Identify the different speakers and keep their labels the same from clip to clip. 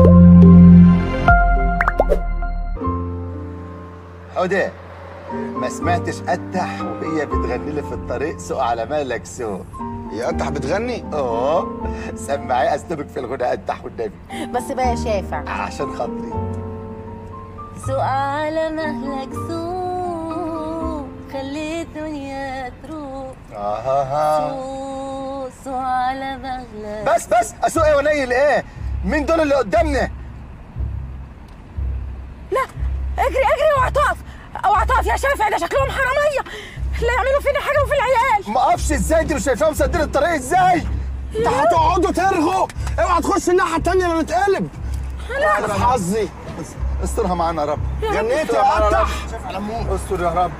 Speaker 1: حودة ما سمعتش قتح وهي بتغني لي في الطريق سوق على مالك سوق
Speaker 2: يا قتح بتغني؟
Speaker 1: اه سمعي اسلوبك في الغنى قتح والنبي
Speaker 3: بس بقى يا شافع
Speaker 1: عشان خاطري
Speaker 3: سوق على مهلك سوق خلي الدنيا تروق
Speaker 1: آه
Speaker 3: سوق سوق على مهلك
Speaker 1: بس بس اسوق ايه ونيل ايه مين دول اللي قدامنا
Speaker 3: لا اجري اجري اوعى تقف اوعى تقف يا شافع ده شكلهم حراميه لا يعملوا فينا حاجه وفي العيال
Speaker 1: ما اقفش ازاي انت مش شايفاهم مسدين الطريق ازاي
Speaker 2: انت هتقعدوا ترغوا اوعى تخش الناحيه التانيه لا نتقلب
Speaker 3: لا
Speaker 2: انا في حظي
Speaker 1: استرها معانا يا رب
Speaker 2: جنيت
Speaker 1: استرها
Speaker 2: يا
Speaker 1: معانا يا رب.
Speaker 2: قتح شايف على امك
Speaker 1: استر يا رب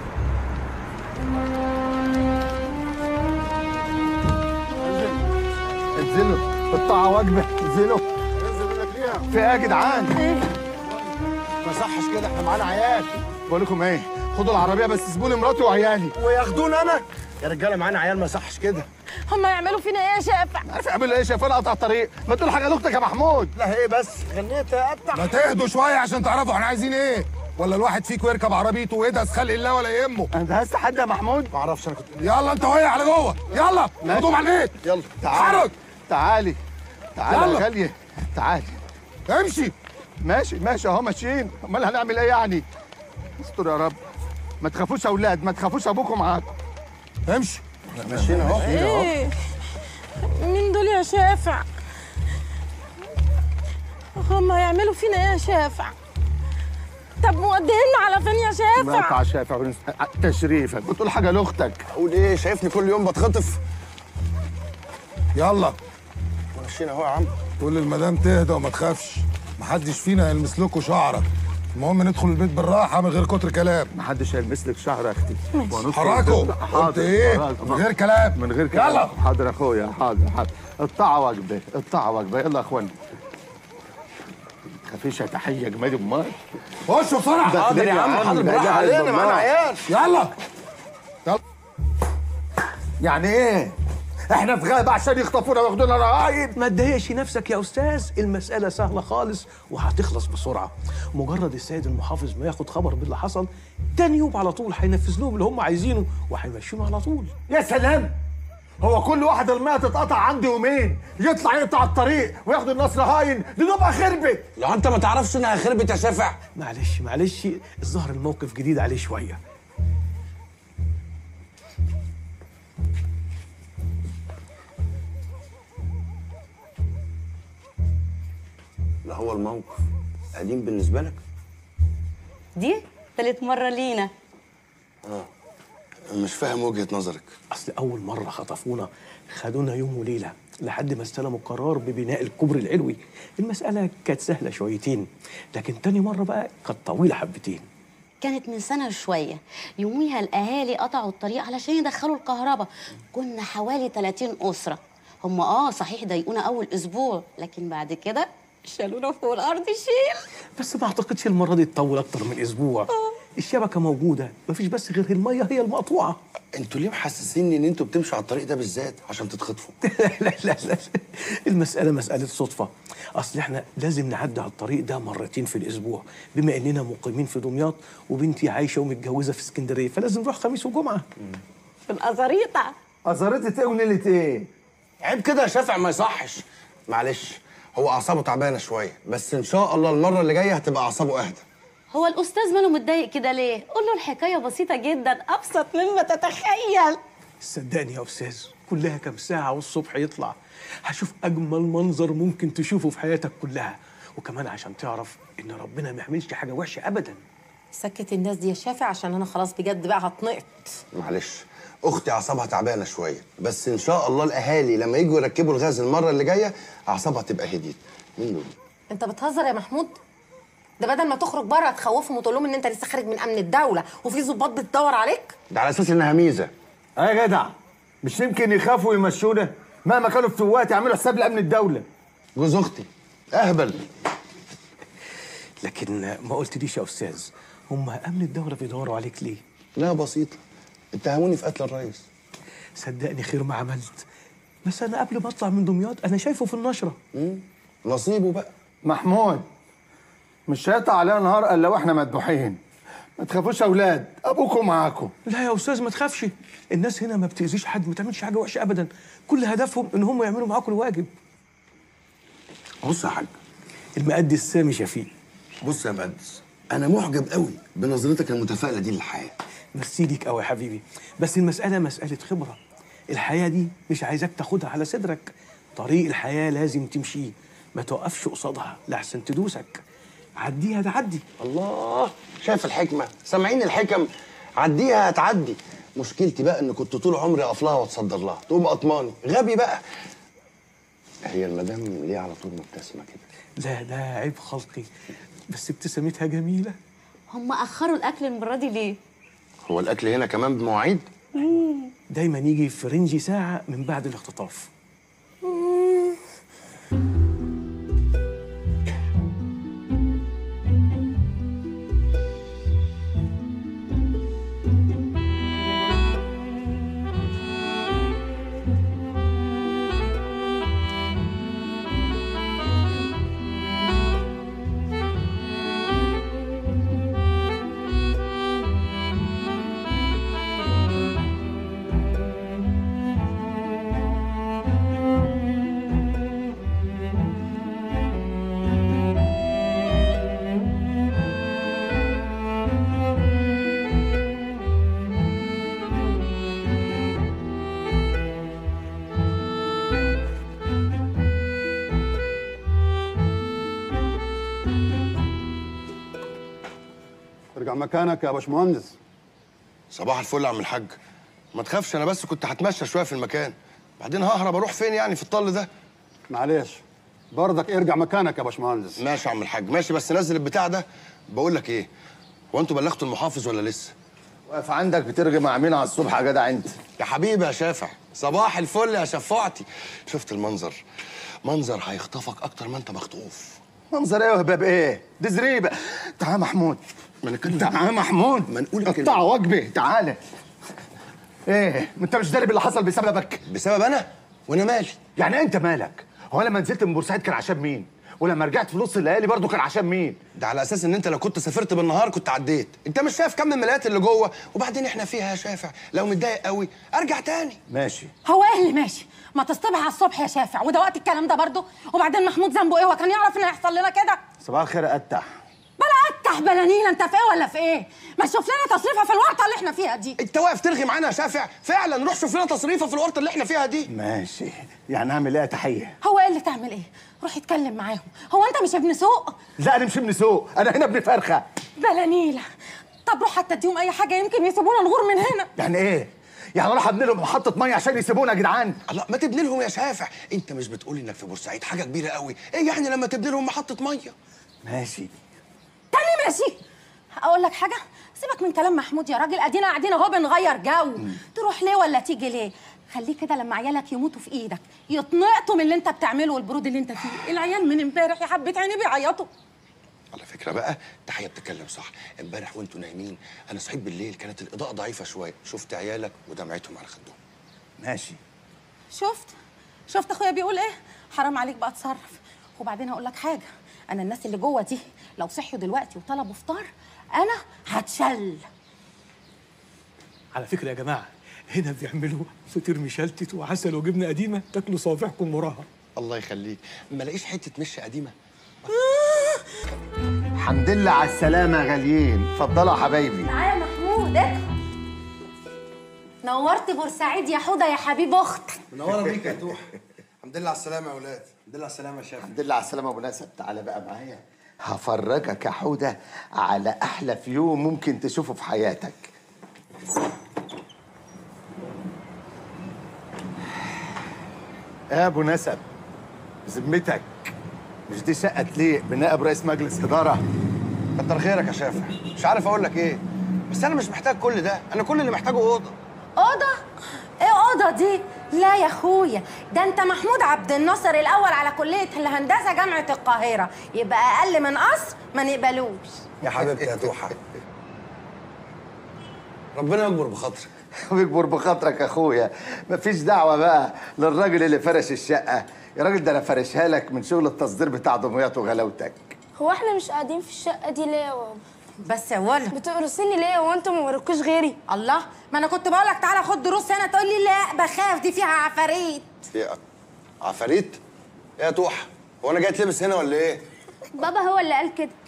Speaker 1: انزلوا الطاعة واجبة انزلوا في ايه يا جدعان
Speaker 2: ما صحش كده احنا معانا عيال
Speaker 1: بقول لكم ايه خدوا العربية بس سيبوا لي مراتي وعيالي
Speaker 2: وياخدوني انا يا رجاله معانا عيال ما صحش كده
Speaker 3: هم يعملوا فينا ايه يا شافع
Speaker 1: عارف يعملوا ايه شايفين قطع الطريق ما تقول حاجة لاختك يا محمود
Speaker 2: لا ايه بس غنيت يا قتح
Speaker 4: ما تهدوا شويه عشان تعرفوا احنا عايزين ايه ولا الواحد فيكم يركب عربيته ويدهس خلق الله ولا يهمه
Speaker 1: انت هست حد يا محمود
Speaker 2: ما اعرفش انا كنت
Speaker 4: يلا انت وهي على جوه يلا
Speaker 1: ماشي.
Speaker 4: خدوهم على البيت
Speaker 2: يلا
Speaker 1: تعالي
Speaker 4: حرك
Speaker 1: تعالي تعالي يا
Speaker 4: يلا.
Speaker 1: غالية تعالي
Speaker 4: امشي
Speaker 1: ماشي ماشي اهو ماشيين امال هنعمل ايه يعني استر يا رب ما تخافوش يا اولاد ما تخافوش ابوكم معاكم
Speaker 4: امشي
Speaker 2: ماشيين اهو
Speaker 3: ايه مين دول يا شافع هم يعملوا فينا ايه يا شافع طب مودينا على فين يا شافع
Speaker 1: مقطع شافع ونس- تشريفك بتقول حاجه لاختك
Speaker 2: اقول ايه شايفني كل يوم بتخطف
Speaker 4: يلا
Speaker 2: ماشيين اهو يا عم
Speaker 4: قول للمدام تهدى وما تخافش محدش فينا هيلمس لكم شعرك المهم ندخل البيت بالراحه من غير كتر كلام
Speaker 1: ما حدش هيلمس لك شهر يا اختي وهندخل
Speaker 4: حركوا
Speaker 1: البيت.
Speaker 4: قلت ايه
Speaker 1: حاضر.
Speaker 4: من غير كلام
Speaker 1: من غير كلام
Speaker 4: يلا
Speaker 1: حاضر يا اخويا حاضر حاضر الطاعه واجبه الطاعه واجبه يلا يا اخوانا خفيش يا تحيه جمال امال
Speaker 4: خشوا بسرعه
Speaker 2: حاضر يا عم حاضر بالراحه علينا معانا عيال
Speaker 4: يلا
Speaker 1: يعني ايه احنا في غابه عشان يخطفونا وياخدونا رهاين
Speaker 5: ما تضايقش نفسك يا استاذ المساله سهله خالص وهتخلص بسرعه مجرد السيد المحافظ ما ياخد خبر باللي حصل تاني يوم على طول هينفذ لهم اللي هم عايزينه وهيمشيهم على طول
Speaker 1: يا سلام هو كل واحد المية تتقطع عنده يومين يطلع يقطع الطريق وياخد الناس رهاين دي نبقى خربت
Speaker 2: لو انت ما تعرفش انها خربت يا شافع
Speaker 5: معلش معلش الظاهر الموقف جديد عليه شويه
Speaker 2: لا هو الموقف قديم بالنسبه لك
Speaker 6: دي تالت مرة لينا
Speaker 2: مش فاهم وجهه نظرك
Speaker 5: اصل اول مره خطفونا خدونا يوم وليله لحد ما استلموا القرار ببناء الكوبري العلوي المساله كانت سهله شويتين لكن تاني مره بقى كانت طويله حبتين
Speaker 6: كانت من سنة وشوية يوميها الأهالي قطعوا الطريق علشان يدخلوا الكهرباء كنا حوالي 30 أسرة هم اه صحيح ضايقونا أول أسبوع لكن بعد كده شالونا فوق الأرض شيل
Speaker 5: بس ما اعتقدش المره دي تطول اكتر من اسبوع الشبكه موجوده مفيش بس غير الميه هي المقطوعه
Speaker 2: انتوا ليه محسسيني ان انتوا بتمشوا على الطريق ده بالذات عشان تتخطفوا
Speaker 5: لا لا لا المسألة مسألة صدفة أصل إحنا لازم نعدي على الطريق ده مرتين في الأسبوع بما إننا مقيمين في دمياط وبنتي عايشة ومتجوزة في اسكندرية فلازم نروح خميس وجمعة
Speaker 6: في الأزاريطة
Speaker 1: أزارتة ايه ونيلة ايه
Speaker 2: عيب كده يا شافع ما يصحش معلش هو اعصابه تعبانه شويه بس ان شاء الله المره اللي جايه هتبقى اعصابه اهدى
Speaker 6: هو الأستاذ ماله متضايق كده ليه؟ قول له الحكاية بسيطة جدا أبسط مما تتخيل
Speaker 5: صدقني يا أستاذ كلها كام ساعة والصبح يطلع هشوف أجمل منظر ممكن تشوفه في حياتك كلها وكمان عشان تعرف إن ربنا ما يعملش حاجة وحشة أبدا
Speaker 3: سكت الناس دي يا شافع عشان انا خلاص بجد بقى هتنقط
Speaker 2: معلش اختي اعصابها تعبانه شويه بس ان شاء الله الاهالي لما يجوا يركبوا الغاز المره اللي جايه اعصابها تبقى هديت مين دول
Speaker 3: انت بتهزر يا محمود ده بدل ما تخرج بره تخوفهم وتقول لهم ان انت لسه خارج من امن الدوله وفي ظباط بتدور عليك
Speaker 2: ده على اساس انها ميزه
Speaker 1: اه يا جدع مش يمكن يخافوا يمشونا مهما كانوا فتوات يعملوا حساب لامن الدوله
Speaker 2: جوز اختي اهبل
Speaker 5: لكن ما قلتليش يا أستاذ هم أمن الدولة بيدوروا عليك ليه؟
Speaker 2: لا بسيطه اتهموني في قتل الرئيس
Speaker 5: صدقني خير ما عملت بس انا قبل ما اطلع من دمياط انا شايفه في النشره
Speaker 2: مم. نصيبه بقى
Speaker 1: محمود مش هيقطع علينا نهار الا واحنا مذبوحين ما تخافوش يا اولاد ابوكم معاكم
Speaker 5: لا يا استاذ ما تخافش الناس هنا ما بتاذيش حد ما تعملش حاجه وحشه ابدا كل هدفهم ان هم يعملوا معاكم الواجب
Speaker 2: بص يا حاج
Speaker 5: المقدس السامي شفيق
Speaker 2: بص يا مقدس انا معجب قوي بنظرتك المتفائله دي للحياه
Speaker 5: ميرسي ليك قوي يا حبيبي بس المساله مساله خبره الحياه دي مش عايزاك تاخدها على صدرك طريق الحياه لازم تمشيه ما توقفش قصادها لحسن تدوسك عديها تعدي
Speaker 2: الله شايف الحكمه سامعين الحكم عديها هتعدي مشكلتي بقى ان كنت طول عمري اقف لها واتصدر لها تقوم قطماني غبي بقى هي المدام ليه على طول مبتسمه كده
Speaker 5: لا ده عيب خلقي بس ابتسامتها جميله
Speaker 6: هم اخروا الاكل المره دي ليه
Speaker 2: هو الاكل هنا كمان بمواعيد
Speaker 5: دايما يجي في رينج ساعه من بعد الاختطاف
Speaker 7: ارجع مكانك يا باشمهندس
Speaker 2: صباح الفل يا عم الحاج ما تخافش انا بس كنت هتمشى شويه في المكان بعدين ههرب اروح فين يعني في الطل ده
Speaker 7: معلش برضك ارجع مكانك يا باشمهندس
Speaker 2: ماشي يا عم الحاج ماشي بس نزل البتاع ده بقول لك ايه هو انتوا بلغتوا المحافظ ولا لسه
Speaker 1: واقف عندك بترغي مع مين على الصبح يا جدع انت
Speaker 2: يا حبيبي يا شافع صباح الفل يا شفاعتي شفت المنظر منظر هيخطفك اكتر ما انت مخطوف
Speaker 1: منظر ايه وهباب ايه دي زريبه تعال يا محمود
Speaker 2: ما انا كده
Speaker 1: تعال يا محمود
Speaker 2: ما نقول الكلمة.
Speaker 1: قطع وجبه تعالى ايه ما انت مش داري باللي حصل بسببك
Speaker 2: بسبب انا وانا مالي
Speaker 1: يعني انت مالك هو لما نزلت من بورسعيد كان عشان مين ولما رجعت في نص الليالي برضه كان عشان مين
Speaker 2: ده على اساس ان انت لو كنت سافرت بالنهار كنت عديت انت مش شايف كم الملايات اللي جوه وبعدين احنا فيها يا شافع لو متضايق قوي ارجع تاني
Speaker 1: ماشي
Speaker 3: هو ايه اللي ماشي ما تصطبح على الصبح يا شافع وده وقت الكلام ده برضه وبعدين محمود ذنبه ايه هو كان يعرف ان هيحصل لنا كده
Speaker 1: صباح الخير يا قتح
Speaker 3: بلا اتح بلا نيله انت في ايه ولا في ايه ما تشوف لنا تصريفه في الورطه اللي احنا فيها دي
Speaker 2: انت واقف ترغي معانا يا شافع فعلا روح شوف لنا تصريفه في الورطه اللي احنا فيها دي
Speaker 1: ماشي يعني اعمل ايه يا تحيه
Speaker 3: هو ايه اللي تعمل ايه روح اتكلم معاهم هو انت مش ابن سوق
Speaker 1: لا انا مش ابن سوق انا هنا ابن فرخه
Speaker 3: بلا نيله طب روح حتى اديهم اي حاجه يمكن يسيبونا نغور من هنا
Speaker 1: يعني ايه يعني راح ابني لهم محطه ميه عشان يسيبونا يا جدعان
Speaker 2: الله ما تبني لهم يا شافع انت مش بتقول انك في بورسعيد حاجه كبيره قوي ايه يعني لما تبني لهم محطه ميه
Speaker 1: ماشي
Speaker 3: تاني ماشي اقول لك حاجه سيبك من كلام محمود يا راجل ادينا قاعدين اهو بنغير جو تروح ليه ولا تيجي ليه خليه كده لما عيالك يموتوا في ايدك يتنقطوا من اللي انت بتعمله والبرود اللي انت فيه العيال من امبارح يا حبه عيني بيعيطوا
Speaker 2: على فكره بقى تحيه بتتكلم صح امبارح وانتوا نايمين انا صحيت بالليل كانت الاضاءه ضعيفه شويه شفت عيالك ودمعتهم على خدهم
Speaker 1: ماشي
Speaker 3: شفت شفت اخويا بيقول ايه حرام عليك بقى اتصرف وبعدين هقول لك حاجه انا الناس اللي جوه دي لو صحيوا دلوقتي وطلبوا فطار انا هتشل
Speaker 5: على فكره يا جماعه هنا بيعملوا فطير مشلتت وعسل وجبنه قديمه تاكلوا صوابعكم وراها
Speaker 2: الله يخليك ما لاقيش حته مشه قديمه
Speaker 1: الحمد لله على السلامه يا غاليين اتفضلوا يا حبايبي
Speaker 3: تعالى يا محمود ادخل نورت بورسعيد يا حوده يا حبيب اختك
Speaker 2: منوره بيك يا توح الحمد لله على السلامه يا اولاد الحمد لله على السلامه يا شافع
Speaker 1: الحمد لله على السلامه ابو نسب تعالى بقى معايا هفرجك يا حوده على احلى فيو ممكن تشوفه في حياتك يا ابو نسب بذمتك مش دي شقه تليق بنائب رئيس مجلس اداره
Speaker 2: كتر خيرك يا شافع مش عارف اقول لك ايه بس انا مش محتاج كل ده انا كل اللي محتاجه اوضه
Speaker 3: اوضه ايه اوضه دي لا يا اخويا ده انت محمود عبد الناصر الاول على كليه الهندسه جامعه القاهره يبقى اقل من قصر ما نقبلوش
Speaker 2: يا حبيبتي يا توحه ربنا يكبر بخاطرك
Speaker 1: بيكبر بخاطرك يا اخويا مفيش دعوه بقى للراجل اللي فرش الشقه يا راجل ده انا فارشها لك من شغل التصدير بتاع دمياط وغلاوتك
Speaker 8: هو احنا مش قاعدين في الشقة دي ليه يا بابا؟
Speaker 3: بس يا ولد
Speaker 8: بتقرصني ليه هو انتوا ما وراكوش غيري؟
Speaker 3: الله ما انا كنت بقول لك تعالى خد دروس هنا تقول لي لا بخاف دي فيها عفاريت
Speaker 2: ايه عفاريت ايه يا توحه هو انا جاي اتلبس هنا ولا ايه
Speaker 8: بابا هو اللي قال كده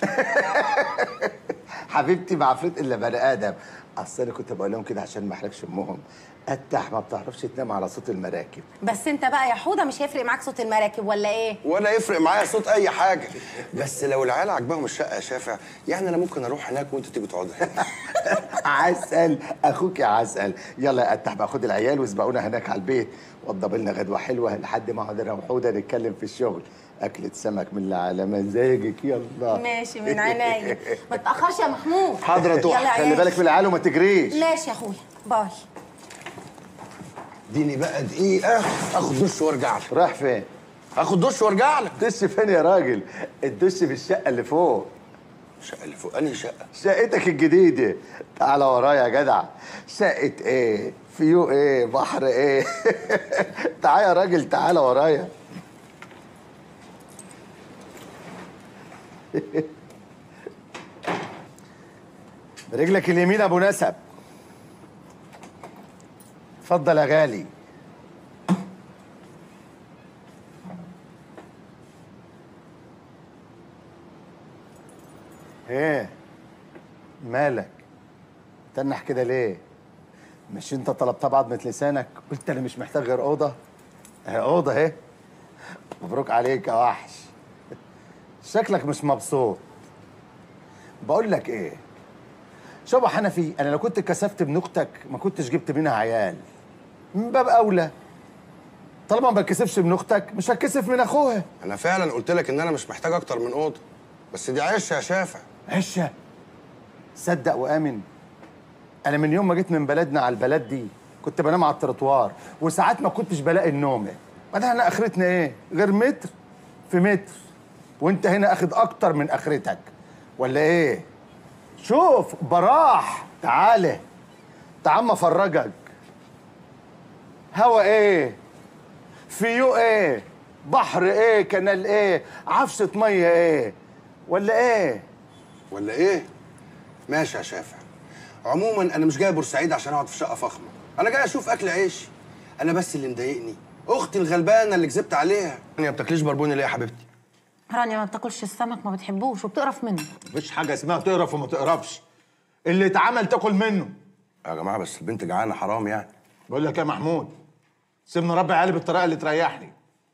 Speaker 1: حبيبتي ما عفريت الا بني ادم اصل انا كنت بقول لهم كده عشان ما احرجش امهم اتح ما بتعرفش تنام على صوت المراكب
Speaker 3: بس انت بقى يا حوده مش هيفرق معاك صوت المراكب ولا ايه
Speaker 2: ولا يفرق معايا صوت اي حاجه بس لو العيال عجباهم الشقه يا شافع يعني انا ممكن اروح هناك وانت تيجي تقعدي
Speaker 1: عسل اخوك يا عسل يلا يا اتح بقى خد العيال واسبقونا هناك على البيت وضب لنا غدوه حلوه لحد ما اقعد انا وحوده نتكلم في الشغل اكلة سمك من اللي على مزاجك يلا
Speaker 3: ماشي من عينيا ما تاخرش يا محمود
Speaker 1: حاضر يا
Speaker 3: يلا
Speaker 1: توحه
Speaker 3: يا
Speaker 1: خلي
Speaker 3: عيال.
Speaker 1: بالك من العيال وما تجريش
Speaker 3: ماشي يا اخويا باي
Speaker 2: اديني بقى دقيقه اخد دش وارجع لك
Speaker 1: رايح فين
Speaker 2: اخد دش وارجع لك
Speaker 1: الدش فين يا راجل الدش في الشقه اللي فوق
Speaker 2: الشقه اللي فوق انهي شقه
Speaker 1: شقتك الجديدة تعالى ورايا يا جدع شقة ايه فيو ايه بحر ايه تعالى يا راجل تعالى ورايا برجلك اليمين ابو نسب اتفضل يا غالي ايه مالك تنح كده ليه مش انت طلبتها بعضمة لسانك قلت انا مش محتاج غير اوضه اهي اوضه اهي مبروك عليك يا وحش شكلك مش مبسوط بقول لك ايه شبه حنفي انا لو كنت كسفت ابن اختك ما كنتش جبت منها عيال من باب اولى طالما ما بتكسفش ابن اختك مش هتكسف من اخوها
Speaker 2: انا فعلا قلت لك ان انا مش محتاج اكتر من اوضه بس دي عشه يا شافع
Speaker 1: عشة صدق وآمن أنا من يوم ما جيت من بلدنا على البلد دي كنت بنام على التروتوار وساعات ما كنتش بلاقي النوم بعدين احنا آخرتنا إيه؟ غير متر في متر وأنت هنا أخد أكتر من آخرتك ولا إيه؟ شوف براح تعالى تعال أما أفرجك هوا إيه؟ فيو إيه؟ بحر إيه؟ كنال إيه؟ عفشة مية إيه؟ ولا إيه؟
Speaker 2: ولا ايه ماشي يا شافع عموما انا مش جاي بورسعيد عشان اقعد في شقه فخمه انا جاي اشوف اكل عيش انا بس اللي مضايقني اختي الغلبانه اللي كذبت عليها يعني ما بتاكليش بربوني ليه يا حبيبتي
Speaker 3: رانيا ما بتاكلش السمك ما بتحبوش وبتقرف منه
Speaker 1: مفيش حاجة اسمها تقرف وما تقرفش اللي اتعمل تاكل منه
Speaker 2: يا جماعه بس البنت جعانه حرام يعني
Speaker 1: بقول لك يا محمود سيبني ربي عيالي بالطريقة اللي تريحني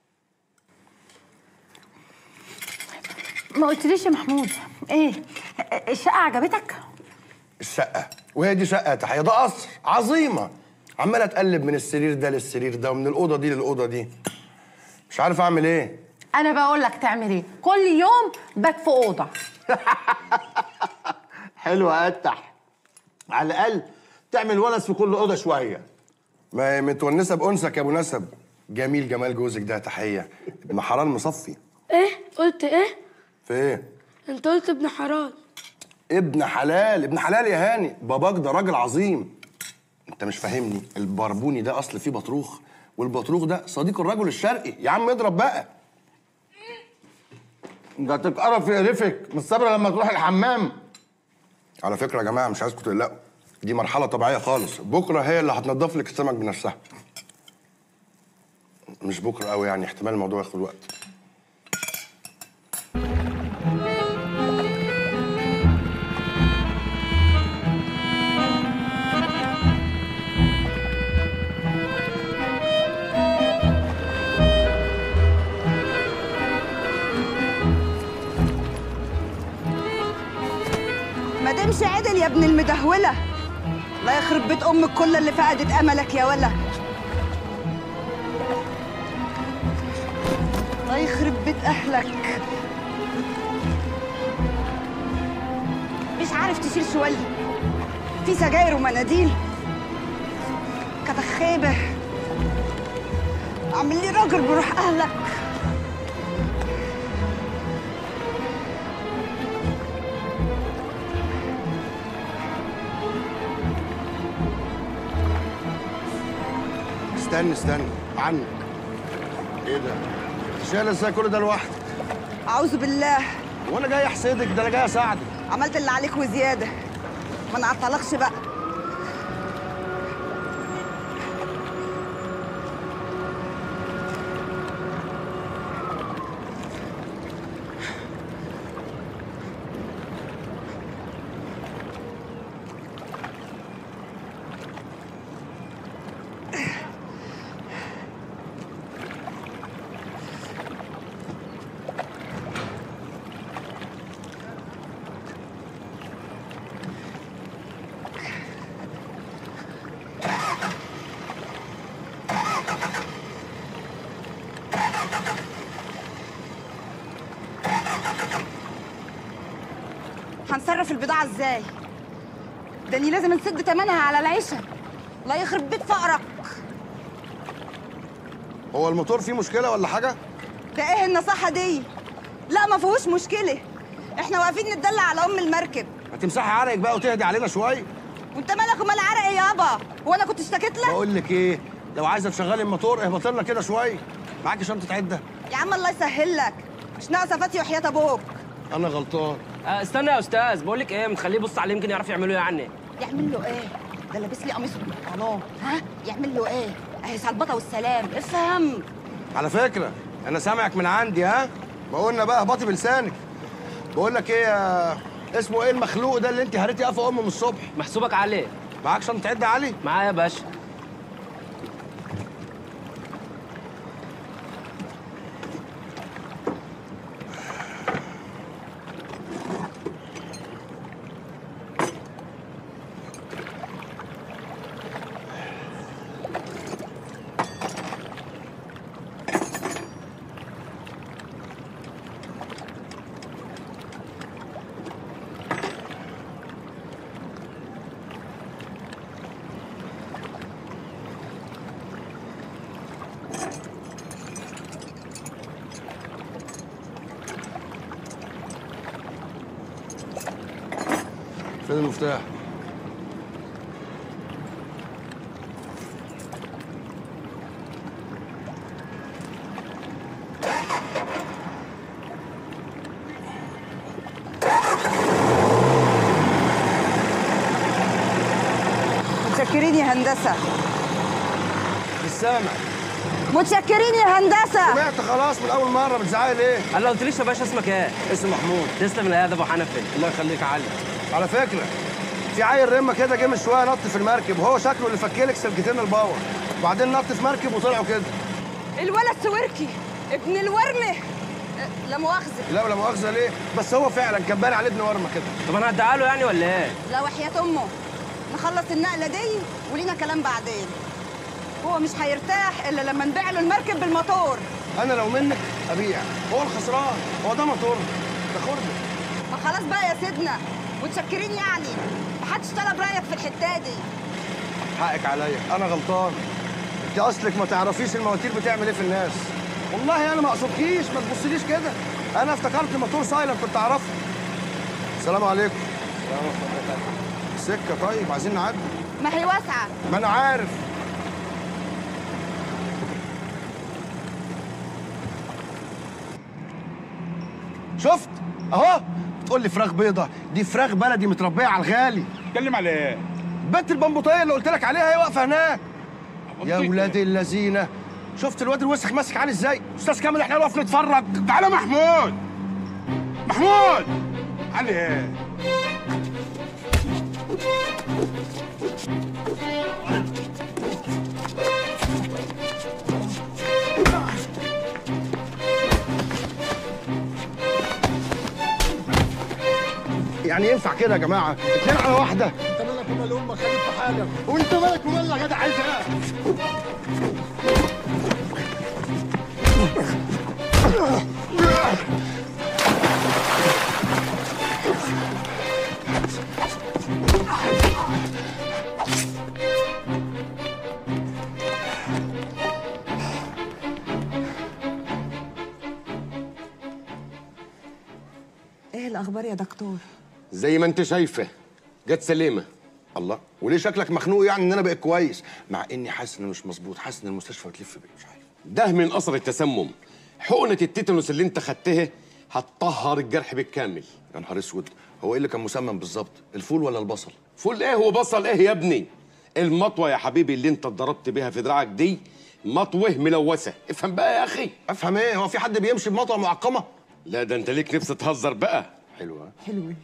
Speaker 3: ما قلتليش يا محمود ايه الشقه عجبتك
Speaker 2: الشقه وهي دي شقه تحيه ده قصر عظيمه عماله اتقلب من السرير ده للسرير ده ومن الاوضه دي للاوضه دي مش عارف اعمل ايه
Speaker 3: انا بقول لك تعمل ايه كل يوم بات في اوضه
Speaker 1: حلو اتح على الأقل تعمل ونس في كل أوضة شوية
Speaker 2: ما هي متونسه بانسك يا ابو نسب جميل جمال جوزك ده تحيه ابن حلال مصفي
Speaker 8: ايه قلت ايه
Speaker 2: في ايه
Speaker 8: انت قلت ابن حرام
Speaker 2: ابن حلال ابن حلال يا هاني باباك ده راجل عظيم انت مش فاهمني البربوني ده اصل فيه بطروخ والبطروخ ده صديق الرجل الشرقي يا عم اضرب بقى
Speaker 1: ده تتقرف يقرفك مش صابرة لما تروح الحمام
Speaker 2: على فكره يا جماعه مش عايزكم تقلقوا دي مرحله طبيعيه خالص بكره هي اللي هتنضف لك السمك بنفسها مش بكره قوي يعني احتمال الموضوع ياخد وقت
Speaker 9: ما تمشي عدل يا ابن المدهولة الله يخرب بيت أمك كل اللي فقدت أملك يا ولا الله يخرب بيت أهلك مش عارف تشيل شوية في سجاير ومناديل كتخيبة اعمل لي راجل بروح أهلك
Speaker 2: استنى استنى عنك ايه ده شايل ازاي كل ده لوحدك
Speaker 9: اعوذ بالله
Speaker 2: وانا جاي احسدك ده انا جاي اساعدك
Speaker 9: عملت اللي عليك وزياده ما نعطلكش بقى هنصرف البضاعه ازاي داني لازم نسد تمنها على العيشه لا يخرب بيت فقرك
Speaker 2: هو الموتور فيه مشكله ولا حاجه
Speaker 9: ده ايه النصيحه دي لا ما فيهوش مشكله احنا واقفين نتدلع على ام المركب
Speaker 2: هتمسحي عرقك بقى وتهدي علينا شويه
Speaker 9: وانت مالك ومال عرقي يابا هو انا كنت اشتكيت لك
Speaker 2: بقول لك ايه لو عايزه تشغلي الموتور اهبط لنا كده شويه معاكي شنطه عده
Speaker 9: يا عم الله يسهل لك مش ناقصه فاتي وحياه ابوك
Speaker 2: انا غلطان
Speaker 10: آه، استنى يا استاذ بقول لك ايه مخليه يبص عليه يمكن يعرف يعملوا ايه عني
Speaker 9: يعمل له ايه ده لابس لي قميص وبنطلون ها يعمل له ايه اهي سلبطه والسلام افهم
Speaker 2: على فكره انا سامعك من عندي ها ما قلنا بقى اهبطي بلسانك بقول لك ايه يا- اسمه ايه المخلوق ده اللي انت هريتي قفا امه من الصبح
Speaker 10: محسوبك عليه
Speaker 2: معاك شنطه عده علي
Speaker 10: معايا يا باشا
Speaker 2: فين المفتاح
Speaker 9: متشكرين يا هندسه
Speaker 2: مش سامع
Speaker 9: متشكرين يا هندسه
Speaker 2: سمعت خلاص من اول مره بتزعقي ليه
Speaker 10: انا قلت ليش يا باشا اسمك ايه
Speaker 2: اسمي محمود
Speaker 10: تسلم العياذ ابو حنفي
Speaker 2: الله يخليك يا علي على فكره في عيل رمه كده جه من شويه نط في المركب وهو شكله اللي فكلك سلكتين الباور وبعدين نط في مركب وطلعوا كده
Speaker 9: الولد سويركي ابن الورمه أه، لا مؤاخذه
Speaker 2: لا ولا مؤاخذه ليه بس هو فعلا كان باين عليه ابن ورمه كده
Speaker 10: طب انا هديها له يعني ولا ايه
Speaker 9: لا وحياه امه نخلص النقله دي ولينا كلام بعدين هو مش هيرتاح الا لما نبيع له المركب بالموتور
Speaker 2: انا لو منك ابيع هو الخسران هو ده موتور ده خرده
Speaker 9: ما خلاص بقى يا سيدنا متشكرين يعني محدش طلب رايك في الحته دي
Speaker 2: حقك عليا انا غلطان انت اصلك ما تعرفيش المواتير بتعمل ايه في الناس والله انا ما اقصدكيش ما تبصليش كده انا افتكرت الموتور سايلنت كنت اعرفه السلام عليكم سكه طيب عايزين نعدي
Speaker 9: ما هي واسعه
Speaker 2: ما انا عارف شفت اهو تقول لي فراخ بيضه دي فراخ بلدي متربيه على الغالي
Speaker 11: اتكلم على ايه؟
Speaker 2: بنت البمبوطيه اللي قلت لك عليها هي واقفه هناك يا ولاد اللذينه شفت الواد الوسخ ماسك علي ازاي استاذ كامل احنا نقف نتفرج
Speaker 11: تعالى محمود محمود علي ايه؟
Speaker 2: يعني ينفع كده يا جماعه اتنين على واحده
Speaker 4: انت مالك ومال امك خليك في حالك وانت مالك ومال يا جدع عايز ايه
Speaker 9: ايه الاخبار يا دكتور
Speaker 2: زي ما انت شايفه جت سليمه الله وليه شكلك مخنوق يعني ان انا بقيت كويس مع اني حاسس انه مش مظبوط حاسس ان المستشفى بتلف بيا مش عارف
Speaker 12: ده من اثر التسمم حقنه التيتانوس اللي انت خدتها هتطهر الجرح بالكامل
Speaker 2: يا نهار اسود هو ايه اللي كان مسمم بالظبط الفول ولا البصل
Speaker 12: فول ايه وبصل ايه يا ابني المطوه يا حبيبي اللي انت اتضربت بيها في دراعك دي مطوه ملوثه افهم بقى يا اخي
Speaker 2: افهم ايه هو في حد بيمشي بمطوه معقمه
Speaker 12: لا ده انت ليك نفس تهزر بقى
Speaker 2: حلوه
Speaker 3: حلوة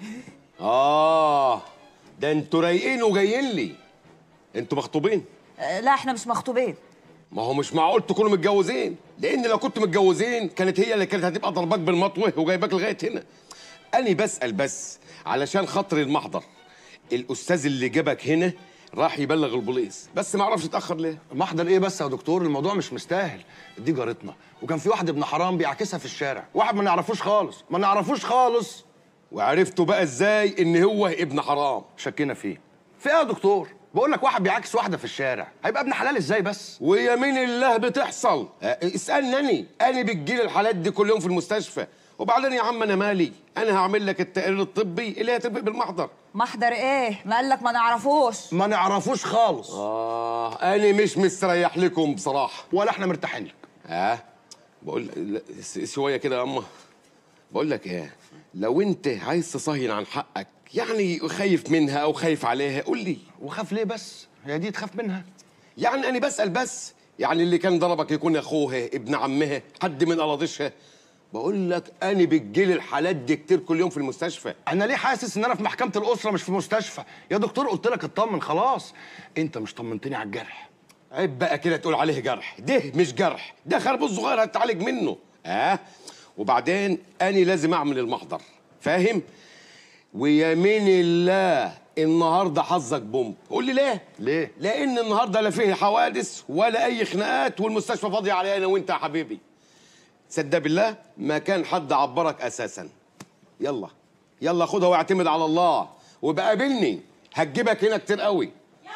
Speaker 12: اه ده انتوا رايقين وجايين لي انتوا مخطوبين
Speaker 13: لا احنا مش مخطوبين
Speaker 12: ما هو مش معقول تكونوا متجوزين لان لو كنتوا متجوزين كانت هي اللي كانت هتبقى ضرباك بالمطوه وجايباك لغايه هنا انا بسال بس علشان خاطر المحضر الاستاذ اللي جابك هنا راح يبلغ البوليس بس ما اعرفش اتاخر ليه
Speaker 2: محضر ايه بس يا دكتور الموضوع مش مستاهل دي جارتنا وكان في واحد ابن حرام بيعكسها في الشارع واحد ما نعرفوش خالص ما نعرفوش خالص
Speaker 12: وعرفتوا بقى ازاي ان هو ابن حرام
Speaker 2: شكينا فيه في ايه يا دكتور بقول لك واحد بيعاكس واحده في الشارع هيبقى ابن حلال ازاي بس
Speaker 12: ويمين الله بتحصل أه، اسالني اني انا بتجيلي الحالات دي كل يوم في المستشفى وبعدين يا عم انا مالي انا هعمل لك التقرير الطبي اللي هتبقى بالمحضر
Speaker 13: محضر ايه ما قالك ما نعرفوش
Speaker 2: ما نعرفوش خالص
Speaker 12: اه انا مش مستريح لكم بصراحه
Speaker 2: ولا احنا مرتاحين لك
Speaker 12: اه بقول لا، س- شويه كده يا اما بقول لك ايه لو انت عايز تصهين عن حقك يعني خايف منها او خايف عليها قول لي
Speaker 2: وخاف ليه بس هي دي تخاف منها
Speaker 12: يعني انا بسال بس يعني اللي كان ضربك يكون اخوها ابن عمها حد من قراضيشها بقول لك انا بتجيلي الحالات دي كتير كل يوم في المستشفى
Speaker 2: انا ليه حاسس ان انا في محكمه الاسره مش في مستشفى يا دكتور قلت لك اطمن خلاص انت مش طمنتني على الجرح
Speaker 12: عيب بقى كده تقول عليه جرح ده مش جرح ده خربوش صغير هتتعالج منه اه وبعدين انا لازم اعمل المحضر فاهم ويمين الله النهارده حظك بومب قول لي ليه
Speaker 2: ليه
Speaker 12: لان النهارده لا فيه حوادث ولا اي خناقات والمستشفى فاضيه عليا انا وانت يا حبيبي صدق بالله ما كان حد عبرك اساسا يلا يلا خدها واعتمد على الله وبقابلني هتجيبك هنا كتير قوي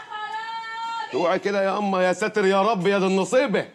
Speaker 12: اوعي كده يا اما يا ساتر يا رب يا ده النصيبه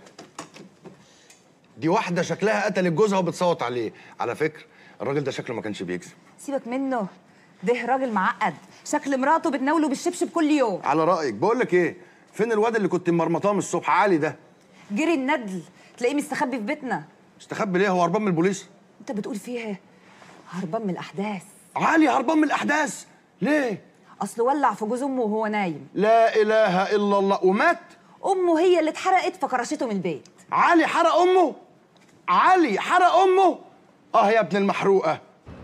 Speaker 2: دي واحده شكلها قتلت جوزها وبتصوت عليه على فكره الراجل ده شكله ما كانش بيكذب
Speaker 13: سيبك منه ده راجل معقد شكل مراته بتناوله بالشبشب كل يوم
Speaker 2: على رايك بقول لك ايه فين الواد اللي كنت مرمطاه من الصبح علي ده
Speaker 13: جري الندل تلاقيه مستخبي في بيتنا
Speaker 2: استخبي ليه هو هربان من البوليس
Speaker 13: انت بتقول فيها هربان من الاحداث
Speaker 2: علي هربان من الاحداث ليه
Speaker 13: اصل ولع في جوز امه وهو نايم
Speaker 2: لا اله الا الله ومات
Speaker 13: امه هي اللي اتحرقت فكرشته من البيت
Speaker 2: علي حرق امه علي حرق امه اه يا ابن المحروقه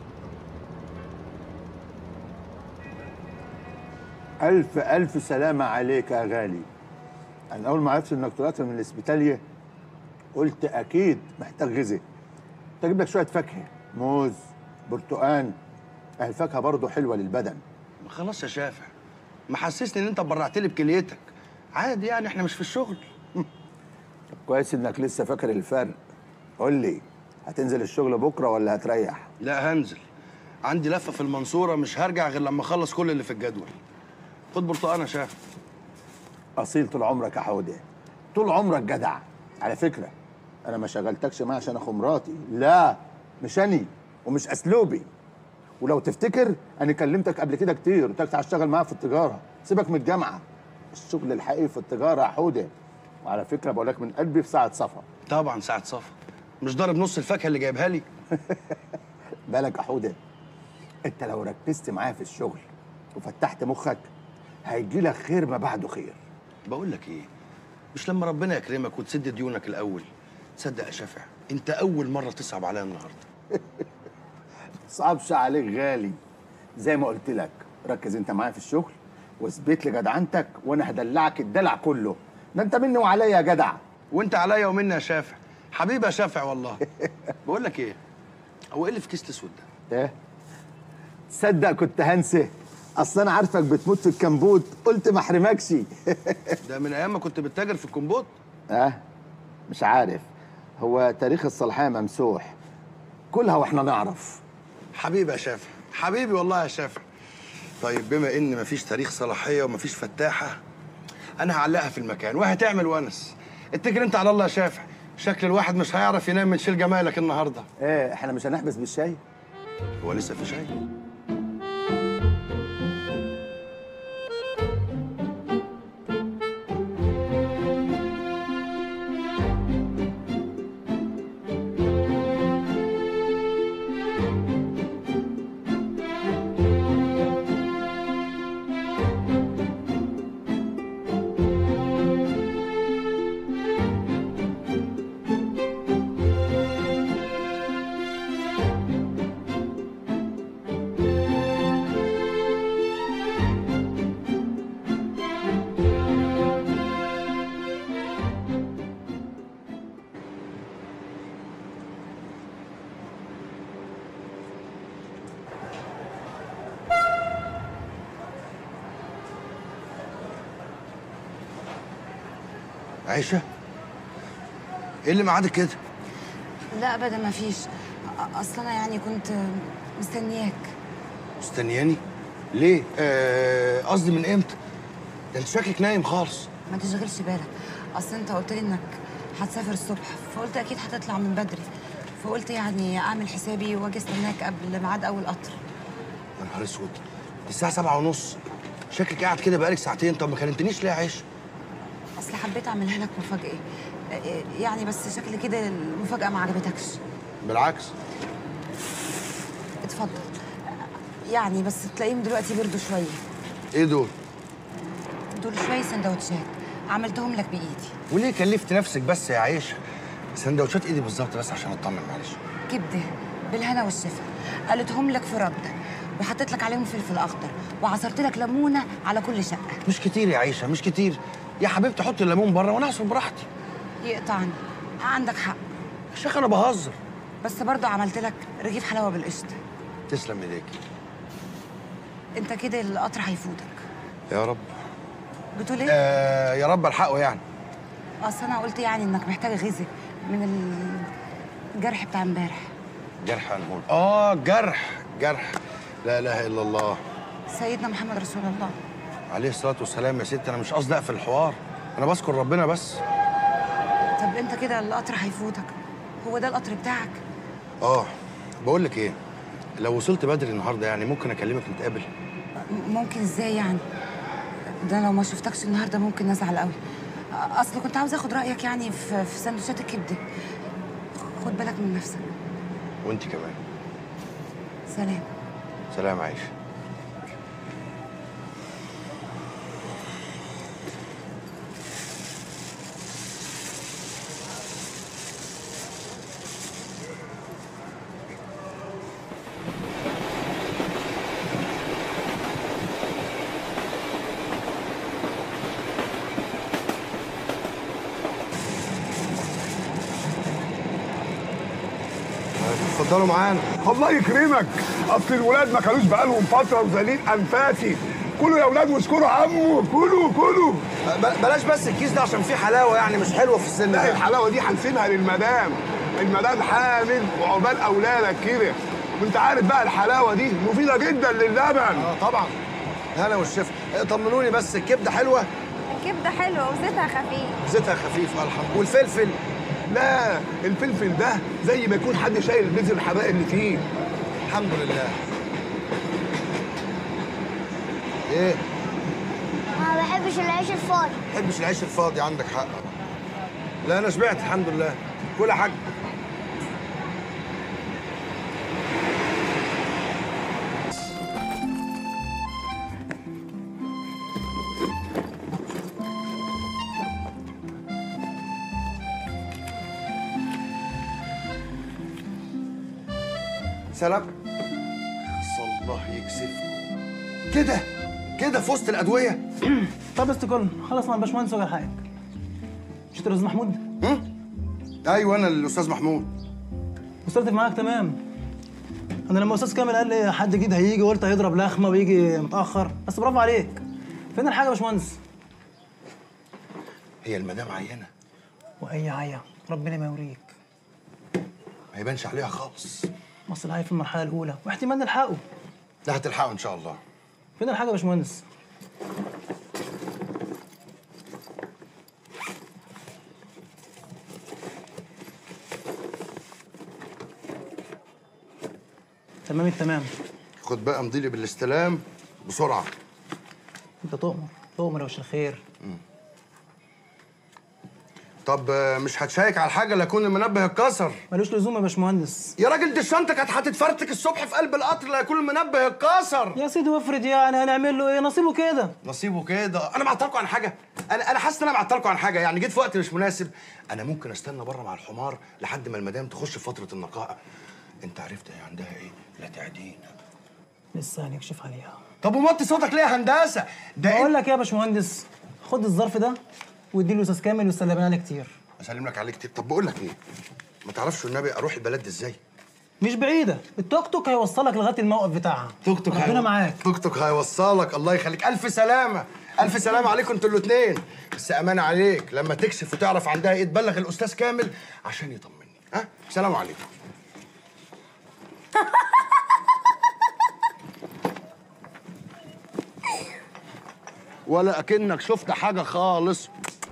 Speaker 1: ألف ألف سلامة عليك يا غالي أنا أول ما عرفت إنك طلعت من الإسبيتالية قلت أكيد محتاج غذاء تجيب لك شوية فاكهة موز برتقان أهي الفاكهة برضه حلوة للبدن
Speaker 2: خلاص يا شافع محسسني ان انت برعت لي بكليتك عادي يعني احنا مش في الشغل
Speaker 1: طب كويس إنك لسه فاكر الفرق قول لي هتنزل الشغل بكرة ولا هتريح؟
Speaker 2: لا هنزل عندي لفه في المنصوره مش هرجع غير لما اخلص كل اللي في الجدول خد برتقانه يا شافع
Speaker 1: أصيل طول عمرك يا حودة طول عمرك جدع على فكرة أنا ما شغلتكش معايا عشان أخو مراتي لا مش أني ومش أسلوبي ولو تفتكر أنا كلمتك قبل كده كتير قلت لك تعال اشتغل معايا في التجارة سيبك من الجامعة الشغل الحقيقي في التجارة يا حودة وعلى فكرة بقول لك من قلبي في ساعة صفا
Speaker 2: طبعا ساعه صفا مش ضارب نص الفاكهه اللي جايبها لي
Speaker 1: بالك يا حودة أنت لو ركزت معايا في الشغل وفتحت مخك هيجي لك خير ما بعده خير
Speaker 2: بقول لك ايه مش لما ربنا يكرمك وتسد ديونك الاول تصدق يا شافع انت اول مره تصعب عليا النهارده
Speaker 1: صعبش عليك غالي زي ما قلت لك ركز انت معايا في الشغل واثبت لي جدعنتك وانا هدلعك الدلع كله ده انت مني وعليا يا جدع
Speaker 2: وانت عليا ومني يا شافع حبيبي يا شافع والله بقول لك ايه هو ايه اللي في كيس الاسود ده
Speaker 1: ايه تصدق كنت هنسى اصل انا عارفك بتموت في الكمبوت قلت ما احرمكش
Speaker 2: ده من ايام ما كنت بتتاجر في الكمبوت
Speaker 1: اه مش عارف هو تاريخ الصلاحيه ممسوح كلها واحنا نعرف
Speaker 2: حبيبي يا شافع حبيبي والله يا شافع طيب بما ان مفيش تاريخ صلاحيه ومفيش فتاحه انا هعلقها في المكان وهتعمل ونس اتكل انت على الله يا شافع شكل الواحد مش هيعرف ينام من شيل جمالك النهارده
Speaker 1: ايه احنا مش هنحبس بالشاي
Speaker 2: هو لسه في شاي عيشه ايه اللي معادك كده
Speaker 14: لا ابدا ما فيش اصل انا يعني كنت مستنياك
Speaker 2: مستنياني ليه آه، قصدي من امتى ده انت شكلك نايم خالص
Speaker 14: ما تشغلش بالك اصل انت قلت لي انك هتسافر الصبح فقلت اكيد هتطلع من بدري فقلت يعني اعمل حسابي واجي استناك قبل ميعاد اول قطر
Speaker 2: يا نهار اسود دي الساعه سبعة ونص شكلك قاعد كده بقالك ساعتين طب ما كلمتنيش ليه يا عيش
Speaker 14: اصل حبيت اعملها لك مفاجاه يعني بس شكل كده المفاجاه ما عجبتكش
Speaker 2: بالعكس
Speaker 14: اتفضل يعني بس تلاقيهم دلوقتي بردوا شويه
Speaker 2: ايه دول
Speaker 14: دول شويه سندوتشات عملتهم لك بايدي
Speaker 2: وليه كلفت نفسك بس يا عيش سندوتشات ايدي بالظبط بس عشان اطمن معلش
Speaker 14: كبده بالهنا والشفا قالتهم لك في رده وحطيت لك عليهم فلفل اخضر وعصرت لك ليمونه على كل شقه
Speaker 2: مش كتير يا عيشه مش كتير يا حبيبتي حط الليمون بره وانا اعصر براحتي
Speaker 14: يقطعني عندك حق
Speaker 2: يا شيخ انا بهزر
Speaker 14: بس برضه عملت لك رغيف حلاوه بالقشطه
Speaker 2: تسلم ايديكي
Speaker 14: انت كده القطر هيفوتك
Speaker 2: يا رب
Speaker 14: بتقول ايه؟
Speaker 2: آه يا رب الحقه يعني
Speaker 14: اصل انا قلت يعني انك محتاج غذاء من الجرح بتاع امبارح
Speaker 2: جرح هنقول اه جرح جرح لا اله الا الله
Speaker 14: سيدنا محمد رسول الله
Speaker 2: عليه الصلاه والسلام يا ست انا مش قصدي اقفل الحوار انا بذكر ربنا بس
Speaker 14: طب انت كده القطر هيفوتك هو ده القطر بتاعك
Speaker 2: اه بقول لك ايه لو وصلت بدري النهارده يعني ممكن اكلمك نتقابل
Speaker 14: م- ممكن ازاي يعني ده لو ما شفتكش النهارده ممكن ازعل قوي اصل كنت عاوز اخد رايك يعني في في سندوتشات الكبده خد بالك من نفسك
Speaker 2: وانت كمان
Speaker 14: سلام
Speaker 2: سلام عايشه اتفضلوا معانا
Speaker 11: الله يكرمك اصل الولاد ما كانوش بقالهم فتره وزالين انفاسي كلوا يا اولاد واشكروا عمو كلوا كلوا
Speaker 2: ب- بلاش بس الكيس ده عشان فيه حلاوه يعني مش حلوه في السن
Speaker 11: لا
Speaker 2: ده
Speaker 11: الحلاوه دي هنسيبها للمدام المدام حامل وعقبال اولادك كده وانت عارف بقى الحلاوه دي مفيده جدا للبن
Speaker 2: اه طبعا هلا والشفا إيه، طمنوني بس الكبده حلوه
Speaker 15: الكبده حلوه وزيتها خفيف
Speaker 2: زيتها خفيف الحمد والفلفل
Speaker 11: لا الفلفل ده زي ما يكون حد شايل بذر الحباء اللي فيه
Speaker 2: الحمد لله ايه
Speaker 15: ما بحبش العيش الفاضي
Speaker 2: ما بحبش العيش الفاضي عندك حق لا انا شبعت الحمد لله كل حاجه سلام الله يكسفكم كده كده في وسط الادويه
Speaker 16: طب استكل خلص مع الباشمهندس ولا حاجه مش انت الاستاذ محمود؟
Speaker 2: ايوه انا الاستاذ محمود
Speaker 16: وصلت معاك تمام انا لما استاذ كامل قال لي حد جديد هيجي قلت هيضرب لخمه ويجي متاخر بس برافو عليك فين الحاجه يا باشمهندس؟
Speaker 2: هي المدام عينه
Speaker 16: واي عيا ربنا ما يوريك
Speaker 2: ما يبانش عليها خالص
Speaker 16: مصر العيا في المرحله الاولى واحتمال نلحقه
Speaker 2: لا هتلحقوا ان شاء الله
Speaker 16: فين الحاجه يا باشمهندس؟ تمام التمام
Speaker 2: خد بقى مضيلي بالاستلام بسرعه
Speaker 16: انت تؤمر تؤمر يا وش الخير
Speaker 2: طب آه، مش هتشيك على الحاجه لا يكون المنبه اتكسر
Speaker 16: ملوش لزوم يا باشمهندس
Speaker 2: يا راجل دي الشنطه كانت هتتفرتك الصبح في قلب القطر لا يكون المنبه اتكسر
Speaker 16: يا سيدي وافرض يعني هنعمل له ايه نصيبه كده
Speaker 2: نصيبه كده انا بعطلكوا عن حاجه انا انا حاسس ان انا بعطلكوا عن حاجه يعني جيت في وقت مش مناسب انا ممكن استنى بره مع الحمار لحد ما المدام تخش في فتره النقاء انت عرفت هي عندها ايه لا تعدين
Speaker 16: لسه هنكشف عليها
Speaker 2: طب وموطي صوتك ليه يا هندسه ده
Speaker 16: بقول لك ايه يا باشمهندس خد الظرف ده واديله استاذ كامل وسلم عليه كتير
Speaker 2: اسلم لك عليه كتير طب بقول لك ايه ما تعرفش النبي اروح البلد دي ازاي
Speaker 16: مش بعيده التوك توك هيوصلك لغايه الموقف بتاعها
Speaker 2: توك توك
Speaker 16: ربنا
Speaker 2: هيو-
Speaker 16: معاك
Speaker 2: توك توك هيوصلك الله يخليك الف سلامه الف سلامه عليكم انتوا الاثنين بس امانه عليك لما تكشف وتعرف عندها ايه تبلغ الاستاذ كامل عشان يطمني ها سلام عليكم ولا اكنك شفت حاجه خالص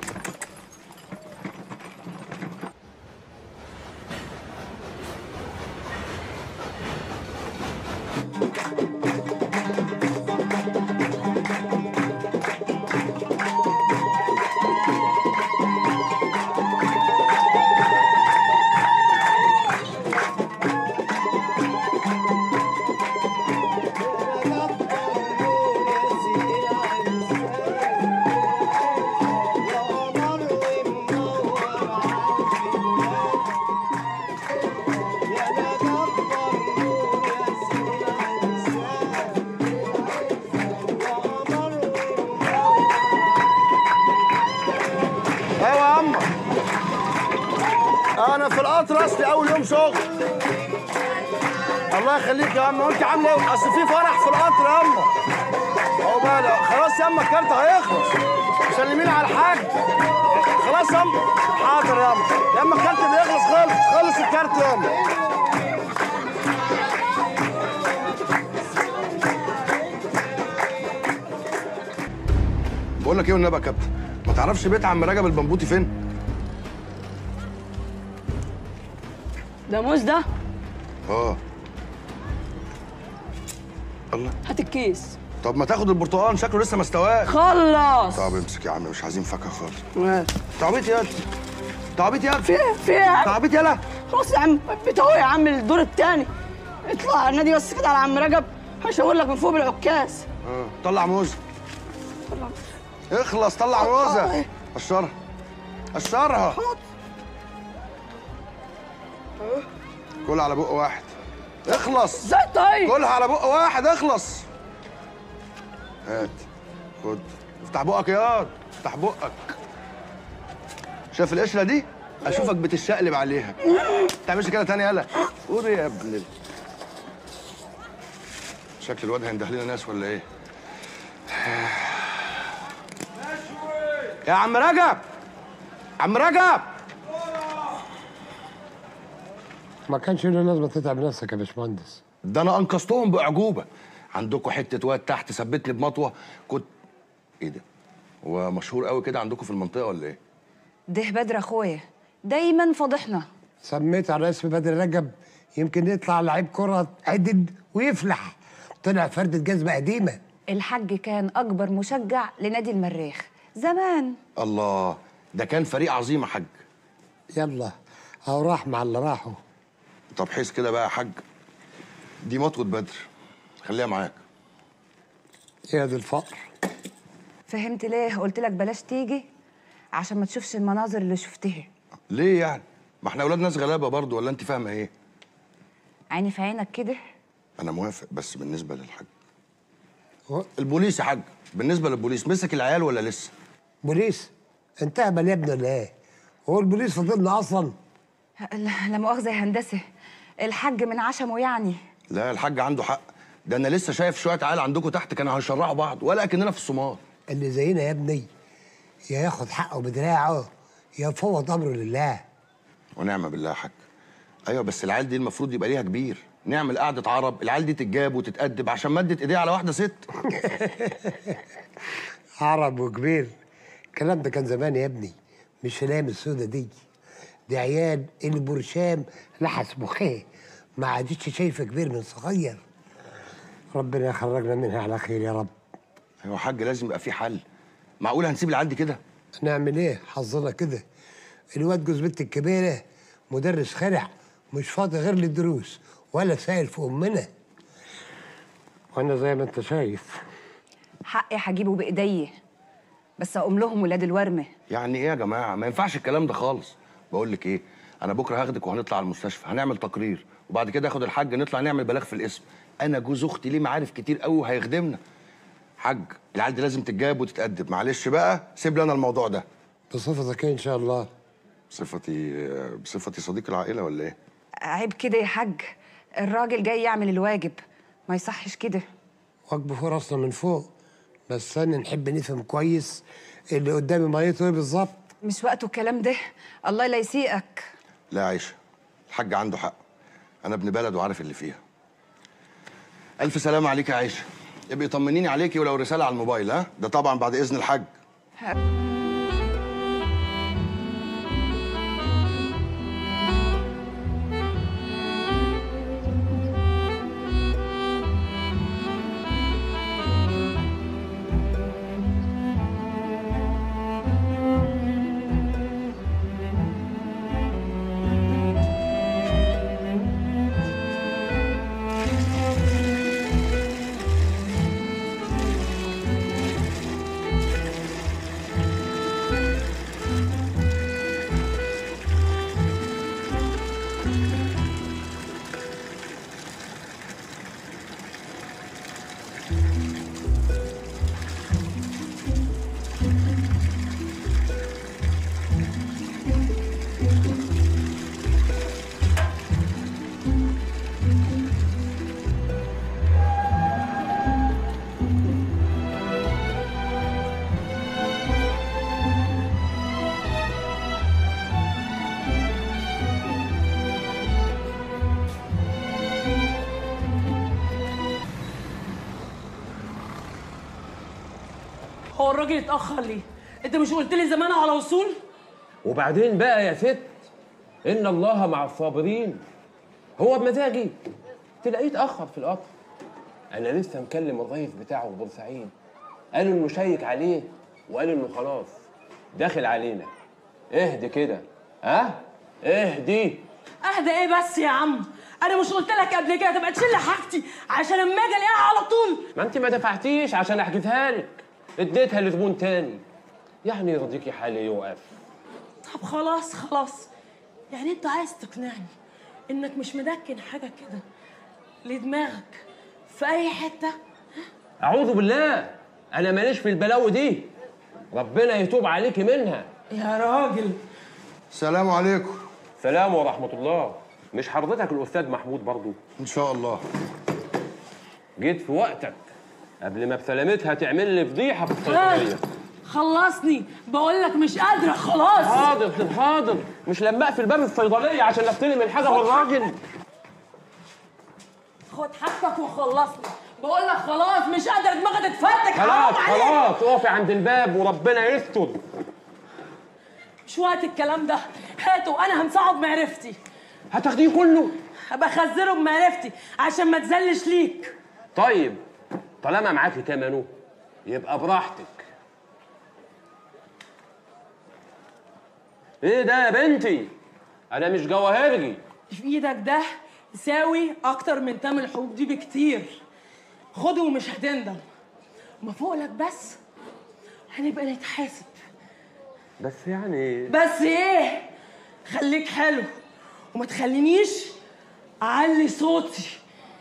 Speaker 2: ايوه يا عم انا في القطر اصلي اول يوم شغل الله يخليك يا عم وانت عامله ايه اصل في فرح في القطر يا عم اهو بقى لا، خلاص يا عم الكارت هيخلص سلميني على الحاج خلاص يا عم حاضر يا عم يا عم الكارت بيخلص خالص خلص الكارت يا عم بقول لك ايه والنبي يا كابتن ما تعرفش بيت عم رجب البنبوطي فين
Speaker 17: ده موز ده
Speaker 2: اه الله
Speaker 17: هات الكيس
Speaker 2: طب ما تاخد البرتقال شكله لسه ما استواش
Speaker 17: خلص
Speaker 2: طب امسك يا عم مش عايزين فاكهه خالص
Speaker 17: ماشي
Speaker 2: تعبيط يالا تعبيط يالا
Speaker 17: في في إيه يا عم
Speaker 2: تعبيط يالا
Speaker 17: خلاص يا عم بتهو يا عم الدور الثاني اطلع على النادي بس كده على عم رجب هشاور لك من فوق بالعكاز
Speaker 2: اه طلع موزه اخلص طلع موزه قشرها قشرها كل على بق واحد اخلص
Speaker 17: ازاي طيب
Speaker 2: كلها على بق واحد اخلص هات خد افتح بقك يا واد افتح بقك شايف القشره دي اشوفك بتشقلب عليها ما تعملش كده تاني يلا قول يا ابن ال... شكل الواد هينده لنا ناس ولا ايه يا عم رجب عم رجب
Speaker 18: ما كانش له لازمه تتعب نفسك يا باشمهندس
Speaker 2: ده انا انقذتهم باعجوبه عندكم حته واد تحت ثبتني بمطوه كنت ايه ده هو مشهور قوي كده عندكم في المنطقه ولا ايه
Speaker 14: ده بدر اخويا دايما فاضحنا
Speaker 18: سميت على اسم بدر رجب يمكن يطلع لعيب كره عدد ويفلح طلع فردة جزمه قديمه
Speaker 14: الحاج كان اكبر مشجع لنادي المريخ زمان
Speaker 2: الله ده كان فريق عظيم يا حاج
Speaker 18: يلا اهو راح مع اللي راحوا
Speaker 2: طب حس كده بقى يا حاج دي مطوه بدر خليها معاك
Speaker 18: يا دي الفقر
Speaker 14: فهمت ليه قلت لك بلاش تيجي عشان ما تشوفش المناظر اللي شفتها
Speaker 2: ليه يعني ما احنا اولاد ناس غلابه برضو ولا انت فاهمه ايه
Speaker 14: عيني في عينك كده
Speaker 2: انا موافق بس بالنسبه للحاج البوليس يا حاج بالنسبه للبوليس مسك العيال ولا لسه
Speaker 18: بوليس انت اهبل يا ابني ولا ايه هو البوليس فضلنا اصلا
Speaker 14: لا لا مؤاخذه يا هندسه الحاج من عشمه يعني
Speaker 2: لا الحاج عنده حق ده انا لسه شايف شويه عيال عندكم تحت كانوا هيشرعوا بعض ولا كاننا في الصومال
Speaker 18: اللي زينا يا ابني يا ياخد حقه بدراعه يا يفوض امره لله
Speaker 2: ونعم بالله يا حاج ايوه بس العيال دي المفروض يبقى ليها كبير نعمل قعده عرب العيال دي تتجاب وتتأدب عشان مدت ايديها على واحده ست
Speaker 18: عرب وكبير الكلام ده كان زمان يا ابني مش الايام السودة دي دي عيال البرشام لحس مخيه ما عادتش شايفه كبير من صغير ربنا يخرجنا منها على خير يا رب
Speaker 2: ايوه يا حاج لازم يبقى في حل معقول هنسيب العيال دي كده
Speaker 18: نعمل ايه حظنا كده الواد جوز بنت الكبيره مدرس خرع مش فاضي غير للدروس ولا سائل في امنا وانا زي ما انت شايف
Speaker 14: حقي هجيبه بايديا بس اقوم لهم ولاد الورمه
Speaker 2: يعني ايه يا جماعه ما ينفعش الكلام ده خالص بقول لك ايه انا بكره هاخدك وهنطلع على المستشفى هنعمل تقرير وبعد كده اخد الحاج نطلع نعمل بلاغ في الاسم انا جوز اختي ليه معارف كتير قوي وهيخدمنا حاج العيال دي لازم تتجاب وتتأدب معلش بقى سيب لي انا الموضوع ده
Speaker 18: بصفتك ان شاء الله
Speaker 2: بصفتي بصفتي صديق العائله ولا ايه
Speaker 14: عيب كده يا حاج الراجل جاي يعمل الواجب ما يصحش كده
Speaker 18: واجبه فوق راسنا من فوق بس انا نحب نفهم كويس اللي قدامي ميته ايه بالظبط
Speaker 14: مش وقته الكلام ده الله لا يسيئك
Speaker 2: لا يا عيشه الحاج عنده حق انا ابن بلد وعارف اللي فيها الف سلامه عليك يا عيشه ابقي طمنيني عليكي ولو رساله على الموبايل ها ده طبعا بعد اذن الحاج
Speaker 19: هو الراجل اتأخر ليه؟ أنت مش قلت لي زمانه على وصول؟
Speaker 10: وبعدين بقى يا ست ان الله مع الصابرين هو بمزاجي تلاقيه اتاخر في القطر انا لسه مكلم الرئيس بتاعه في بورسعيد قال انه شيك عليه وقال انه خلاص داخل علينا اهدي كده ها اهدي
Speaker 19: أهدى إيه بس يا عم؟ أنا مش قلت لك قبل كده تبقى تشيل لي حاجتي عشان لما أجي ألاقيها على طول
Speaker 10: ما انت ما دفعتيش عشان احجزها لك اديتها لزبون تاني يعني يرضيكي حالي يوقف
Speaker 19: طب خلاص خلاص يعني أنت عايز تقنعني إنك مش مدكن حاجة كده لدماغك في أي حتة
Speaker 10: اعوذ بالله انا ماليش في البلاوي دي ربنا يتوب عليكي منها
Speaker 19: يا راجل
Speaker 2: السلام عليكم
Speaker 10: سلام ورحمه الله مش حضرتك الاستاذ محمود برضو
Speaker 2: ان شاء الله
Speaker 10: جيت في وقتك قبل ما بسلامتها تعمل لي فضيحه في الصيدليه
Speaker 19: خلصني بقول لك مش قادرة خلاص
Speaker 10: حاضر حاضر مش لما اقفل باب الصيدليه عشان استلم الحاجه من الراجل
Speaker 19: خد حقك وخلصني بقول لك خلاص مش قادرة دماغي تتفتك
Speaker 10: خلاص
Speaker 19: حرام عليك.
Speaker 10: خلاص اقفي عند الباب وربنا يستر
Speaker 19: مش وقت الكلام ده هاته انا همسحه بمعرفتي
Speaker 10: هتاخديه كله
Speaker 19: هبقى اخزنه بمعرفتي عشان ما تزلش ليك
Speaker 10: طيب طالما معاكي تمنه يبقى براحتك ايه ده يا بنتي انا مش جواهرجي
Speaker 19: في ايدك ده يساوي اكتر من تمن الحبوب دي بكتير خده ومش هتندم ما فوقلك بس هنبقى نتحاسب
Speaker 10: بس يعني
Speaker 19: بس ايه خليك حلو وما تخلينيش اعلي صوتي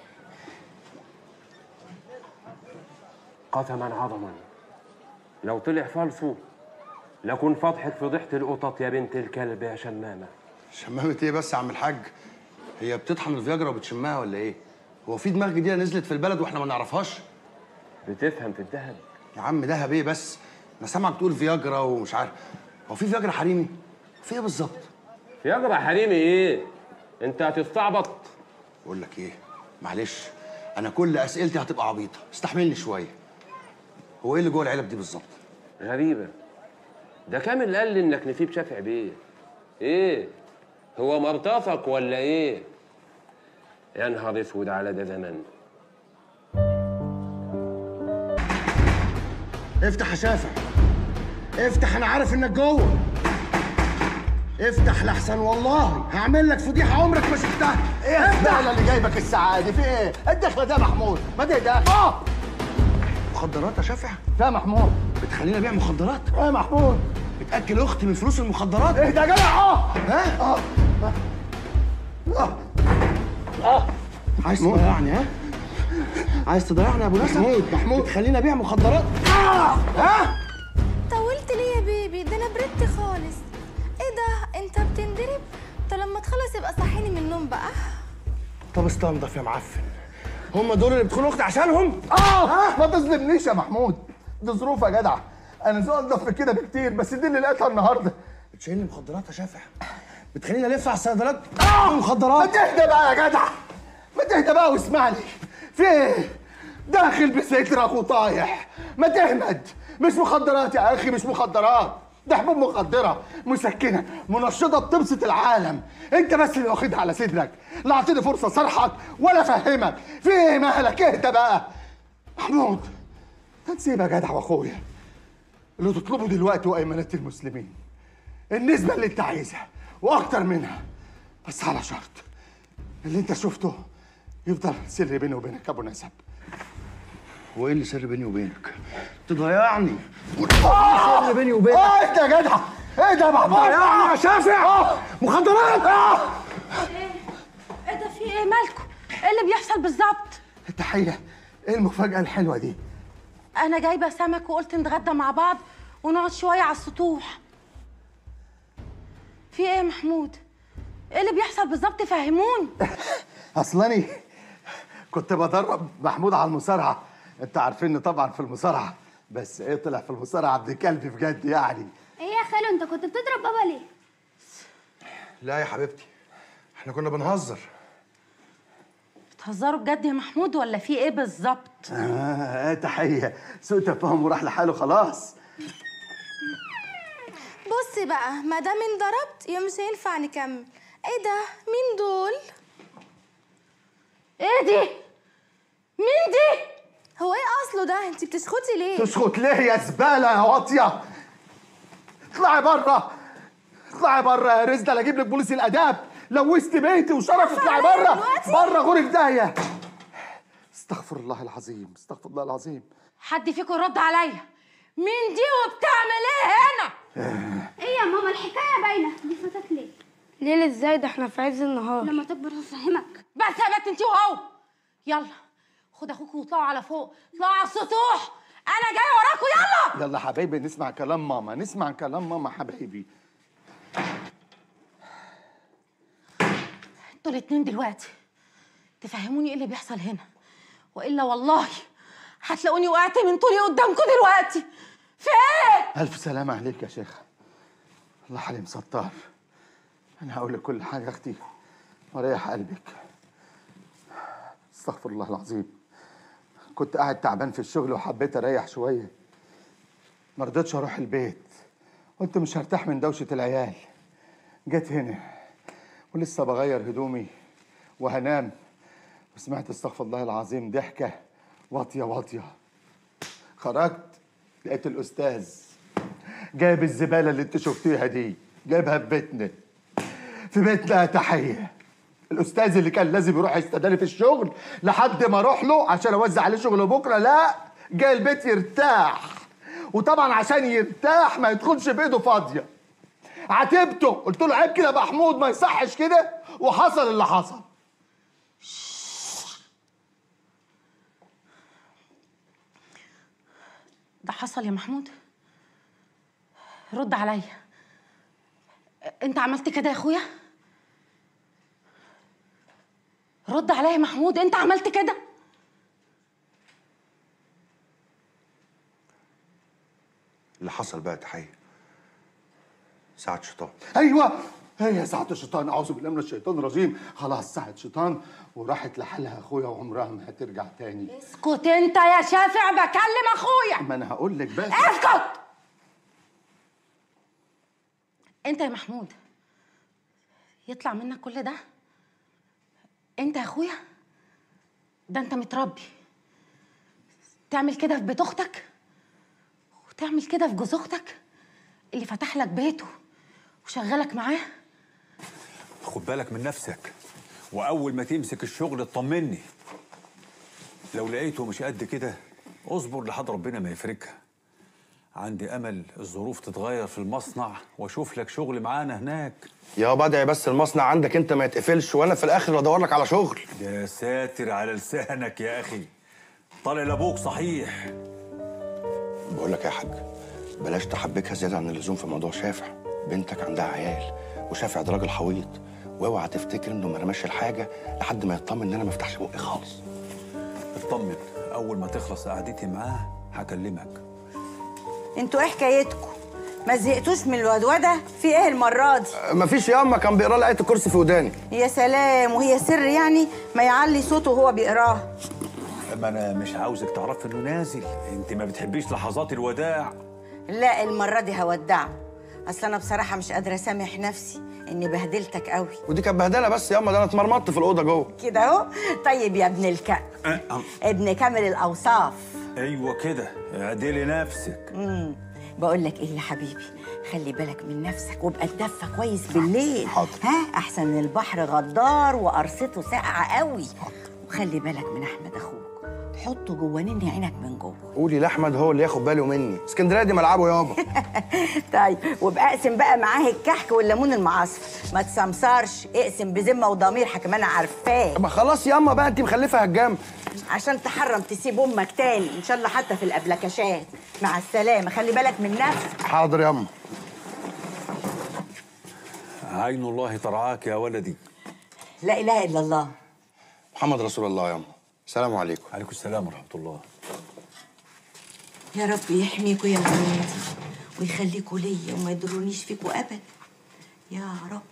Speaker 10: قسما عظما لو طلع فالصو لكن فضحك فضيحة القطط يا بنت الكلب يا شمامة
Speaker 2: شمامة ايه بس يا عم الحاج هي بتطحن الفياجرا وبتشمها ولا ايه هو في دماغ جديده نزلت في البلد واحنا ما نعرفهاش
Speaker 10: بتفهم في الذهب
Speaker 2: يا عم دهب ايه بس انا سامعك تقول فياجرا ومش عارف هو في فياجرا حريمي في ايه بالظبط
Speaker 10: فياجرا حريمي ايه انت هتستعبط
Speaker 2: بقول لك ايه معلش انا كل اسئلتي هتبقى عبيطه استحملني شويه هو ايه اللي جوه العلب دي بالظبط
Speaker 10: غريبة ده كامل قال لي انك نسيب شافع بيه ايه هو مرتفق ولا ايه يا نهار اسود على ده زمان
Speaker 2: افتح يا شافع افتح انا عارف انك جوه افتح لحسن والله هعمل لك فضيحه عمرك ما شفتها
Speaker 1: ايه الزباله اللي جايبك الساعه دي في ايه؟ الدخله ده محمود ما ده ده اه
Speaker 2: مخدرات يا شافع
Speaker 1: ده محمود
Speaker 2: بتخليني ابيع مخدرات
Speaker 1: ايه محمود
Speaker 2: بتاكل اختي من فلوس المخدرات
Speaker 1: ايه ده يا جدع اه
Speaker 2: ها
Speaker 1: اه اه اه
Speaker 2: عايز تضيعني ها عايز تضيعني يا ابو نسب محمود محمود بتخليني ابيع مخدرات
Speaker 1: اه ها
Speaker 15: طولت ليه يا بيبي ده انا بردت خالص ايه ده انت بتندرب طب لما تخلص يبقى صحيني من النوم بقى
Speaker 2: طب استنضف يا معفن هم دول اللي بتخونوا اختي عشانهم
Speaker 1: اه ما تظلمنيش يا محمود دي ظروف يا جدع انا ذوق انضف من كده بكتير بس دي اللي لقيتها النهارده
Speaker 2: بتشيلني مخدرات يا شافع بتخليني الف على الصيدلات
Speaker 1: ما
Speaker 2: مخدرات
Speaker 1: تهدى بقى يا جدع ما تهدى بقى واسمعني في ايه داخل بسترك وطايح ما تهمد مش مخدرات يا اخي مش مخدرات ده حبوب مخدرة مسكنة منشطة بتبسط العالم انت بس اللي واخدها على صدرك لا اعطيني فرصة صرحك ولا افهمك في ايه مالك اهدى بقى محمود تنسيب يا جدع واخويا اللي تطلبه دلوقتي هو ايمانات المسلمين النسبة اللي انت عايزها واكتر منها بس على شرط اللي انت شفته يفضل سر بيني وبينك ابو نسب
Speaker 2: وايه اللي سر بيني وبينك تضيعني
Speaker 1: آه!
Speaker 2: سر بيني وبينك
Speaker 1: اه انت يا جدع ايه ده يا محمود
Speaker 2: ضيعني يا شافع مخدرات
Speaker 3: ايه ده في ايه مالكم ايه اللي بيحصل بالظبط
Speaker 1: التحية ايه المفاجأة الحلوة دي
Speaker 3: انا جايبه سمك وقلت نتغدى مع بعض ونقعد شويه على السطوح في ايه يا محمود ايه اللي بيحصل بالظبط فهموني
Speaker 1: اصلاني كنت بدرب محمود على المصارعة انت عارفيني طبعا في المصارعة بس ايه طلع في المصارعة ابن كلب بجد يعني
Speaker 15: ايه يا خالو انت كنت بتضرب بابا ليه
Speaker 2: لا يا حبيبتي احنا كنا بنهزر
Speaker 3: بتهزروا بجد يا محمود ولا في ايه بالظبط
Speaker 1: آه ايه تحية سوء تفاهم وراح لحاله خلاص
Speaker 15: بص بقى ما دام انضربت يا مش هينفع نكمل ايه ده مين دول
Speaker 3: ايه دي مين دي
Speaker 15: هو ايه اصله ده انت بتسخطي ليه
Speaker 1: تسكت ليه يا زبالة يا واطية اطلعي بره اطلعي بره يا رزدة لا اجيب لك بوليس الاداب لوثت بيتي وشرفي اطلعي بره
Speaker 15: دلوقتي؟
Speaker 1: بره غوري في داهية استغفر الله العظيم استغفر الله العظيم
Speaker 3: حد فيكم رد عليا مين دي وبتعمل ايه هنا
Speaker 15: ايه يا ماما الحكايه باينه دي فاتك ليه
Speaker 8: ليل ازاي ده احنا في عز النهار
Speaker 15: لما تكبر هفهمك
Speaker 3: بس يا بنت انت وهو يلا خد اخوك واطلعوا على فوق اطلعوا على السطوح انا جايه وراكم يلا
Speaker 1: يلا حبايبي نسمع كلام ماما نسمع كلام ماما حبايبي
Speaker 3: انتوا الاتنين دلوقتي تفهموني ايه اللي بيحصل هنا والا والله هتلاقوني وقعت من طولي قدامكم دلوقتي في ايه
Speaker 1: ألف سلامة عليك يا شيخ الله حليم ستار أنا هقول لك كل حاجة يا أختي وريح قلبك استغفر الله العظيم كنت قاعد تعبان في الشغل وحبيت أريح شوية ما رضيتش أروح البيت قلت مش هرتاح من دوشة العيال جيت هنا ولسه بغير هدومي وهنام وسمعت استغفر الله العظيم ضحكة واطية واطية خرجت لقيت الأستاذ جايب الزبالة اللي انت شفتيها دي جايبها في بيتنا في بيتنا يا تحية الأستاذ اللي كان لازم يروح يستداني في الشغل لحد ما أروح له عشان أوزع عليه شغل بكرة لا جاي البيت يرتاح وطبعا عشان يرتاح ما يدخلش بإيده فاضية عاتبته قلت له عيب كده يا محمود ما يصحش كده وحصل اللي حصل
Speaker 3: ده حصل يا محمود رد عليا انت عملت كده يا اخويا رد عليا يا محمود انت عملت كده
Speaker 2: اللي حصل بقى تحيه ساعة شيطان
Speaker 1: ايوه هي ساعة الشيطان اعوذ بالله من الشيطان الرجيم خلاص ساعة شيطان وراحت لحالها اخويا وعمرها ما هترجع تاني
Speaker 3: اسكت انت يا شافع بكلم اخويا
Speaker 1: ما انا هقول لك بس
Speaker 3: اسكت انت يا محمود يطلع منك كل ده انت يا اخويا ده انت متربي تعمل كده في بيت اختك وتعمل كده في جوز اختك اللي فتح لك بيته وشغلك معاه
Speaker 20: خد بالك من نفسك واول ما تمسك الشغل اطمني لو لقيته مش قد كده اصبر لحد ربنا ما يفرجها عندي امل الظروف تتغير في المصنع واشوف لك شغل معانا هناك
Speaker 2: يا بدعي بس المصنع عندك انت ما يتقفلش وانا في الاخر ادور لك على شغل
Speaker 20: يا ساتر على لسانك يا اخي طالع لابوك صحيح
Speaker 2: بقول لك يا حاج بلاش تحبكها زياده عن اللزوم في موضوع شافع بنتك عندها عيال وشافع ده راجل حويط واوعى تفتكر انه ما رماش الحاجه لحد ما يطمن ان انا ما افتحش بقي خالص
Speaker 20: اطمن اول ما تخلص قعدتي معاه هكلمك
Speaker 9: انتوا ايه حكايتكم ما زهقتوش من الودوده في ايه المره دي
Speaker 2: مفيش ياما كان بيقرا لي ايه الكرسي في وداني
Speaker 9: يا سلام وهي سر يعني ما يعلي صوته وهو بيقراه
Speaker 20: اما انا مش عاوزك تعرفي انه نازل انت ما بتحبيش لحظات الوداع
Speaker 9: لا المره دي هودعه اصل انا بصراحه مش قادره اسامح نفسي اني بهدلتك قوي
Speaker 2: ودي كانت بهدله بس ياما ده انا اتمرمطت في الاوضه جوه
Speaker 9: كده اهو طيب يا ابن الكلب ابن كامل الاوصاف
Speaker 20: ايوه كده اعدلي نفسك
Speaker 9: امم بقول لك ايه يا حبيبي خلي بالك من نفسك وابقى تدفى كويس بالليل حاضر ها احسن من البحر غدار وقرصته ساقعه قوي وخلي بالك من احمد اخوك حطه جوه نني عينك من جوه
Speaker 2: قولي لاحمد هو اللي ياخد باله مني اسكندريه دي ملعبه يابا
Speaker 9: طيب وابقى اقسم بقى معاه الكحك والليمون المعصفر ما تسمسرش اقسم بذمه وضمير حكم انا عارفاه
Speaker 2: ما خلاص ياما بقى انت مخلفه هجام
Speaker 9: عشان تحرم تسيب امك تاني ان شاء الله حتى في الابلكاشات مع السلامه خلي بالك من نفسك
Speaker 2: حاضر ياما
Speaker 20: عين الله ترعاك يا ولدي
Speaker 9: لا اله الا الله
Speaker 2: محمد رسول الله ياما السلام عليكم
Speaker 20: عليكم السلام ورحمه الله
Speaker 9: يا رب يحميكوا يا ولادي ويخليكوا ليا وما يضرونيش فيكوا ابدا يا رب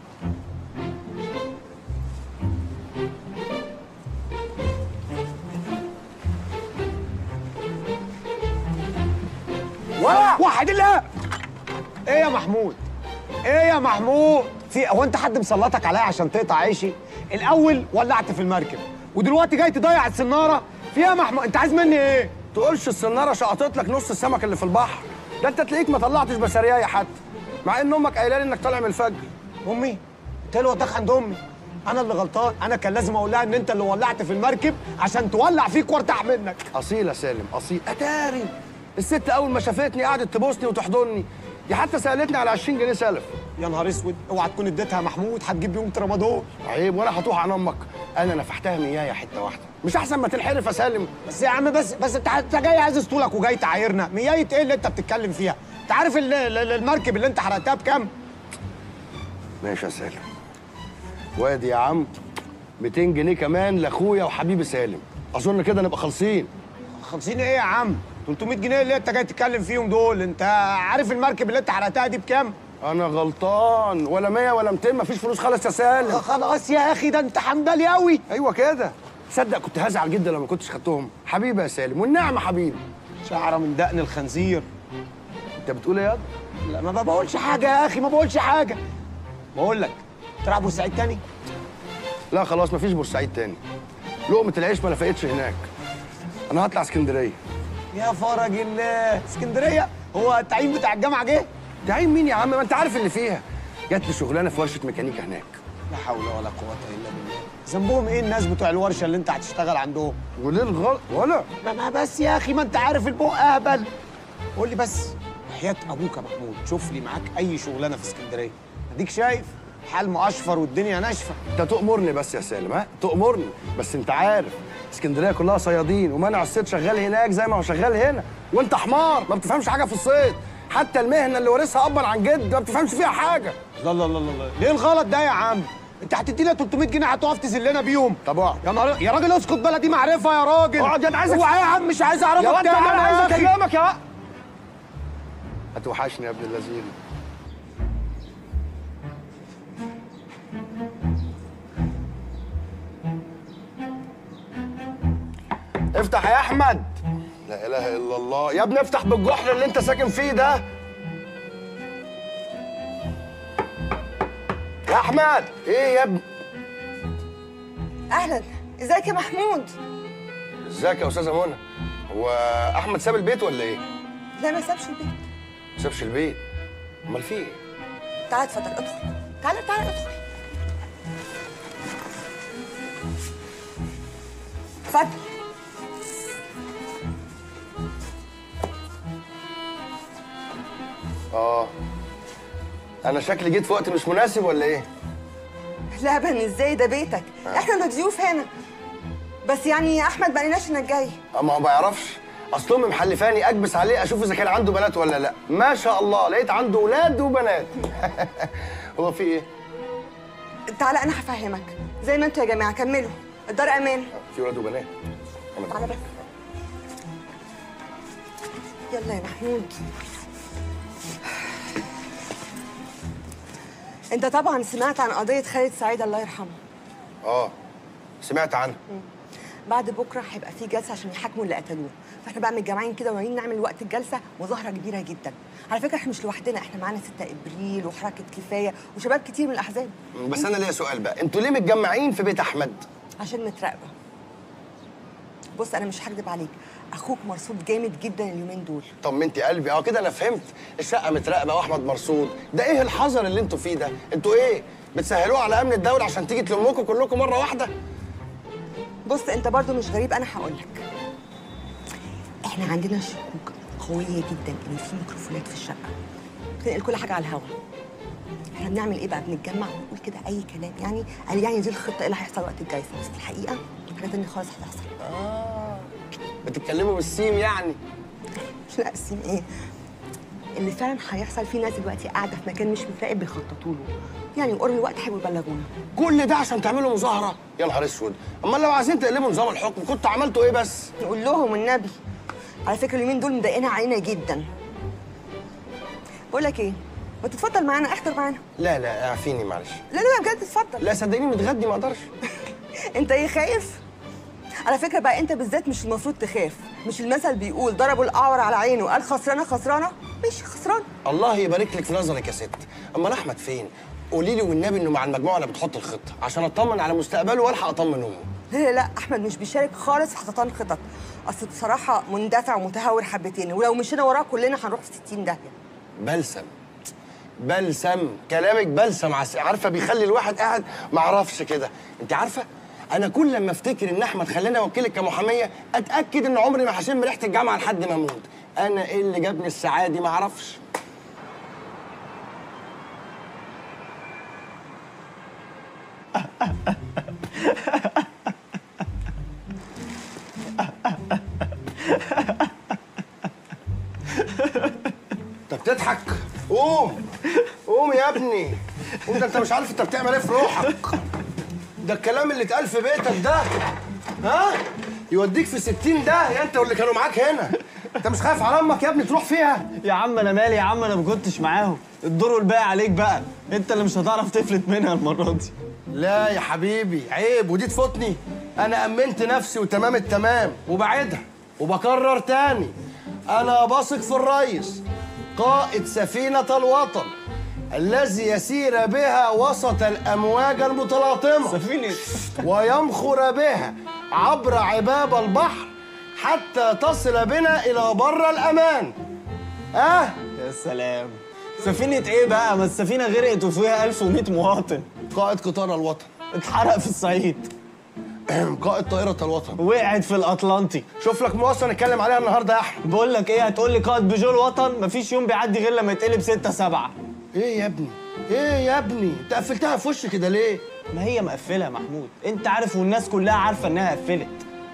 Speaker 21: وحد الله ايه يا محمود ايه يا محمود في هو انت حد مسلطك عليا عشان تقطع عيشي الاول ولعت في المركب ودلوقتي جاي تضيع السناره فيها يا محمود انت عايز مني ايه
Speaker 2: تقولش السناره شقطت لك نص السمك اللي في البحر ده انت تلاقيك ما طلعتش بسريايه حتى مع ان امك قايله لي انك طالع من الفجر
Speaker 21: امي انت اللي وداك عند امي انا اللي غلطان انا كان لازم اقول لها ان انت اللي ولعت في المركب عشان تولع فيك وارتاح منك
Speaker 2: اصيل يا سالم اصيل اتاري الست اول ما شافتني قعدت تبوسني وتحضني دي حتى سالتني على 20 جنيه سلف
Speaker 21: يا نهار اسود اوعى تكون اديتها محمود هتجيب بيهم ترامادول
Speaker 2: عيب ولا هتوح عن امك انا نفحتها ميايه حته واحده مش احسن ما تنحرف يا سالم
Speaker 21: بس يا عم بس بس انت انت جاي عايز طولك وجاي تعايرنا ميايه ايه اللي انت بتتكلم فيها انت عارف ال- ال- المركب اللي انت حرقتها بكام
Speaker 2: ماشي يا سالم وادي يا عم 200 جنيه كمان لاخويا وحبيبي سالم اظن كده نبقى خالصين
Speaker 21: خالصين ايه يا عم 300 جنيه اللي انت جاي تتكلم فيهم دول انت عارف المركب اللي انت حرقتها دي بكام
Speaker 2: انا غلطان ولا 100 ولا 200 مفيش فلوس خالص يا سالم
Speaker 21: خلاص يا اخي ده انت حنبلي قوي
Speaker 2: ايوه كده تصدق كنت هزعل جدا لو ما كنتش خدتهم حبيبي يا سالم والنعمه حبيبي
Speaker 21: شعره من دقن الخنزير
Speaker 2: انت بتقول ايه يا
Speaker 21: لا ما بقولش حاجه يا اخي ما بقولش حاجه بقول لك تلعب بورسعيد تاني
Speaker 2: لا خلاص مفيش بورسعيد تاني لقمه العيش ما لفقتش هناك انا هطلع اسكندريه
Speaker 21: يا فرج الله اسكندريه هو التعيين بتاع الجامعه جه
Speaker 2: تعيين مين يا عم ما انت عارف اللي فيها جات لي شغلانه في ورشه ميكانيكا هناك
Speaker 21: لا حول ولا قوه الا بالله ذنبهم ايه الناس بتوع الورشه اللي انت هتشتغل عندهم
Speaker 2: وليه الغلط ولا
Speaker 21: ما, ما بس يا اخي ما انت عارف البق اهبل قول لي بس حياه ابوك يا محمود شوف لي معاك اي شغلانه في اسكندريه اديك شايف حال مقشفر والدنيا ناشفه
Speaker 2: انت تؤمرني بس يا سالم ها تؤمرني بس انت عارف اسكندريه كلها صيادين ومنع الصيد شغال هناك زي ما هو شغال هنا وانت حمار ما بتفهمش حاجه في الصيد حتى المهنه اللي وارثها ابا عن جد ما بتفهمش فيها حاجه
Speaker 21: لا لا لا لا ليه الغلط ده يا عم انت هتدينا 300 جنيه هتقف تذلنا بيهم
Speaker 2: طب اقعد
Speaker 21: يا نهار يا راجل اسكت بلدي معرفه يا راجل
Speaker 2: اقعد يا انا عايزك
Speaker 21: اوعى يا عم مش عايز اعرفك
Speaker 2: يا واد
Speaker 21: تاني
Speaker 2: تعالى،
Speaker 21: يا
Speaker 2: عايز
Speaker 21: أخي.
Speaker 2: اكلمك يا واد هتوحشني يا ابن اللذين افتح يا احمد لا اله الا الله يا ابني افتح بالجحر اللي انت ساكن فيه ده يا احمد ايه يا ابني
Speaker 9: اهلا ازيك يا محمود
Speaker 2: ازيك يا استاذه منى هو احمد ساب البيت ولا ايه
Speaker 9: لا ما سابش البيت
Speaker 2: ما سابش البيت امال في ايه
Speaker 9: تعال اتفضل ادخل تعال تعال ادخل اتفضل
Speaker 2: اه انا شكلي جيت في وقت مش مناسب ولا ايه
Speaker 9: لا بن ازاي ده بيتك احنا اللي ضيوف هنا بس يعني احمد ما قالناش انك جاي
Speaker 2: اه ما هو ما يعرفش اصل امي محلفاني اكبس عليه اشوف اذا كان عنده بنات ولا لا ما شاء الله لقيت عنده ولاد وبنات هو في ايه
Speaker 6: تعالى انا هفهمك زي ما انتوا يا جماعه كملوا الدار امان
Speaker 2: في ولاد وبنات
Speaker 6: تعالى بس يلا يا محمود انت طبعا سمعت عن قضيه خالد سعيد الله يرحمه
Speaker 2: اه سمعت عنها
Speaker 6: بعد بكره هيبقى في جلسه عشان يحاكموا اللي قتلوه فاحنا بقى متجمعين كده وناويين نعمل وقت الجلسه مظاهره كبيره جدا على فكره احنا مش لوحدنا احنا معانا 6 ابريل وحركه كفايه وشباب كتير من الاحزاب
Speaker 2: بس انا ليا سؤال بقى انتوا ليه متجمعين في بيت احمد
Speaker 6: عشان متراقبه بص انا مش هكدب عليك اخوك مرصود جامد جدا اليومين دول
Speaker 2: طمنتي قلبي اه كده انا فهمت الشقه متراقبه واحمد مرصود ده ايه الحذر اللي انتوا فيه ده انتوا ايه بتسهلوه على امن الدوله عشان تيجي تلموكوا كلكم مره واحده
Speaker 6: بص انت برضو مش غريب انا هقول لك احنا عندنا شكوك قويه جدا ان في ميكروفونات في الشقه بتنقل كل حاجه على الهوا احنا بنعمل ايه بقى بنتجمع ونقول كده اي كلام يعني قال يعني دي الخطه ايه اللي هيحصل وقت الجايزه بس في الحقيقه حاجه تانية خالص هتحصل
Speaker 2: اه بتتكلموا بالسيم يعني
Speaker 6: مش لا السين ايه اللي فعلا هيحصل في ناس دلوقتي قاعده في مكان مش متراقب بيخططوا له يعني وقرب الوقت هيبقوا يبلغونا
Speaker 2: كل ده عشان تعملوا مظاهره يا نهار اسود امال لو عايزين تقلبوا نظام الحكم كنتوا عملتوا ايه بس
Speaker 6: نقول لهم النبي على فكره اليومين دول مضايقين علينا جدا بقول لك ايه ما تتفضل معانا احضر معانا
Speaker 2: لا لا اعفيني معلش
Speaker 6: لا لا بجد اتفضل
Speaker 2: لا صدقيني متغدي ما اقدرش
Speaker 6: انت ايه خايف على فكره بقى انت بالذات مش المفروض تخاف مش المثل بيقول ضربوا الاعور على عينه قال خسرانه خسرانه ماشي خسران
Speaker 2: الله يبارك لك في نظرك يا ست امال احمد فين قولي لي والنبي انه مع المجموعه اللي بتحط الخطه عشان اطمن على مستقبله والحق اطمن امه
Speaker 6: لا لا لا احمد مش بيشارك خالص في خططان خطط اصل بصراحه مندفع ومتهور حبتين ولو مشينا وراه كلنا هنروح في 60 داهيه
Speaker 2: بلسم بلسم كلامك بلسم عس... عارفه بيخلي الواحد قاعد ما اعرفش كده انت عارفه انا كل لما افتكر ان احمد خلاني اوكلك كمحاميه اتاكد ان عمري ما هشم ريحه الجامعه لحد ما اموت انا ايه اللي جابني السعاده دي ما اعرفش انت بتضحك قوم قوم يا ابني قوم ده انت مش عارف انت بتعمل ايه في روحك ده الكلام اللي اتقال في بيتك ده ها يوديك في 60 ده يا انت واللي كانوا معاك هنا انت مش خايف على امك يا ابني تروح فيها
Speaker 16: يا عم انا مالي يا عم انا ما كنتش معاهم الدور والباقي عليك بقى انت اللي مش هتعرف تفلت منها المره دي
Speaker 2: لا يا حبيبي عيب ودي تفوتني انا امنت نفسي وتمام التمام وبعدها وبكرر تاني انا بثق في الريس قائد سفينه الوطن الذي يسير بها وسط الامواج المتلاطمه
Speaker 16: سفينه
Speaker 2: ويمخر بها عبر عباب البحر حتى تصل بنا الى بر الامان اه
Speaker 16: يا سلام سفينة ايه بقى؟ ما السفينة غرقت وفيها 1100 مواطن
Speaker 2: قائد قطار الوطن
Speaker 16: اتحرق في الصعيد
Speaker 2: قائد طائرة الوطن
Speaker 16: وقعت في الأطلنطي
Speaker 2: شوف لك مواصلة نتكلم عليها النهارده يا أحمد
Speaker 16: بقول لك إيه هتقول لي قائد بيجو الوطن مفيش يوم بيعدي غير لما يتقلب 6 7
Speaker 2: إيه يا ابني؟ إيه يا ابني؟ أنت قفلتها في وشي كده ليه؟
Speaker 16: ما هي مقفلة يا محمود أنت عارف والناس كلها عارفة إنها قفلت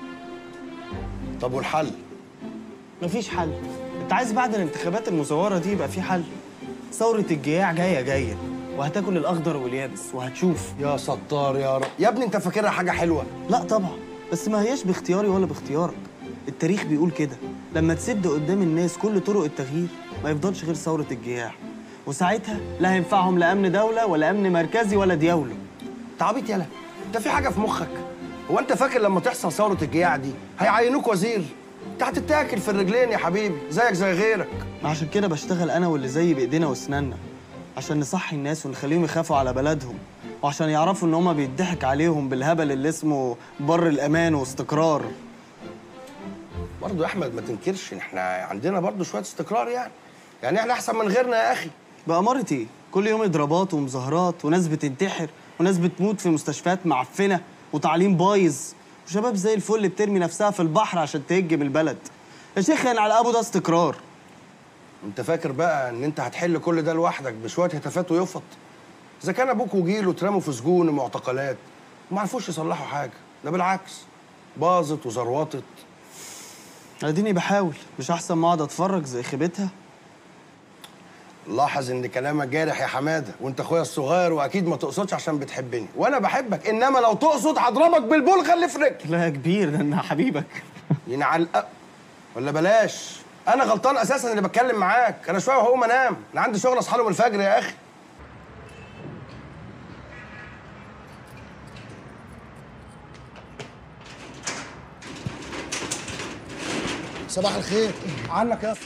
Speaker 2: طب والحل؟
Speaker 16: مفيش حل أنت عايز بعد الانتخابات المزورة دي يبقى في حل ثورة الجياع جاية جاية وهتاكل الأخضر واليابس وهتشوف
Speaker 2: يا ستار يا رب يا ابني أنت فاكرها حاجة حلوة
Speaker 16: لا طبعا بس ما هياش باختياري ولا باختيارك التاريخ بيقول كده لما تسد قدام الناس كل طرق التغيير ما يفضلش غير ثورة الجياع وساعتها لا هينفعهم لا أمن دولة ولا أمن مركزي ولا ديولة
Speaker 2: تعبيط يالا أنت في حاجة في مخك هو أنت فاكر لما تحصل ثورة الجياع دي هيعينوك وزير؟ أنت هتتاكل في الرجلين يا حبيبي زيك زي غيرك
Speaker 16: عشان كده بشتغل أنا واللي زيي بإيدينا وأسناننا عشان نصحي الناس ونخليهم يخافوا على بلدهم وعشان يعرفوا ان هما بيضحك عليهم بالهبل اللي اسمه بر الامان واستقرار
Speaker 2: برضه يا احمد ما تنكرش ان احنا عندنا برضه شويه استقرار يعني يعني احنا احسن من غيرنا يا اخي
Speaker 16: بأمارة ايه كل يوم اضرابات ومظاهرات وناس بتنتحر وناس بتموت في مستشفيات معفنه وتعليم بايظ وشباب زي الفل بترمي نفسها في البحر عشان تهجم البلد يا شيخ يعني على ابو ده استقرار
Speaker 2: انت فاكر بقى ان انت هتحل كل ده لوحدك بشويه هتافات ويفط اذا كان ابوك وجيله اترموا في سجون ومعتقلات وما عرفوش يصلحوا حاجه ده بالعكس باظت وزروطت
Speaker 16: اديني بحاول مش احسن ما اقعد اتفرج زي خيبتها
Speaker 2: لاحظ ان كلامك جارح يا حماده وانت اخويا الصغير واكيد ما تقصدش عشان بتحبني وانا بحبك انما لو تقصد هضربك بالبلغه اللي في رجلك
Speaker 16: لا يا كبير ده انا حبيبك
Speaker 2: ينعل ولا بلاش انا غلطان اساسا اللي بتكلم معاك انا شويه وهقوم انام انا عندي شغل اصحى له من الفجر يا اخي
Speaker 7: صباح الخير عنك يا اسطى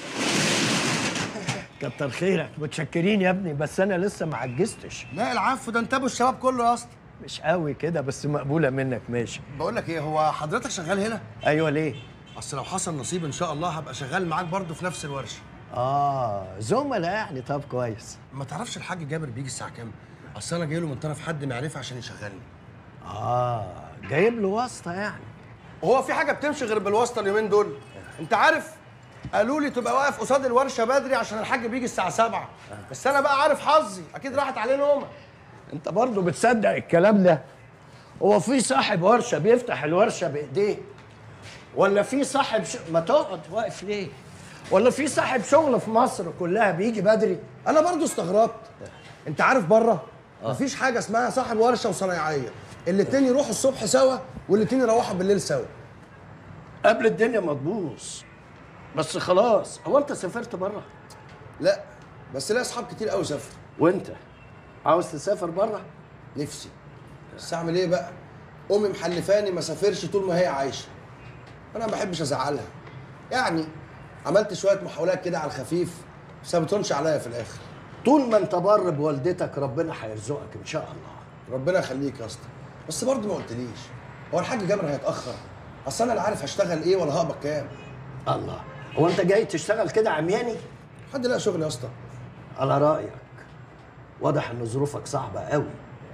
Speaker 22: كتر خيرك متشكرين يا ابني بس انا لسه ما عجزتش
Speaker 7: لا العفو ده انت ابو الشباب كله يا اسطى
Speaker 22: مش قوي كده بس مقبوله منك ماشي
Speaker 7: بقول لك ايه هو حضرتك شغال هنا
Speaker 22: ايوه ليه
Speaker 7: اصل لو حصل نصيب ان شاء الله هبقى شغال معاك برضه في نفس الورشه
Speaker 22: اه زملاء يعني طب كويس
Speaker 7: ما تعرفش الحاج جابر بيجي الساعه كام اصل انا جاي له من طرف حد معرفه عشان يشغلني
Speaker 22: اه جايب له واسطه يعني
Speaker 2: هو في حاجه بتمشي غير بالواسطه اليومين دول انت عارف قالوا لي تبقى واقف قصاد الورشه بدري عشان الحاج بيجي الساعه 7 بس انا بقى عارف حظي اكيد راحت عليه نومه
Speaker 22: انت برضه بتصدق الكلام ده هو في صاحب ورشه بيفتح الورشه بايديه ولا في صاحب ش... ما تقعد واقف ليه ولا في صاحب شغل في مصر كلها بيجي بدري
Speaker 2: انا برضو استغربت انت عارف بره مفيش حاجه اسمها صاحب ورشه وصنايعيه الاتنين يروحوا الصبح سوا والاتنين يروحوا بالليل سوا
Speaker 22: قبل الدنيا ما تبوظ بس خلاص هو انت سافرت بره
Speaker 2: لا بس ليا اصحاب كتير قوي سافروا
Speaker 22: وانت عاوز تسافر بره
Speaker 2: نفسي بس اعمل ايه بقى امي محلفاني ما سافرش طول ما هي عايشه انا ما بحبش ازعلها يعني عملت شويه محاولات كده على الخفيف بس ما بتهونش عليا في الاخر
Speaker 22: طول ما انت بر بوالدتك ربنا هيرزقك ان شاء الله
Speaker 2: ربنا يخليك يا اسطى بس برضه ما قلتليش هو الحاج جابر هيتاخر اصل انا لا عارف هشتغل ايه ولا هقبض كام
Speaker 22: الله هو انت جاي تشتغل كده عمياني
Speaker 2: حد لقى شغل يا اسطى
Speaker 22: على رايك واضح ان ظروفك صعبه قوي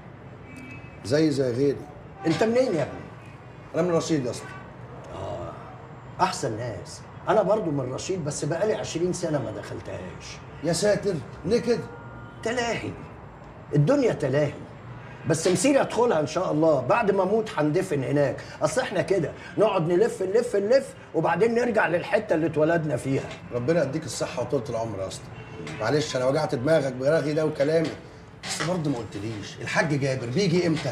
Speaker 2: زي زي غيري
Speaker 22: انت منين يا ابني
Speaker 2: انا من رشيد يا اسطى
Speaker 22: اه احسن ناس انا برضو من رشيد بس بقالي 20 سنه ما دخلتهاش
Speaker 2: يا ساتر ليه كده
Speaker 22: تلاهي الدنيا تلاهي بس مسيري ادخلها ان شاء الله بعد ما اموت هندفن هناك اصل احنا كده نقعد نلف نلف نلف وبعدين نرجع للحته اللي اتولدنا فيها
Speaker 2: ربنا يديك الصحه وطولة العمر يا اسطى معلش انا وجعت دماغك برغي ده وكلامي بس برضه ما قلتليش الحاج جابر بيجي امتى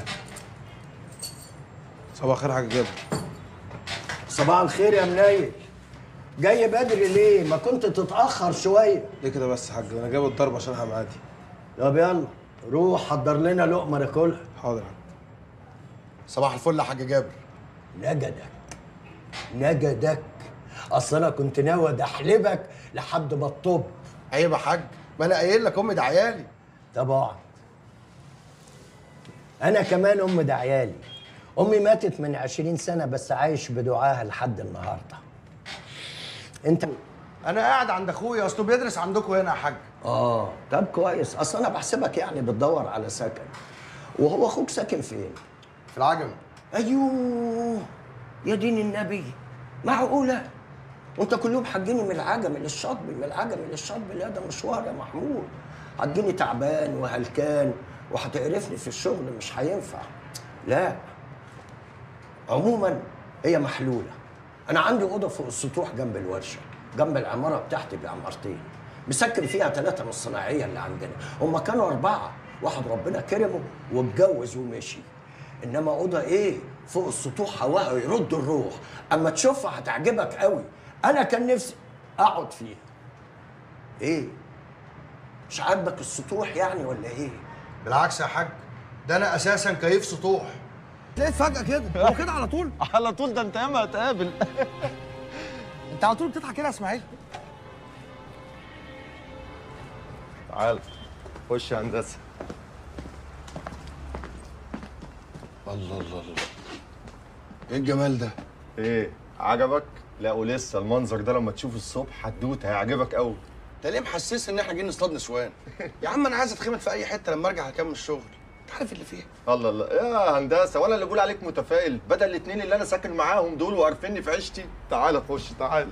Speaker 7: صباح الخير حاج جابر
Speaker 22: صباح الخير يا منيل جاي بدري ليه ما كنت تتاخر شويه
Speaker 7: ليه كده بس يا حاج انا جايب الضرب عشان حمادي
Speaker 22: طب يلا روح حضر لنا لقمه ناكلها
Speaker 7: حاضر
Speaker 2: صباح الفل يا حاج جابر
Speaker 22: نجدك نجدك اصل انا كنت ناوي ادحلبك لحد ما تطب
Speaker 2: عيب يا حاج ما انا قايل لك امي ده عيالي
Speaker 22: طبعا انا كمان ام ده عيالي امي ماتت من عشرين سنه بس عايش بدعاها لحد النهارده انت
Speaker 2: انا قاعد عند اخويا اصله بيدرس عندكم هنا يا حاج
Speaker 22: اه طب كويس اصل انا بحسبك يعني بتدور على سكن وهو اخوك ساكن فين
Speaker 2: في العجم
Speaker 22: ايوه يا دين النبي معقوله وانت كل يوم حجيني من العجم للشطب من العجم للشطب لا ده مشوار يا محمود حجيني تعبان وهلكان وهتقرفني في الشغل مش هينفع لا عموما هي محلوله انا عندي اوضه فوق السطوح جنب الورشه جنب العماره بتاعتي بعمارتين مسكن فيها ثلاثه من الصناعيه اللي عندنا هم كانوا اربعه واحد ربنا كرمه واتجوز ومشي انما اوضه ايه فوق السطوح هواها يرد الروح اما تشوفها هتعجبك قوي انا كان نفسي اقعد فيها ايه مش عاجبك السطوح يعني ولا ايه
Speaker 2: بالعكس يا حاج ده انا اساسا كيف سطوح لقيت فجاه كده هو كده على طول
Speaker 16: على طول ده انت ياما هتقابل
Speaker 2: انت على طول بتضحك كده يا اسماعيل
Speaker 23: تعال خش يا هندسه
Speaker 2: الله الله الله ايه الجمال ده
Speaker 23: ايه عجبك لا ولسه المنظر ده لما تشوفه الصبح حدوته هيعجبك قوي
Speaker 2: انت ليه محسسني ان احنا جايين نصطاد نسوان يا عم انا عايز اتخمد في اي حته لما ارجع اكمل الشغل انت عارف اللي فيها
Speaker 23: الله الله يا هندسه ولا اللي بقول عليك متفائل بدل الاثنين اللي انا ساكن معاهم دول وعارفيني في عيشتي تعال خش تعال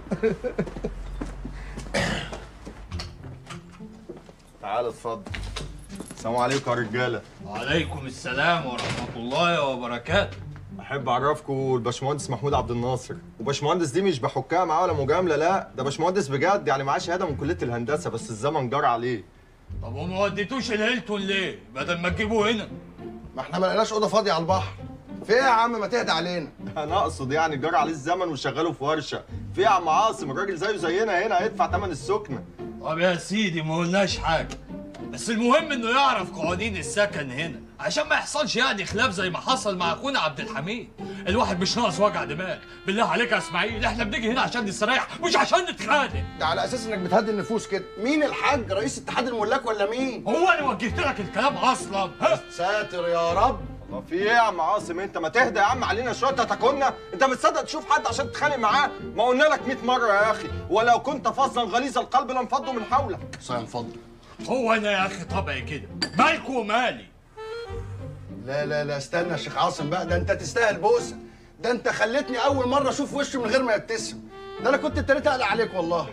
Speaker 23: تعال اتفضل السلام عليكم يا رجاله
Speaker 24: وعليكم السلام ورحمة الله وبركاته
Speaker 23: احب اعرفكم الباشمهندس محمود عبد الناصر وباشمهندس دي مش بحكها معاه ولا مجامله لا ده باشمهندس بجد يعني معاه شهاده من كليه الهندسه بس الزمن جرى عليه
Speaker 24: طب وما وديتوش الهيلتون ليه؟ بدل ما تجيبوه هنا
Speaker 2: ما احنا ما لقيناش اوضه فاضيه على البحر في ايه يا عم ما تهدى علينا
Speaker 23: انا اقصد يعني جرى عليه الزمن وشغله في ورشه في يا عم عاصم الراجل زيه زينا هنا هيدفع ثمن السكنه
Speaker 24: طب يا سيدي ما قلناش حاجه بس المهم انه يعرف قوانين السكن هنا عشان ما يحصلش يعني خلاف زي ما حصل مع اخونا عبد الحميد الواحد مش ناقص وجع دماغ بالله عليك يا اسماعيل احنا بنيجي هنا عشان نستريح مش عشان نتخانق
Speaker 2: ده على اساس انك بتهدي النفوس كده مين الحاج رئيس اتحاد الملاك ولا مين
Speaker 24: هو انا وجهت لك الكلام اصلا ها
Speaker 2: ساتر يا رب
Speaker 23: الله في ايه يا عم عاصم انت ما تهدى يا عم علينا شويه تتكلنا انت متصدق تشوف حد عشان تتخانق معاه ما قلنا لك 100 مره يا اخي ولو كنت فظا غليظ القلب لانفضوا من حولك
Speaker 2: سينفضوا
Speaker 24: هو انا يا اخي طبعي كده مالكوا ومالي
Speaker 2: لا لا لا استنى يا شيخ عاصم بقى ده انت تستاهل بوسه ده انت خلتني اول مره اشوف وشه من غير ما يبتسم ده انا كنت ابتديت اقلق عليك والله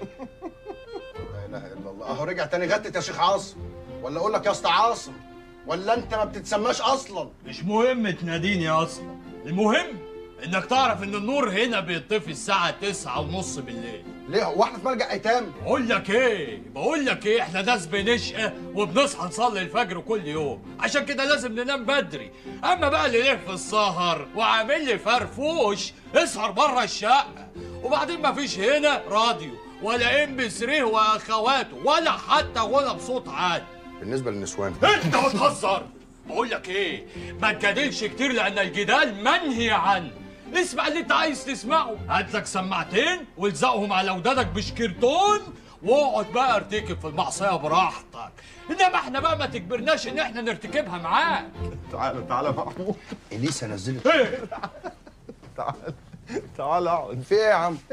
Speaker 2: لا اله الا الله اهو رجع تاني غتت يا شيخ عاصم ولا اقول لك يا اسطى عاصم ولا انت ما بتتسماش اصلا
Speaker 24: مش مهم تناديني اصلا المهم انك تعرف ان النور هنا بيطفي الساعة تسعة ونص بالليل
Speaker 2: ليه هو احنا في ملجأ ايتام
Speaker 24: بقول لك ايه بقول لك ايه احنا ناس بنشقى وبنصحى نصلي الفجر كل يوم عشان كده لازم ننام بدري اما بقى اللي ليه في السهر وعامل لي فرفوش اسهر بره الشقة وبعدين مفيش هنا راديو ولا ام بي 3 واخواته ولا حتى غنى بصوت عالي
Speaker 2: بالنسبه للنسوان
Speaker 24: انت بتهزر بقول لك ايه ما تجادلش كتير لان الجدال منهي عنه اسمع اللي انت عايز تسمعه هات لك سماعتين والزقهم على ودانك بشكرتون واقعد بقى ارتكب في المعصيه براحتك انما احنا بقى ما تجبرناش ان احنا نرتكبها معاك
Speaker 23: تعالى تعالى يا محمود
Speaker 2: اليسا نزلت
Speaker 23: تعالى تعالى اقعد
Speaker 2: في ايه يا عم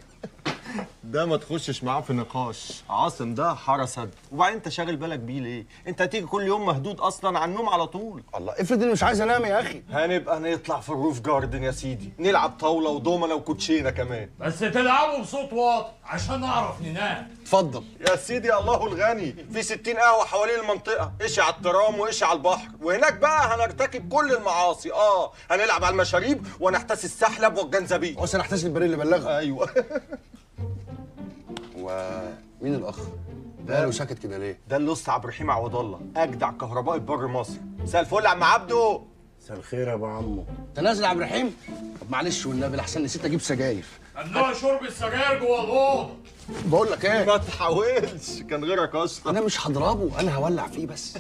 Speaker 23: ده ما تخشش معاه في نقاش عاصم ده حرسد وبعدين انت شاغل بالك بيه ليه انت هتيجي كل يوم مهدود اصلا عن النوم على طول
Speaker 2: الله افرض اني مش عايز انام يا اخي
Speaker 23: هنبقى نطلع في الروف جاردن يا سيدي نلعب طاوله ودومنه وكوتشينه كمان
Speaker 24: بس تلعبوا بصوت واطي عشان نعرف ننام
Speaker 2: اتفضل
Speaker 23: يا سيدي الله الغني في 60 قهوه حوالين المنطقه اشي على الترام واشي على البحر وهناك بقى هنرتكب كل المعاصي اه هنلعب على المشاريب ونحتسي السحلب والجنزبيل
Speaker 2: بص انا احتسب البريل اللي بلغها
Speaker 23: ايوه
Speaker 2: ومين الاخ ده له ساكت كده ليه
Speaker 23: ده اللي عبد الرحيم عوض الله اجدع كهربائي بر مصر مساء الفل يا عم عبده
Speaker 2: مساء الخير يا ابو عمو انت نازل يا عبد الرحيم طب معلش والنبي لحسن نسيت اجيب سجاير
Speaker 24: ممنوع شرب السجاير جوه الاوضه
Speaker 2: بقول لك ايه
Speaker 23: ما تحاولش كان غيرك اشطر
Speaker 2: انا مش هضربه انا هولع فيه بس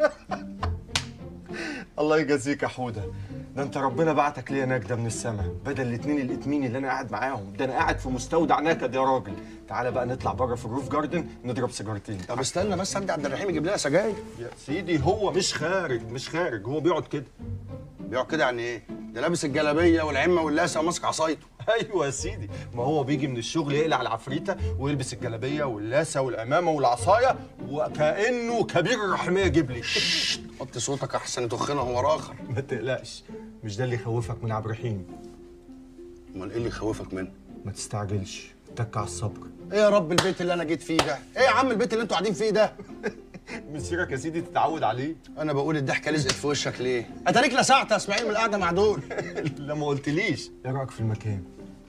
Speaker 23: الله يجازيك يا حوده ده انت ربنا بعتك ليا نجده من السماء بدل الاتنين الاتمين اللي انا قاعد معاهم ده انا قاعد في مستودع نكد يا راجل تعالى بقى نطلع بره في الروف جاردن نضرب سيجارتين
Speaker 2: طب استنى بس ادي عبد الرحيم يجيب لنا سجاير
Speaker 23: يا سيدي هو مش خارج مش خارج هو بيقعد كده
Speaker 2: بيقعد كده يعني ايه ده لابس الجلابيه والعمه واللاسه وماسك عصايته
Speaker 23: ايوه يا سيدي ما هو بيجي من الشغل يقلع العفريته ويلبس الجلابيه واللاسه والامامه والعصايه وكانه كبير الرحميه جبلي
Speaker 2: حط صوتك احسن تخنا هو راخر
Speaker 23: ما تقلقش مش ده اللي يخوفك من عبد الرحيم
Speaker 2: امال ايه اللي يخوفك منه
Speaker 23: ما تستعجلش اتك على الصبر
Speaker 2: ايه يا رب البيت اللي انا جيت فيه ده ايه يا عم البيت اللي انتوا قاعدين فيه ده
Speaker 23: مسيرك يا سيدي تتعود عليه
Speaker 2: انا بقول الضحكه لزقت في وشك ليه اتاريك لسعت يا اسماعيل من القعده مع دول
Speaker 23: لا ما قلتليش ايه رايك في المكان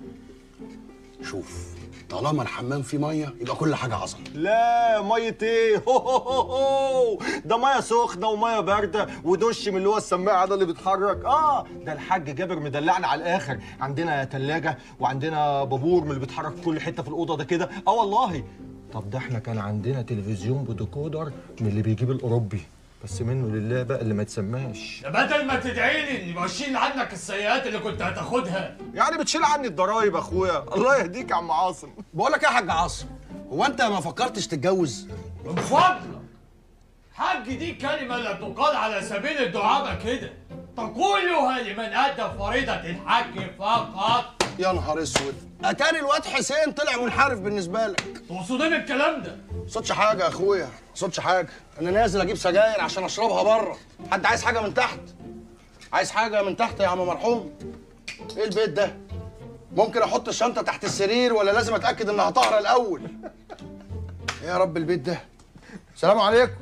Speaker 2: شوف طالما الحمام فيه ميه يبقى كل حاجه عظمه
Speaker 23: لا ميه ايه هو هو هو هو. ده ميه سخنه وميه بارده ودش من اللي هو السماعه ده اللي بيتحرك اه ده الحاج جابر مدلعنا على الاخر عندنا ثلاجه وعندنا بابور من اللي بيتحرك في كل حته في الاوضه ده كده اه والله طب ده احنا كان عندنا تلفزيون بديكودر من اللي بيجيب الاوروبي بس منه لله بقى اللي ما يتسماش
Speaker 24: ده بدل ما تدعي لي اني بشيل عنك السيئات اللي كنت هتاخدها
Speaker 23: يعني بتشيل عني الضرايب اخويا الله يهديك يا عم عاصم
Speaker 2: بقول لك ايه يا حاج عاصم هو انت ما فكرتش تتجوز
Speaker 24: من فضلك حج دي كلمة لا تقال على سبيل الدعابة كده تقولها لمن أدى فريضة الحج فقط
Speaker 2: يا نهار اسود اتاري الواد حسين طلع منحرف بالنسبه لك
Speaker 24: تقصد ايه بالكلام ده؟
Speaker 2: صوتش حاجه يا اخويا صوتش حاجه انا نازل اجيب سجاير عشان اشربها بره حد عايز حاجه من تحت عايز حاجه من تحت يا عم مرحوم ايه البيت ده ممكن احط الشنطه تحت السرير ولا لازم اتاكد انها طاهره الاول ايه يا رب البيت ده السلام عليكم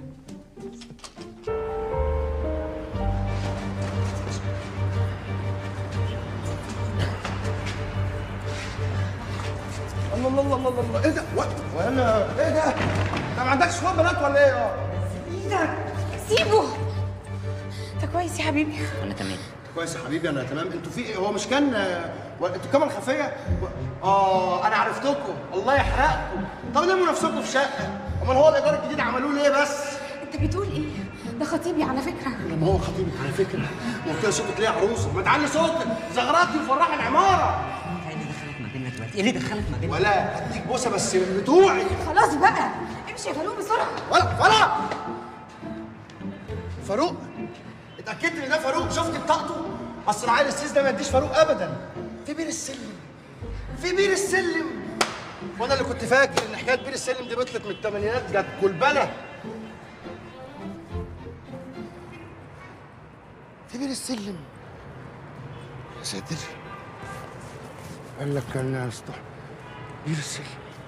Speaker 2: الله الله الله الله الله ايه ده؟ و- وانا ايه ده؟ انت ما عندكش اخوات بنات ولا ايه؟ اه
Speaker 14: ايدك سيبه انت كويس يا حبيبي
Speaker 4: انا تمام
Speaker 23: كويس يا حبيبي انا تمام انتوا في هو مش كان و- انتوا كاميرا خفيه و- اه انا عرفتكم الله يحرقكم طب لموا نفسكم في شقه امال هو الايجار الجديد عملوه ليه بس
Speaker 14: انت بتقول ايه ده خطيبي على فكره
Speaker 23: لما هو خطيبك على فكره هو كده صوتك ليه يا عروسه ما تعلي صوتك زغراتي وفرحي العماره
Speaker 4: ايه اللي دخلك ما بيننا دلوقتي؟ ايه اللي دخلك ما بيننا؟
Speaker 23: ولا هديك بوسه بس بتوعي
Speaker 14: خلاص بقى امشي يا فاروق بسرعه
Speaker 23: ولا ولا فاروق اتاكدت ان ده فاروق شفت بطاقته اصل العيل السيس ده ما يديش فاروق ابدا في بير السلم في بير السلم وانا اللي كنت فاكر ان حكايه بير السلم دي بطلت من الثمانينات جت كلبله في بير السلم يا ساتر قال لك كان يا اسطى بير السلم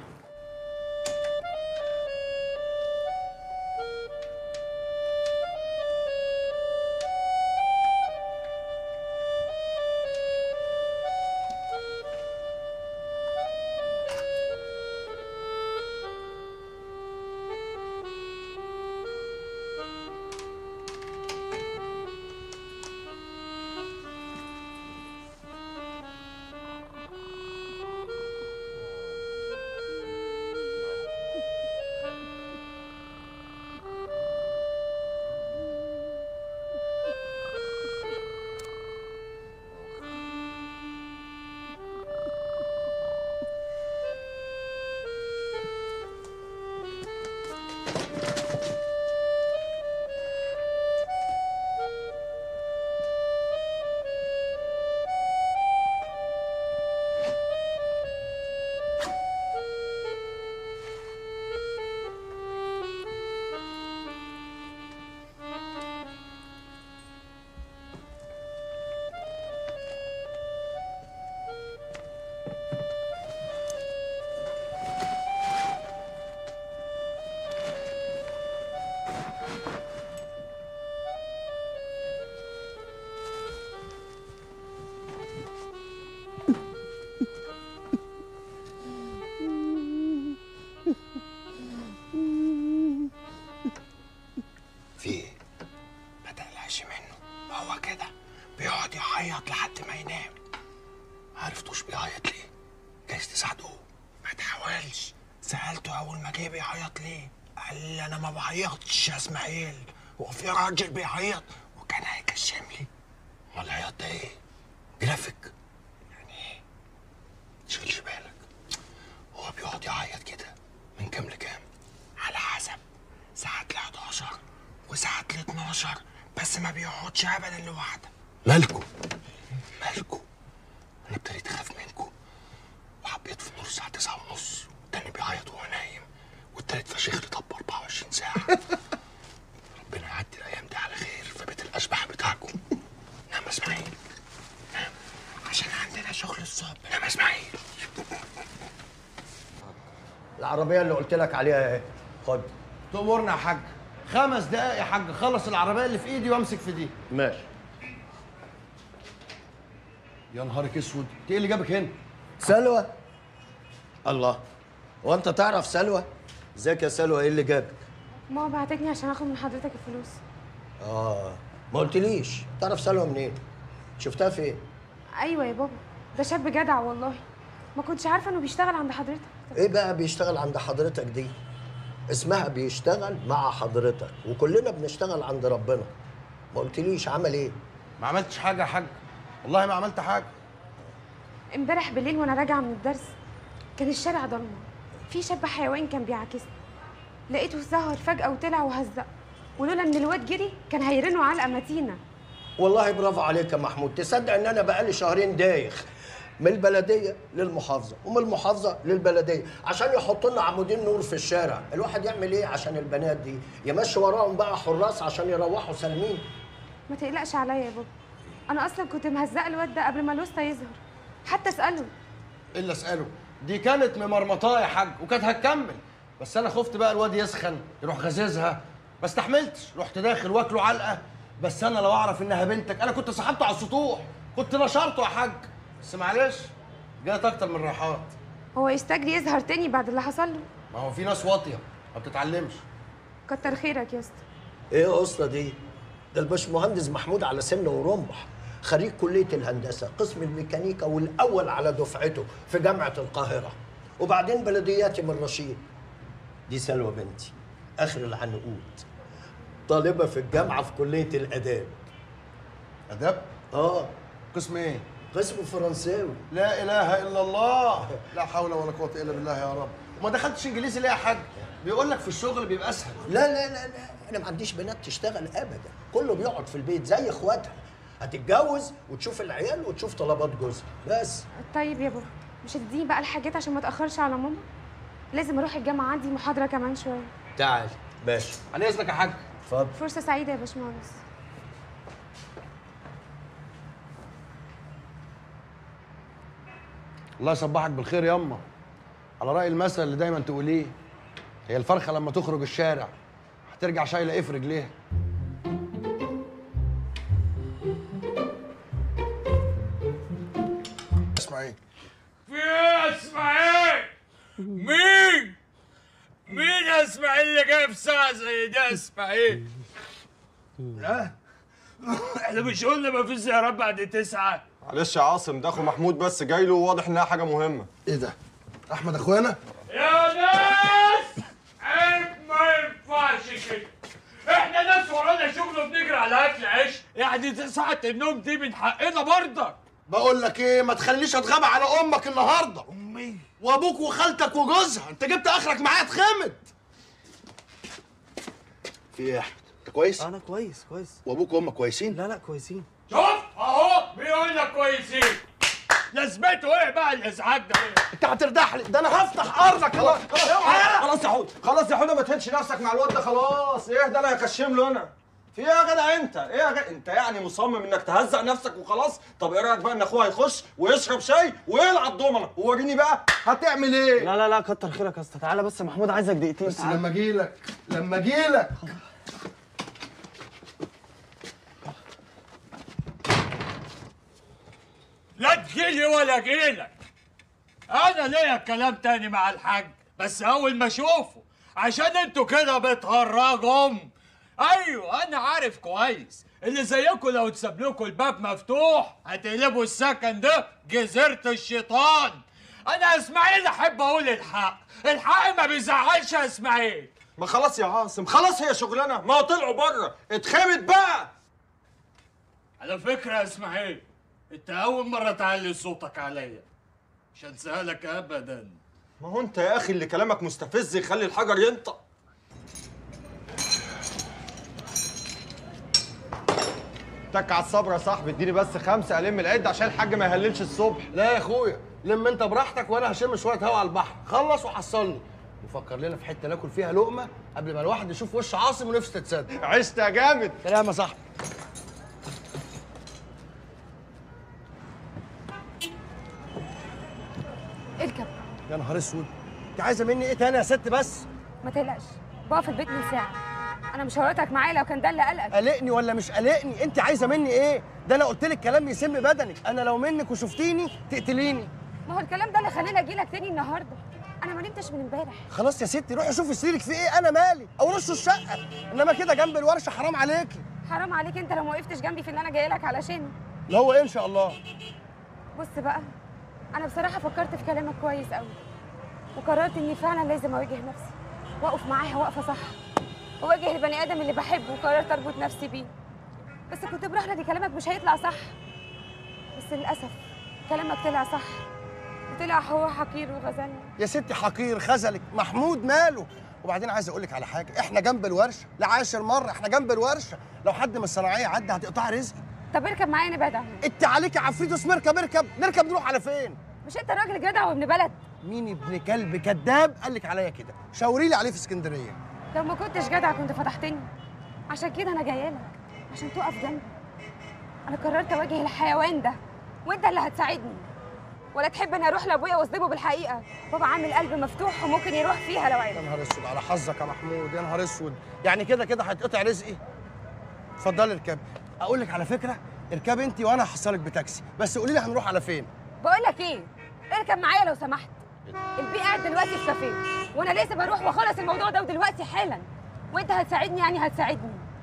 Speaker 23: في ايه؟ ما تقلقش منه هو كده بيقعد يعيط لحد ما ينام عرفتوش بيعيط ليه؟ جايز تساعدوه ما تحاولش سألته أول ما جه بيعيط ليه؟ قال لي أنا ما بعيطش يا إسماعيل هو في راجل بيعيط وكان هيكشم لي أمال العياط ده إيه؟ جرافيك يعني إيه؟ تشغلش بالك هو بيقعد يعيط كده من كام لكام؟ على حسب ساعات ل 11 وساعات ل 12 بس ما بيقعدش ابدا لوحده مالكم مالكم انا ابتديت اخاف منكم وحبيت في النور الساعه 9 ونص والتاني بيعيط وهو نايم والتالت فشيخ لي طب 24 ساعه ربنا يعدي الايام دي على خير في بيت الاشباح بتاعكم نعم يا اسماعيل نعم عشان عندنا شغل الصبح نعم يا اسماعيل العربية اللي قلت لك عليها اهي خد تأمرنا يا حاج خمس دقايق يا حاج خلص العربية اللي في ايدي وامسك في دي
Speaker 1: ماشي
Speaker 23: يا نهارك اسود انت ايه اللي جابك هنا؟
Speaker 22: سلوى الله هو انت تعرف سلوى ازيك يا سلوى ايه اللي جابك
Speaker 8: ماما بعتتني عشان اخد من حضرتك الفلوس
Speaker 22: اه ما قلتليش تعرف سلوى منين شفتها فين
Speaker 8: ايوه يا بابا ده شاب جدع والله ما كنتش عارفه انه بيشتغل عند حضرتك
Speaker 22: ايه بقى بيشتغل عند حضرتك دي اسمها بيشتغل مع حضرتك وكلنا بنشتغل عند ربنا ما قلتليش عمل ايه
Speaker 23: ما عملتش حاجة يا حاج والله ما عملت حاجة
Speaker 8: امبارح بالليل وانا راجعه من الدرس كان الشارع ضلمه في شاب حيوان كان بيعاكسني لقيته ظهر فجاه وطلع وهزق ولولا ان الواد جري كان هيرنوا علقه متينه
Speaker 22: والله برافو عليك يا محمود تصدق ان انا بقالي شهرين دايخ من البلديه للمحافظه ومن المحافظه للبلديه عشان يحطوا لنا عمودين نور في الشارع الواحد يعمل ايه عشان البنات دي يمشي وراهم بقى حراس عشان يروحوا سالمين
Speaker 8: ما تقلقش عليا يا بابا انا اصلا كنت مهزقه الواد ده قبل ما الوسطى يظهر حتى اساله
Speaker 23: الا اساله دي كانت ممرمطاه يا حاج وكانت هتكمل بس انا خفت بقى الواد يسخن يروح غزازها ما استحملتش رحت داخل واكله علقه بس انا لو اعرف انها بنتك انا كنت سحبته على السطوح كنت نشرته يا حاج بس معلش جات اكتر من راحات
Speaker 8: هو يستجري يظهر تاني بعد اللي حصل له
Speaker 23: ما هو في ناس واطيه ما بتتعلمش
Speaker 8: كتر خيرك يا اسطى
Speaker 22: ايه يا اسطى دي ده الباشمهندس محمود على سن ورمح خريج كليه الهندسه قسم الميكانيكا والاول على دفعته في جامعه القاهره وبعدين بلدياتي من رشيد دي سلوى بنتي اخر العنقود طالبه في الجامعه في كليه الاداب
Speaker 21: اداب
Speaker 22: اه
Speaker 21: قسم ايه
Speaker 22: قسم فرنساوي
Speaker 21: لا اله الا الله لا حول ولا قوه الا بالله يا رب وما دخلتش انجليزي ليه يا حاج بيقول لك في الشغل بيبقى اسهل
Speaker 22: لا لا لا لا انا ما عنديش بنات تشتغل ابدا كله بيقعد في البيت زي اخواتها هتتجوز وتشوف العيال وتشوف طلبات جوزها بس
Speaker 8: طيب يا بابا مش هتديني بقى الحاجات عشان ما اتاخرش على ماما لازم اروح الجامعه عندي محاضره كمان شويه
Speaker 22: تعال ماشي
Speaker 21: على اذنك يا حاج
Speaker 22: اتفضل
Speaker 8: فرصه سعيده يا باشمهندس
Speaker 21: الله يصبحك بالخير ياما على راي المثل اللي دايما تقوليه هي الفرخه لما تخرج الشارع هترجع شايله ايه في رجليها اسمع ايه
Speaker 24: في ايه اسمع ايه؟ مين؟ مين اسمع اللي جاي في ساعة زي ده اسمع ايه؟ لا احنا مش قلنا ما فيش زيارات بعد تسعة
Speaker 23: معلش يا عاصم ده اخو محمود بس جاي له واضح انها حاجه مهمه
Speaker 21: ايه ده احمد اخوانا
Speaker 24: يا ناس عيب ما ينفعش كده احنا ناس ورانا شغل وبنجري على اكل عيش يعني ساعة النوم دي من حقنا برضك
Speaker 21: بقول لك ايه ما تخلينيش اتغاب على امك النهارده امي وابوك وخالتك وجوزها انت جبت اخرك معايا اتخمد في ايه يا احمد انت كويس
Speaker 16: انا كويس كويس
Speaker 21: وابوك وامك كويسين
Speaker 16: لا لا كويسين
Speaker 24: شوف اهو بيقول لك كويسين لازمته ايه بقى الازعاج ده
Speaker 21: انت هتردح لي ده انا هفتح ارضك خلاص
Speaker 23: خلاص يا حوده خلاص يا حوده ما تهنش نفسك مع الواد ده خلاص ايه ده انا هكشم له انا في ايه يا جدع انت ايه يا جدع انت يعني مصمم انك تهزق نفسك وخلاص طب ايه رايك بقى ان اخوه هيخش ويشرب شاي ويلعب دومنه ووريني بقى هتعمل ايه
Speaker 16: لا لا لا كتر خيرك يا اسطى تعالى بس محمود عايزك دقيقتين
Speaker 21: بس
Speaker 16: تعالى.
Speaker 21: لما اجيلك لما اجيلك
Speaker 24: لا تجيلي ولا اجيلك انا ليا كلام تاني مع الحاج بس اول ما اشوفه عشان انتوا كده بتهرجهم ايوه انا عارف كويس اللي زيكم لو اتساب لكم الباب مفتوح هتقلبوا السكن ده جزيره الشيطان انا اسماعيل احب اقول الحق الحق ما بيزعلش يا اسماعيل
Speaker 23: ما خلاص يا عاصم خلاص هي شغلانه ما هو طلعوا بره اتخمد بقى
Speaker 24: على فكره يا اسماعيل انت اول مره تعلي صوتك عليا مش هنساها لك ابدا
Speaker 23: ما هو انت يا اخي اللي كلامك مستفز يخلي الحجر ينطق تك على الصبر يا صاحبي اديني بس خمسه الم العد عشان الحاج ما يهللش الصبح
Speaker 21: لا يا اخويا لم انت براحتك وانا هشم شويه هوا على البحر خلص وحصلني وفكر لنا في حته ناكل فيها لقمه قبل ما الواحد يشوف وش عاصم ونفسه تتصدق
Speaker 23: عشت يا جامد
Speaker 21: سلام يا صاحبي
Speaker 8: اركب
Speaker 21: يا نهار اسود انت عايزه مني ايه تاني يا ست بس
Speaker 8: ما تقلقش بقف في البيت من ساعه انا مش هورطك معايا لو كان ده اللي قلقك
Speaker 21: قلقني ولا مش قلقني انت عايزه مني ايه ده انا قلت لك كلام يسم بدنك انا لو منك وشفتيني تقتليني
Speaker 8: ما هو الكلام ده اللي خلاني اجي لك تاني النهارده انا ما نمتش من امبارح
Speaker 21: خلاص يا ستي روحي شوفي سريرك في ايه انا مالي او رش الشقه انما كده جنب الورشه حرام عليكي
Speaker 8: حرام عليك انت لو ما وقفتش جنبي في اللي انا جايه لك علشانه
Speaker 21: اللي هو ايه ان شاء الله
Speaker 8: بص بقى انا بصراحه فكرت في كلامك كويس قوي وقررت اني فعلا لازم اواجه نفسي واقف معاها واقفه صح واواجه البني ادم اللي بحبه وقررت اربط نفسي بيه بس كنت براحة دي كلامك مش هيطلع صح بس للاسف كلامك طلع صح وطلع هو حقير وغزلني
Speaker 21: يا ستي حقير خزلك محمود ماله وبعدين عايز اقول لك على حاجه احنا جنب الورشه لعاشر مره احنا جنب الورشه لو حد من الصناعيه عدى هتقطع رزقي
Speaker 8: طب اركب معايا نبعد عنه
Speaker 21: انت عليك عفريت اسمه اركب اركب نركب نروح على فين
Speaker 8: مش انت راجل جدع وابن بلد
Speaker 21: مين ابن كلب كذاب قال لك عليا كده شاوري لي عليه في اسكندريه
Speaker 8: لو ما كنتش جدع كنت فتحتني عشان كده انا جايه لك عشان تقف جنبي انا قررت اواجه الحيوان ده وانت اللي هتساعدني ولا تحب اني اروح لابويا واصدمه بالحقيقه بابا عامل قلب مفتوح وممكن يروح فيها لو
Speaker 21: يا
Speaker 8: عرف
Speaker 21: نهار اسود على حظك يا محمود يا نهار اسود يعني كده كده هيتقطع رزقي اتفضلي اركبي اقول لك على فكره اركبي انت وانا هحصلك بتاكسي بس قولي لي هنروح على فين
Speaker 8: بقول لك ايه اركب معايا لو سمحت البي قاعد دلوقتي في كافيه وانا لسه بروح واخلص الموضوع ده ودلوقتي حالا وانت هتساعدني يعني هتساعدني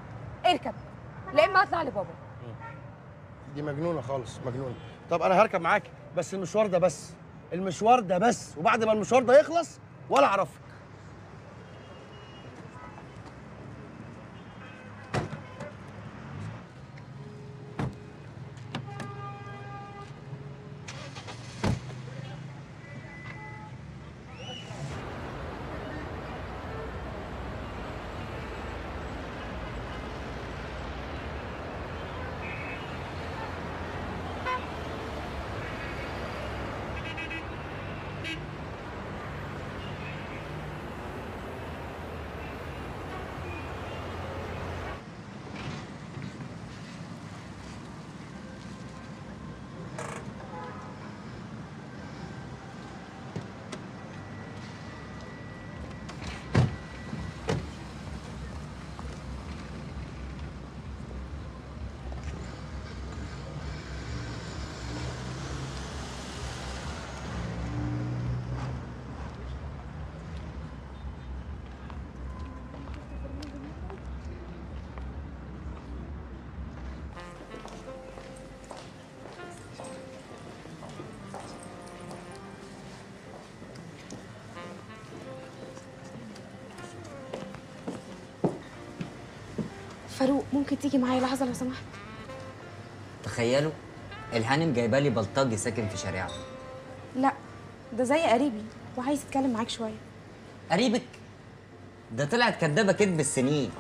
Speaker 8: اركب لا اما اطلع لبابا
Speaker 2: دي مجنونه خالص مجنونه طب انا هركب معاكي بس المشوار ده بس المشوار ده بس وبعد ما المشوار ده يخلص ولا اعرفك
Speaker 8: فاروق ممكن تيجي معايا لحظه لو سمحت
Speaker 4: تخيلوا الهانم جايبه لي بلطجي ساكن في شارعها
Speaker 8: لا ده زي قريبي وعايز يتكلم معاك شويه
Speaker 4: قريبك ده طلعت كدابه كدب السنين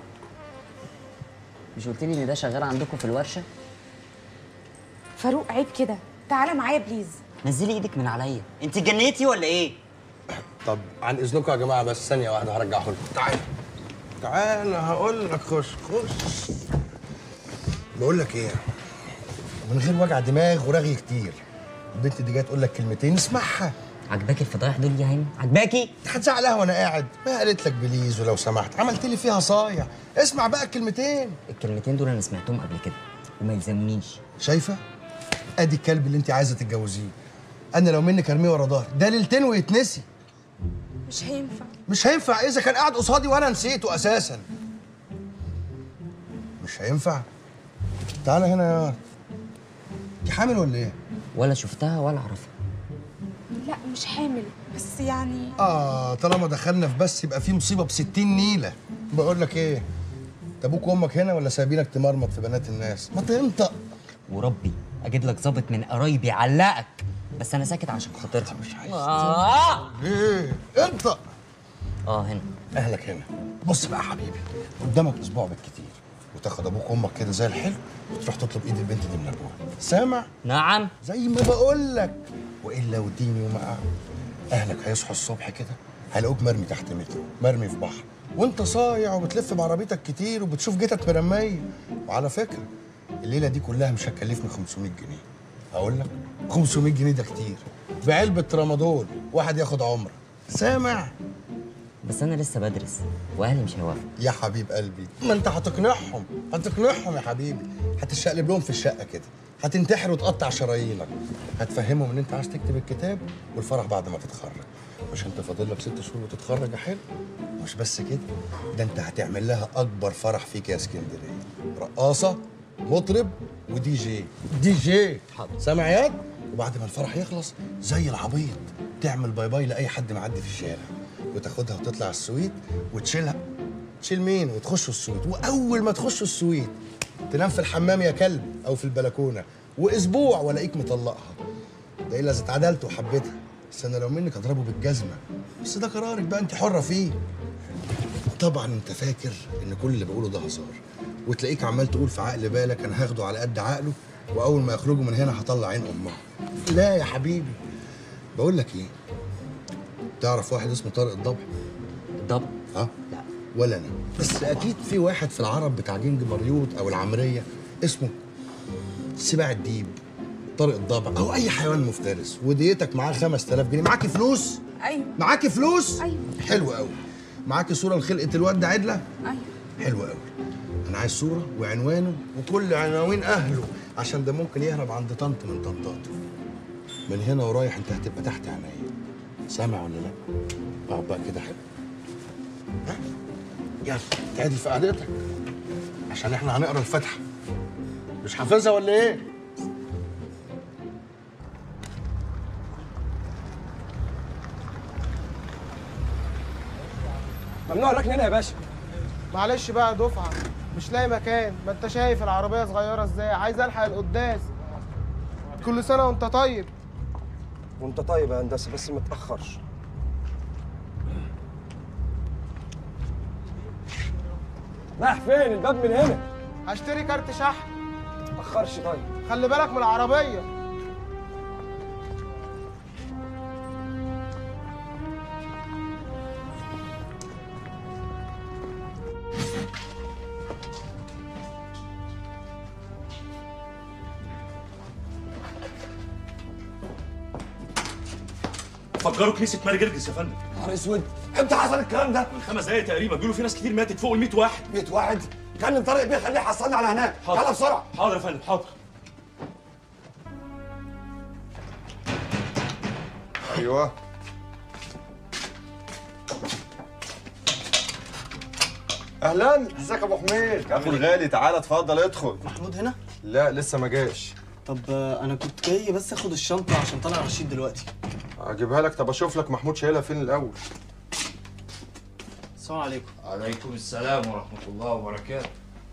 Speaker 4: مش قلت لي ان ده شغال عندكم في الورشه
Speaker 8: فاروق عيب كده تعالى معايا بليز
Speaker 4: نزلي ايدك من عليا انت جنيتي ولا ايه
Speaker 2: طب عن اذنكم يا جماعه بس ثانيه واحده هرجعه لكم تعال تعال هقول لك خش خش بقول لك ايه من غير وجع دماغ ورغي كتير البنت دي جايه تقول لك كلمتين اسمعها
Speaker 4: عجباكي الفضايح دول يا هانم عجباكي
Speaker 2: هتزعلها وانا قاعد ما قالت لك بليز ولو سمحت عملت لي فيها صايع اسمع بقى الكلمتين
Speaker 4: الكلمتين دول انا سمعتهم قبل كده وما يلزمنيش
Speaker 2: شايفه ادي الكلب اللي انت عايزه تتجوزيه انا لو منك ارميه ورا ظهري ده ليلتين ويتنسي
Speaker 8: مش هينفع
Speaker 2: مش هينفع اذا كان قاعد قصادي وانا نسيته اساسا مش هينفع تعالى هنا يا واد. انت حامل ولا ايه
Speaker 4: ولا شفتها ولا اعرفها
Speaker 8: لا مش حامل بس يعني
Speaker 2: اه طالما دخلنا في بس يبقى في مصيبه ب 60 نيله بقول لك ايه انت ابوك وامك هنا ولا سايبينك تمرمط في بنات الناس ما تنطق
Speaker 4: وربي اجيب لك ظابط من قرايبي يعلقك بس انا ساكت عشان خاطرها مش عايز
Speaker 2: آه. ايه انطق
Speaker 4: اه هنا
Speaker 2: اهلك هنا بص بقى يا حبيبي قدامك اسبوع بالكتير وتاخد ابوك وامك كده زي الحلو وتروح تطلب ايد البنت دي من ابوها سامع
Speaker 4: نعم
Speaker 2: زي ما بقول لك والا وديني وما اهلك هيصحوا الصبح كده هيلاقوك مرمي تحت مترو مرمي في بحر وانت صايع وبتلف بعربيتك كتير وبتشوف جتت مرميه وعلى فكره الليله دي كلها مش هتكلفني 500 جنيه اقول لك 500 جنيه ده كتير بعلبه رمضان واحد ياخد عمره سامع
Speaker 4: بس انا لسه بدرس واهلي مش هيوافقوا
Speaker 2: يا حبيب قلبي ما انت هتقنعهم هتقنعهم يا حبيبي هتشقلب لهم في الشقه كده هتنتحر وتقطع شرايينك هتفهمهم ان انت عايز تكتب الكتاب والفرح بعد ما تتخرج مش انت فاضل لك ست شهور وتتخرج يا حلو مش بس كده ده انت هتعمل لها اكبر فرح فيك يا اسكندريه رقاصه مطرب ودي جي دي جي سامع ياد وبعد ما الفرح يخلص زي العبيط تعمل باي باي لاي حد معدي في الشارع وتاخدها وتطلع السويت وتشيلها تشيل مين وتخشوا السويت واول ما تخشوا السويت تنام في الحمام يا كلب او في البلكونه واسبوع والاقيك مطلقها ده الا اذا اتعدلت وحبيتها بس انا لو منك اضربه بالجزمه بس ده قرارك بقى انت حره فيه طبعا انت فاكر ان كل اللي بقوله ده هزار وتلاقيك عمال تقول في عقل بالك انا هاخده على قد عقله واول ما يخرجوا من هنا هطلع عين امها لا يا حبيبي بقول لك ايه تعرف واحد اسمه طارق الضبع
Speaker 4: الضبع
Speaker 2: اه لا ولا انا بس اكيد في واحد في العرب بتاع جنج مريوط او العمريه اسمه سباع الديب طارق الضبع او اي حيوان مفترس وديتك معاه 5000 جنيه معاكي فلوس
Speaker 8: ايوه
Speaker 2: معاكي فلوس
Speaker 8: ايوه
Speaker 2: حلو قوي معاكي صوره لخلقه الواد ده عدله
Speaker 8: ايوه
Speaker 2: حلو قوي انا عايز صوره وعنوانه وكل عناوين اهله عشان ده ممكن يهرب عند طنط من طنطاته من هنا ورايح انت هتبقى تحت عينيا سامع ولا لا اقعد بقى كده حلو ها يلا تعدل في قعدتك
Speaker 23: عشان احنا هنقرا الفاتحه مش حافظها ولا ايه
Speaker 5: ممنوع الركن هنا يا باشا
Speaker 11: معلش بقى يا دفعه مش لاقي مكان ما انت شايف العربيه صغيره ازاي عايز الحق القداس كل سنه وانت طيب
Speaker 5: وانت طيب يا هندسه بس ما تاخرش رايح فين الباب من هنا
Speaker 11: هشتري كارت شحن
Speaker 5: ما تاخرش طيب
Speaker 11: خلي بالك من العربيه
Speaker 12: فجروا كنيسه ماري جرجس يا فندم
Speaker 5: نهار اسود امتى حصل الكلام ده؟
Speaker 12: من خمس دقايق تقريبا بيقولوا في ناس كتير ماتت فوق ال 100 واحد
Speaker 5: 100 واحد كلم طارق بيه خليه يحصلنا على هناك يلا بسرعه
Speaker 12: حاضر يا فندم حاضر
Speaker 23: ايوه اهلا ازيك يا ابو حميد اخو الغالي تعالى اتفضل ادخل
Speaker 16: محمود هنا؟
Speaker 23: لا لسه ما جاش
Speaker 16: طب آه، انا كنت جاي بس اخد الشنطه عشان طالع رشيد دلوقتي
Speaker 23: اجيبها لك طب اشوف لك محمود شايلها فين الاول
Speaker 16: السلام عليكم
Speaker 24: عليكم السلام ورحمة الله وبركاته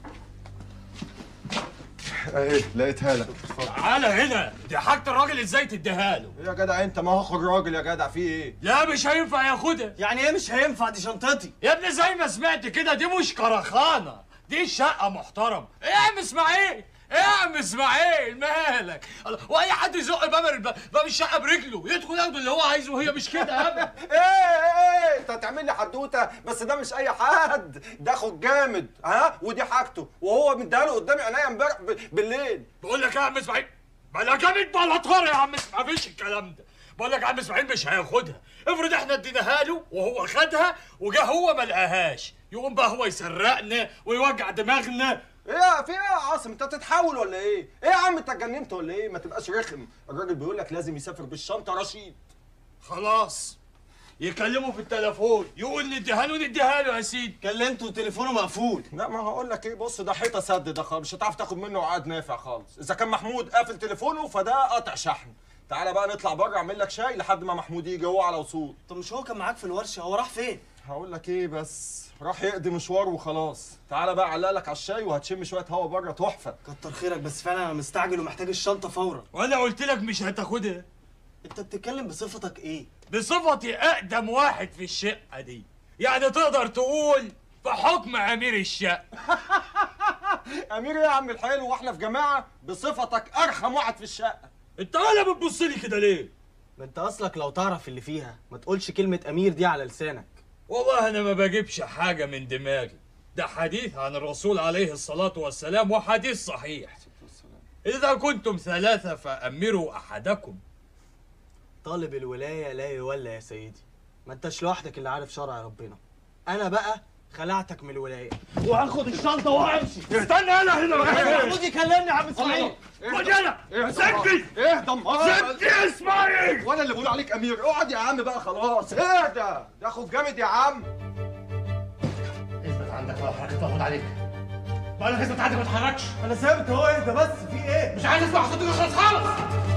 Speaker 23: اهي لقيتها لك
Speaker 24: تعالى هنا دي حاجة الراجل ازاي تديها له
Speaker 23: ايه يا جدع انت ما هو اخو الراجل يا جدع في ايه
Speaker 24: لا مش هينفع ياخدها
Speaker 16: يعني ايه مش هينفع دي شنطتي
Speaker 24: يا ابني زي ما سمعت كده دي مش كرخانة دي شقة محترم ايه يا عم اسماعيل ايه يا عم اسماعيل مالك الله، واي حد يزق باب الب- باب الشقة برجله يدخل ياخد اللي هو عايزه وهي مش كده ابدا
Speaker 23: ايه ايه ايه انت هتعمل لي حدوته بس ده مش اي حد ده اخو جامد ها ودي حاجته وهو مديها له قدامي عينيا امبارح ب- بالليل
Speaker 24: بقول لك ايه يا عم اسماعيل بلا جامد بلا طار يا عم اسماعيل مفيش الكلام ده بقول لك يا عم اسماعيل مش هياخدها افرض احنا اديناها له وهو خدها وجا هو ما لقاهاش يقوم بقى هو يسرقنا ويوجع دماغنا
Speaker 23: ايه في ايه يا عاصم انت بتتحول ولا ايه؟ ايه يا عم انت اتجننت ولا ايه؟ ما تبقاش رخم، الراجل بيقول لك لازم يسافر بالشنطه رشيد.
Speaker 24: خلاص يكلمه في التليفون يقول نديها له نديها له يا سيدي
Speaker 23: كلمته وتليفونه مقفول. لا ما هقول لك ايه بص ده حيطه سد ده خالص مش هتعرف تاخد منه عقد نافع خالص، اذا كان محمود قافل تليفونه فده قطع شحن. تعالى بقى نطلع بره اعمل لك شاي لحد ما محمود يجي هو على وصول.
Speaker 16: طب مش هو كان معاك في الورشه هو راح فين؟
Speaker 23: هقول لك ايه بس راح يقضي مشوار وخلاص. تعالى بقى علق لك على الشاي وهتشم شويه هوا بره تحفه.
Speaker 16: كتر خيرك بس فعلا انا مستعجل ومحتاج الشنطه فورا
Speaker 24: وانا قلت لك مش هتاخدها
Speaker 16: انت بتتكلم بصفتك ايه؟
Speaker 24: بصفتي اقدم واحد في الشقه دي يعني تقدر تقول في حكم امير الشقه
Speaker 23: امير ايه يا عم الحلو واحنا في جماعه بصفتك ارخم واحد في الشقه
Speaker 24: انت ولا بتبص لي كده ليه
Speaker 16: ما انت اصلك لو تعرف اللي فيها ما تقولش كلمه امير دي على لسانك
Speaker 24: والله انا ما بجيبش حاجه من دماغي ده حديث عن الرسول عليه الصلاه والسلام وحديث صحيح اذا كنتم ثلاثه فامروا احدكم
Speaker 16: طالب الولايه لا يولى يا سيدي ما انتش لوحدك اللي عارف شرع ربنا انا بقى خلعتك من الولايه
Speaker 24: وهاخد الشنطه وهمشي استنى انا هنا
Speaker 16: محمود يكلمني يا عم اسماعيل
Speaker 24: خد انا سكت
Speaker 23: ايه ده
Speaker 24: سكت يا اسماعيل
Speaker 23: وانا اللي بقول عليك امير اقعد يا عم بقى خلاص ايه ده ده اخوك جامد يا عم
Speaker 24: اثبت عندك لو حركت اخد عليك بقول لك اثبت عندك ما تتحركش
Speaker 16: انا ثابت اهو اهدى بس في ايه
Speaker 24: مش عايز اسمع صوتك خالص خالص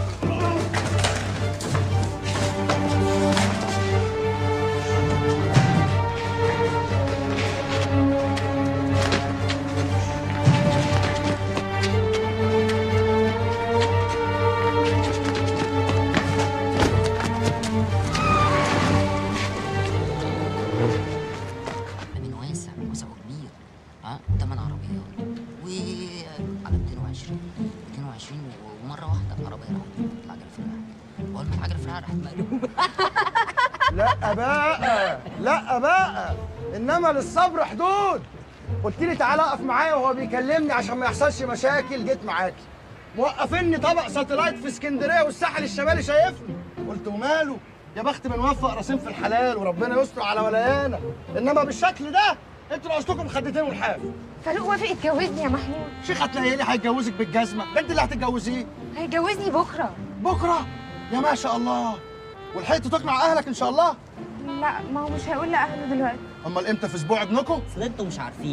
Speaker 4: امين واسع واسع وكبير ها تمن عربيات وعلى 220 220 ومره واحده العربيه راحت العجله في الرحل اول ما العجله في الرحل راحت مقلوبه
Speaker 11: لا بقى لا بقى انما للصبر حدود قلت لي تعالى اقف معايا وهو بيكلمني عشان ما يحصلش مشاكل جيت معاكي موقفيني طبق ساتلايت في اسكندريه والساحل الشمالي شايفني قلت وماله يا بخت من وفق راسين في الحلال وربنا يستر على ولايانا انما بالشكل ده انتوا قصدكم خدتين والحاف
Speaker 8: فاروق وافق يتجوزني يا محمود
Speaker 11: شيخ هتلاقي هيتجوزك بالجزمه ده انت اللي هتتجوزيه
Speaker 8: هيجوزني بكره
Speaker 11: بكره يا ما شاء الله ولحقت تقنع اهلك ان شاء الله
Speaker 8: لا ما هو مش هيقول لاهله دلوقتي
Speaker 11: امال امتى في اسبوع ابنكم
Speaker 4: اصل انتوا مش عارفين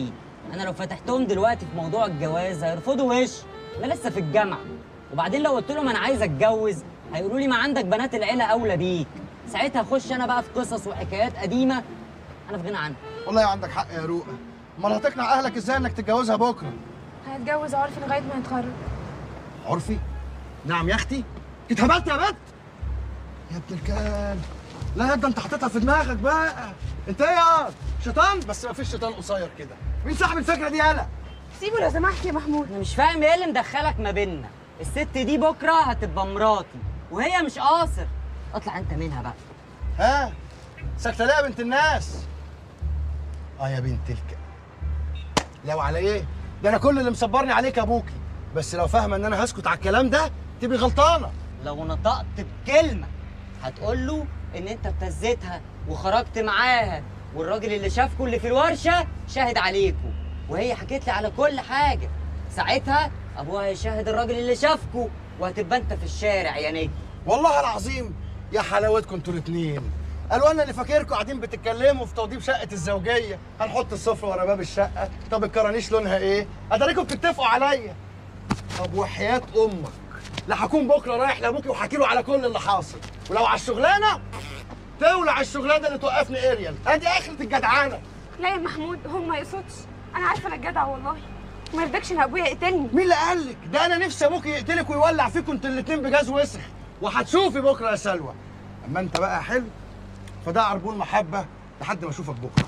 Speaker 4: انا لو فتحتهم دلوقتي في موضوع الجواز هيرفضوا وش انا لسه في الجامعه وبعدين لو قلت لهم انا عايز اتجوز هيقولوا لي ما عندك بنات العيله اولى بيك ساعتها اخش انا بقى في قصص وحكايات قديمه انا في غنى عنها
Speaker 11: والله عندك حق يا روقه امال هتقنع اهلك ازاي انك تتجوزها بكره
Speaker 8: هيتجوز عرفي لغايه ما يتخرج
Speaker 11: عرفي نعم يا اختي اتهبلت يا بنت يا ابن الكلب لا يا ده انت حاططها في دماغك بقى انت ايه يا شيطان بس ما فيش شيطان قصير كده مين صاحب الفكره دي يالا
Speaker 8: سيبه لو سمحت يا محمود
Speaker 4: انا مش فاهم ايه اللي مدخلك ما بيننا الست دي بكره هتبقى مراتي وهي مش قاصر اطلع انت منها بقى
Speaker 11: ها ساكته ليه يا بنت الناس اه يا بنت الك لو على ايه ده انا كل اللي مصبرني عليك ابوكي بس لو فاهمه ان انا هسكت على الكلام ده تبقي غلطانه
Speaker 4: لو نطقت بكلمه هتقول له ان انت ابتزيتها وخرجت معاها والراجل اللي شافكوا اللي في الورشه شاهد عليكوا وهي حكيت لي على كل حاجه ساعتها ابوها هيشاهد الراجل اللي شافكوا وهتبقى انت في الشارع يا نجم
Speaker 11: والله العظيم يا حلاوتكم انتوا الاثنين قالوا انا اللي فاكركم قاعدين بتتكلموا في توضيب شقه الزوجيه هنحط السفره ورا باب الشقه طب الكرانيش لونها ايه اتاريكم بتتفقوا عليا طب وحياه امك لا هكون بكره رايح لابوكي وحكي له على كل اللي حاصل ولو على الشغلانه تولع الشغلانه اللي توقفني اريال ادي اخره الجدعانه
Speaker 8: لا يا محمود هو ما يقصدش انا عارفه انك جدع والله ما يرضكش ان ابويا يقتلني
Speaker 11: مين اللي قال لك ده انا نفسي ابوكي يقتلك ويولع فيكم انتوا الاثنين بجاز وسخ وهتشوفي بكره يا سلوى اما انت بقى حلو فده عربون محبه لحد ما اشوفك بكره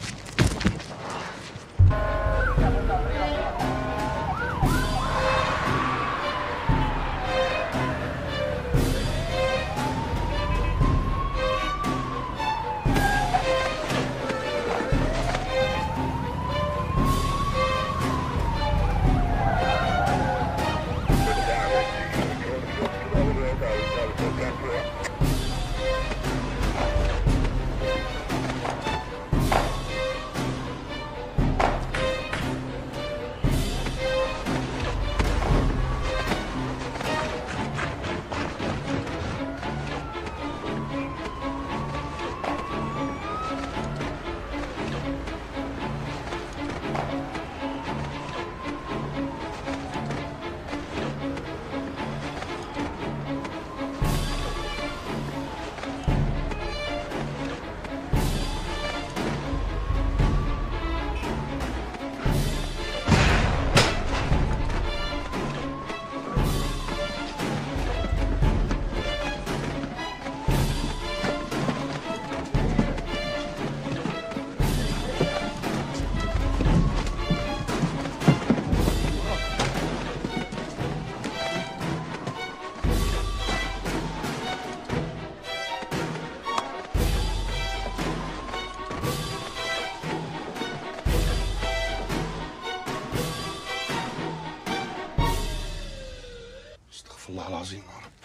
Speaker 11: استغفر الله العظيم يا رب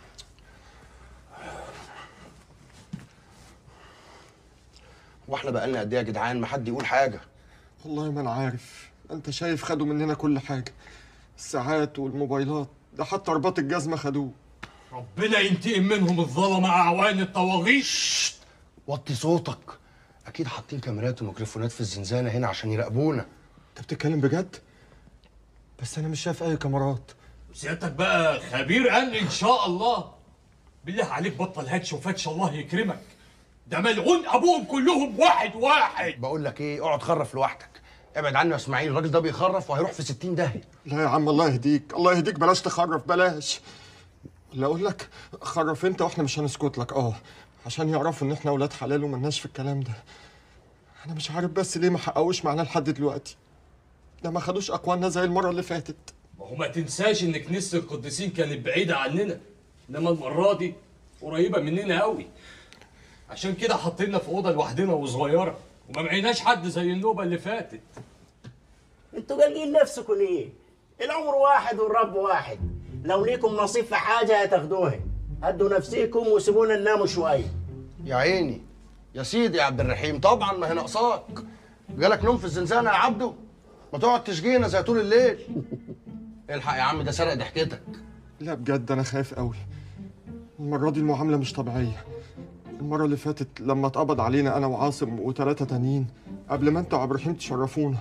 Speaker 11: واحنا بقالنا قد ايه يا جدعان ما حد يقول حاجه
Speaker 13: والله ما انا عارف انت شايف خدوا مننا كل حاجه الساعات والموبايلات ده حتى رباط الجزمه خدوه
Speaker 24: ربنا ينتقم منهم الظلمه اعوان الطواغيت
Speaker 11: وطي صوتك اكيد حاطين كاميرات وميكروفونات في الزنزانه هنا عشان يراقبونا
Speaker 13: انت بتتكلم بجد بس انا مش شايف اي كاميرات
Speaker 24: سيادتك بقى خبير امن ان شاء الله بالله عليك بطل هاتش وفتش الله يكرمك ده ملعون ابوهم كلهم واحد واحد
Speaker 11: بقول لك ايه اقعد خرف لوحدك ابعد عني يا اسماعيل الراجل ده بيخرف وهيروح في 60 داهيه
Speaker 13: لا يا عم الله يهديك الله يهديك بلاش تخرف بلاش لا اقول لك خرف انت واحنا مش هنسكت لك اه عشان يعرفوا ان احنا اولاد حلال وملناش في الكلام ده انا مش عارف بس ليه ما حققوش معانا لحد دلوقتي ده ما خدوش اقوالنا زي المره اللي فاتت
Speaker 24: ما هو ما تنساش ان كنيسه القديسين كانت بعيده عننا انما المره دي قريبه مننا قوي عشان كده حطينا في اوضه لوحدنا وصغيره وما معيناش حد زي النوبه اللي فاتت
Speaker 17: انتوا قالقين نفسكم ليه؟ العمر واحد والرب واحد لو ليكم نصيب في حاجة هتاخدوها هدوا نفسيكم وسيبونا نناموا شوية
Speaker 11: يا عيني يا سيدي يا عبد الرحيم طبعا ما هي ناقصاك جالك نوم في الزنزانه يا عبده ما تقعد تشجينا زي طول الليل الحق يا عم ده سرق ضحكتك
Speaker 13: لا بجد انا خايف قوي المره دي المعامله مش طبيعيه المره اللي فاتت لما اتقبض علينا انا وعاصم وثلاثه تانيين قبل ما انت وعبد الرحيم تشرفونا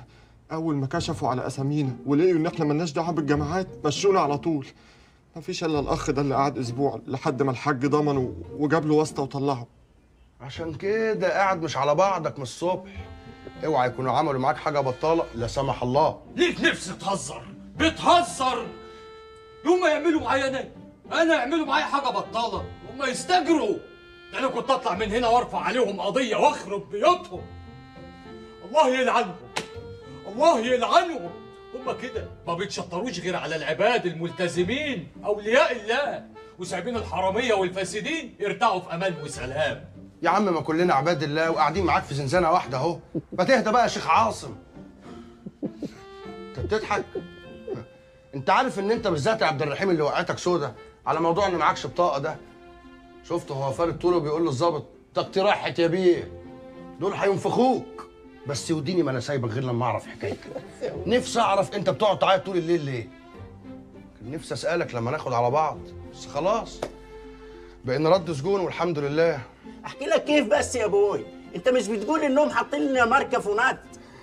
Speaker 13: اول ما كشفوا على اسامينا ولقيوا ان احنا ملناش دعوه بالجامعات مشونا على طول ما فيش الا الاخ ده اللي قعد اسبوع لحد ما الحاج ضمنه وجاب له واسطه وطلعه
Speaker 2: عشان كده قاعد مش على بعضك من الصبح اوعى يكونوا عملوا معاك حاجه بطاله لا سمح الله
Speaker 24: ليك نفس تهزر بتهزر يوم ما يعملوا معايا انا انا يعملوا معايا حاجه بطاله هم يستجروا ده انا كنت اطلع من هنا وارفع عليهم قضيه واخرب بيوتهم الله يلعنهم الله يلعنهم هم كده ما بيتشطروش غير على العباد الملتزمين اولياء الله وسايبين الحراميه والفاسدين يرتاحوا في امان وسلام
Speaker 2: يا عم ما كلنا عباد الله وقاعدين معاك في زنزانه واحده اهو ما تهدى بقى يا شيخ عاصم انت بتضحك انت عارف ان انت بالذات يا عبد الرحيم اللي وقعتك سودا على موضوع ان معكش بطاقه ده شفت هو فارد طوله بيقول للظابط تقتراحت يا بيه دول هينفخوك بس وديني ما انا سايبك غير لما اعرف حكايتك نفسي اعرف انت بتقعد تعيط طول الليل ليه كان نفسي اسالك لما ناخد على بعض بس خلاص بقينا رد سجون والحمد لله
Speaker 17: احكي لك كيف بس يا ابوي انت مش بتقول انهم حاطين لنا ماركه فونات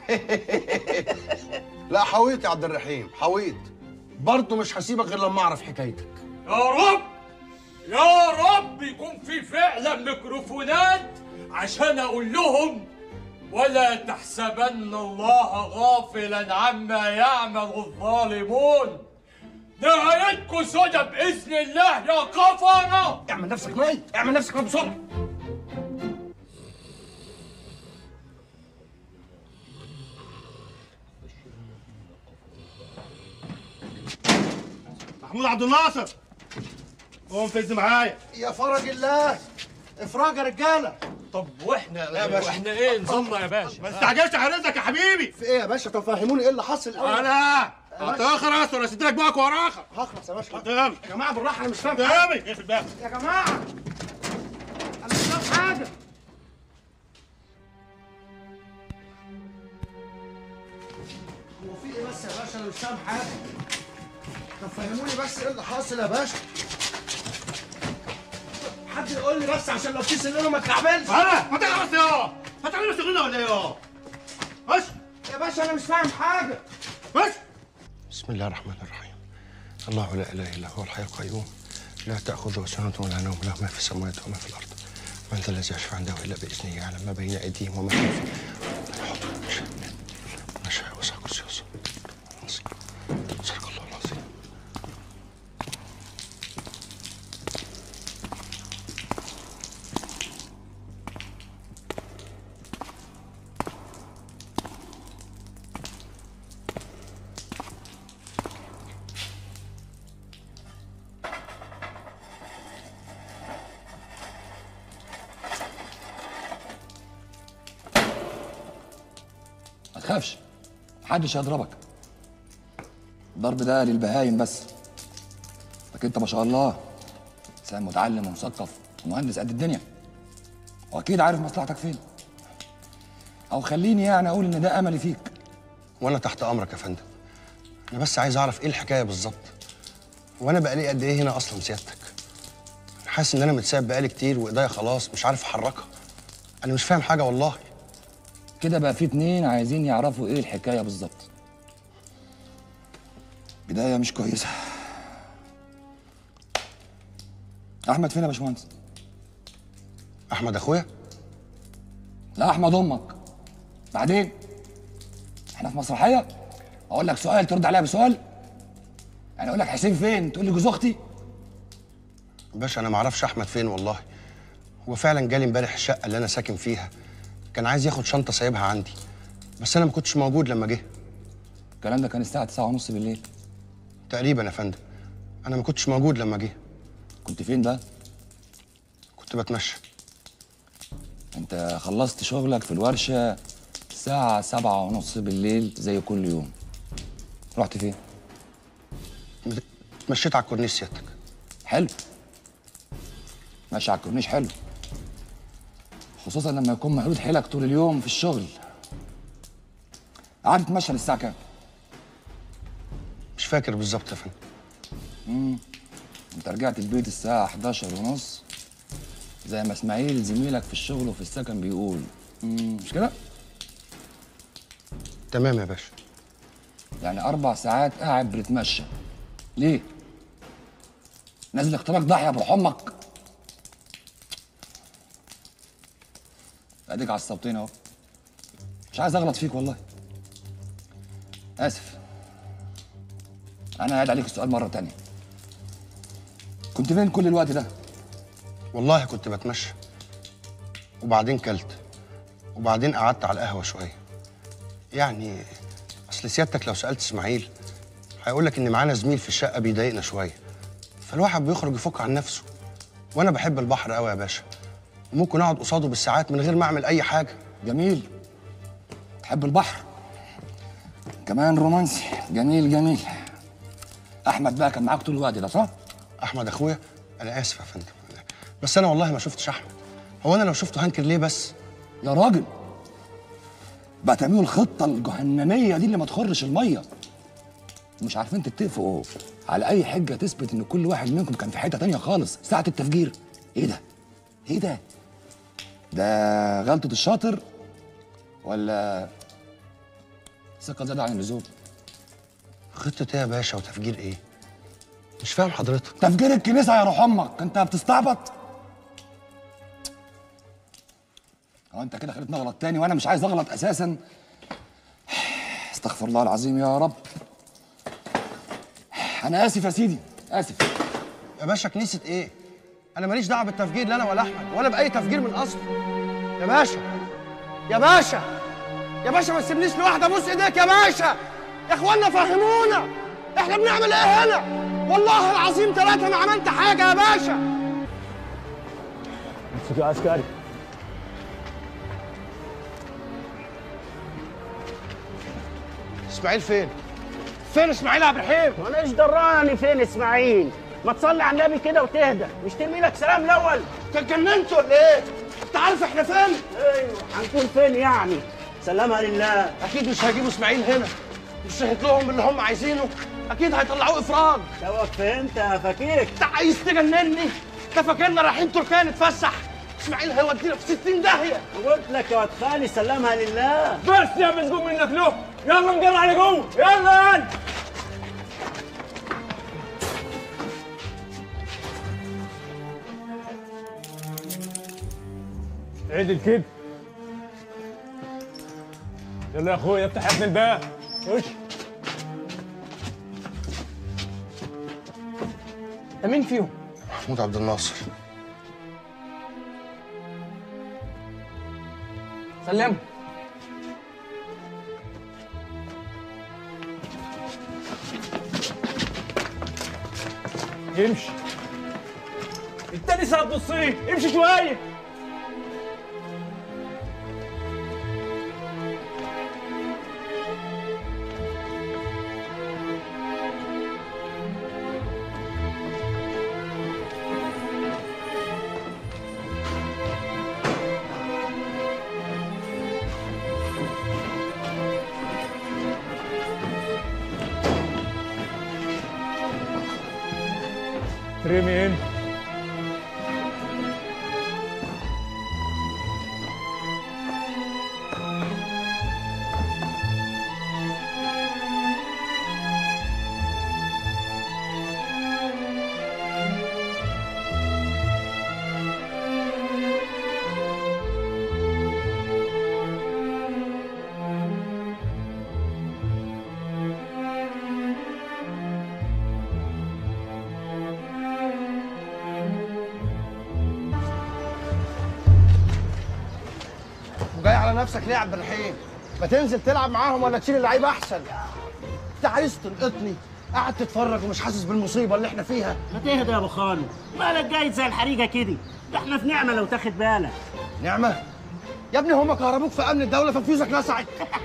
Speaker 2: لا حويط يا عبد الرحيم حويط برضه مش هسيبك غير لما اعرف حكايتك
Speaker 24: يا رب يا رب يكون في فعلا ميكروفونات عشان اقول لهم ولا تحسبن الله غافلا عما يعمل الظالمون نهايتكم سودة بإذن الله يا كفرة
Speaker 2: اعمل نفسك ميت اعمل نفسك ميت بسرعة
Speaker 5: محمود عبد الناصر قوم فز معايا
Speaker 11: يا فرج الله افراج يا رجاله
Speaker 24: طب واحنا
Speaker 11: يا باشا.
Speaker 24: واحنا ايه نظامنا يا باشا
Speaker 5: ما تستعجلش على رزقك يا حبيبي
Speaker 11: في ايه يا باشا طب فهموني ايه اللي حصل الاول
Speaker 5: انا هتاخر اصلا اسد لك بقى وراخر
Speaker 11: هخلص يا باشا
Speaker 5: قدامي
Speaker 11: يا جماعه بالراحه انا مش فاهم حاجه
Speaker 5: قدامي ايه في الباب
Speaker 11: يا جماعه انا مش فاهم حاجه هو في ايه بس يا باشا انا مش فاهم حاجه طب فهموني بس ايه اللي حاصل يا باشا حد يقول لي بس عشان لو في سنينه ما اتكعبلش
Speaker 5: انا ما تقلق بس يا هتعملوا شغلنا ولا ايه يا بس
Speaker 11: يا باشا انا مش فاهم حاجه
Speaker 5: بس
Speaker 2: بسم الله الرحمن الرحيم الله لا اله الا هو الحي القيوم لا تاخذه سنه ولا نوم له ما في السماوات وما في الارض من ذا الذي يشفع عنده الا باذنه يعلم ما بين ايديهم وما خلفهم ولا يحيط بشيء من شاء وسع كرسيه صدق الله العظيم
Speaker 10: ما تخافش محدش هيضربك الضرب ده للبهايم بس لكن انت ما شاء الله انسان متعلم ومثقف ومهندس قد الدنيا واكيد عارف مصلحتك فين او خليني يعني اقول ان ده املي فيك
Speaker 2: وانا تحت امرك يا فندم انا بس عايز اعرف ايه الحكايه بالظبط وانا بقالي قد ايه هنا اصلا سيادتك أنا حاسس ان انا متساب بقالي كتير وايديا خلاص مش عارف احركها انا مش فاهم حاجه والله
Speaker 10: كده بقى في اتنين عايزين يعرفوا ايه الحكايه بالظبط بدايه مش كويسه احمد فين يا باشمهندس
Speaker 2: احمد اخويا
Speaker 10: لا احمد امك بعدين احنا في مسرحيه اقول لك سؤال ترد عليها بسؤال يعني اقول لك حسين فين تقول لي جوز اختي
Speaker 2: باشا انا ما اعرفش احمد فين والله هو فعلا جالي امبارح الشقه اللي انا ساكن فيها كان عايز ياخد شنطه سايبها عندي بس انا ما كنتش موجود لما جه
Speaker 10: الكلام ده كان الساعه 9 ونص بالليل
Speaker 2: تقريبا يا فندم انا ما كنتش موجود لما جه
Speaker 10: كنت فين بقى
Speaker 2: كنت بتمشى
Speaker 10: انت خلصت شغلك في الورشه الساعه سبعة ونص بالليل زي كل يوم رحت فين
Speaker 2: اتمشيت على الكورنيش سيادتك
Speaker 10: حلو ماشي على الكورنيش حلو خصوصا لما يكون مهلود حيلك طول اليوم في الشغل قعدت تتمشى للساعه كام
Speaker 2: مش فاكر بالظبط يا فندم
Speaker 10: امم انت رجعت البيت الساعه 11 ونص زي ما اسماعيل زميلك في الشغل وفي السكن بيقول مم، مش كده
Speaker 2: تمام يا باشا
Speaker 10: يعني اربع ساعات قاعد بتتمشى ليه نازل اختراق ضحيه بروح امك اديك عصبتني اهو مش عايز اغلط فيك والله اسف انا هعيد عليك السؤال مره تانية كنت فين كل الوقت ده
Speaker 2: والله كنت بتمشى وبعدين كلت وبعدين قعدت على القهوة شوية يعني أصل سيادتك لو سألت إسماعيل هيقول لك إن معانا زميل في الشقة بيضايقنا شوية فالواحد بيخرج يفك عن نفسه وأنا بحب البحر قوي يا باشا وممكن أقعد قصاده بالساعات من غير ما أعمل أي حاجة
Speaker 10: جميل تحب البحر كمان رومانسي جميل جميل احمد بقى كان معاك طول الوقت ده صح
Speaker 2: أحمد أخويا أنا آسف يا فندم بس أنا والله ما شفتش أحمد هو أنا لو شفته هنكر ليه بس
Speaker 10: يا راجل بقى تعملوا الخطه الجهنميه دي اللي ما تخرش الميه مش عارفين تتفقوا على اي حجه تثبت ان كل واحد منكم كان في حته تانية خالص ساعه التفجير ايه ده ايه ده ده غلطه الشاطر ولا ثقه زياده عن اللزوم
Speaker 2: خطة إيه يا باشا وتفجير إيه؟ مش فاهم حضرتك
Speaker 10: تفجير الكنيسه يا روح امك انت بتستعبط هو انت كده خليتني اغلط تاني وانا مش عايز اغلط اساسا استغفر الله العظيم يا رب انا اسف يا سيدي اسف
Speaker 2: يا باشا كنيسة إيه؟ أنا ماليش دعوة بالتفجير لا أنا ولا أحمد ولا بأي تفجير من أصله
Speaker 11: يا باشا يا باشا يا باشا ما تسيبنيش لوحدي ابوس ايديك يا باشا يا اخوانا فهمونا احنا بنعمل ايه هنا والله العظيم ثلاثة ما عملت حاجة يا باشا
Speaker 21: امسك يا عسكري
Speaker 11: اسماعيل فين؟ فين اسماعيل عبد الرحيم؟
Speaker 17: وانا ايش دراني فين اسماعيل ما تصلي على النبي كده وتهدى مش ترمي لك سلام الاول
Speaker 11: اتجننت ولا ايه؟ انت عارف احنا فين؟
Speaker 17: ايوه هنكون فين يعني سلامها لله
Speaker 11: اكيد مش هيجيبوا اسماعيل هنا مش هيت لهم اللي هم عايزينه اكيد هيطلعوه افراج
Speaker 17: دوك فهمت يا فكيك
Speaker 11: انت عايز تجنني انت فاكرنا رايحين تركيا نتفسح اسماعيل هيودينا في 60 داهيه
Speaker 17: قلت لك يا واد خالي سلامها لله
Speaker 21: بس يا مسجون منك له يلا نجري على جوه يلا يلا عدل كده يلا يا اخويا افتح يا ابن الباب خش
Speaker 11: ده مين فيهم؟
Speaker 2: محمود عبد الناصر
Speaker 11: سلمه
Speaker 21: يمشي التاني ساعة نصين امشي شوية رمي انت
Speaker 11: وجاي على نفسك ليه يا عبد الرحيم؟ ما تنزل تلعب معاهم ولا تشيل اللعيبه احسن انت عايز تلقطني قاعد تتفرج ومش حاسس بالمصيبه اللي احنا فيها
Speaker 17: ما تهدى يا ابو خالو مالك جاي زي الحريقه كده ده احنا في نعمه لو تاخد بالك
Speaker 11: نعمه يا ابني هم كهربوك في امن الدوله ففيوزك لسعت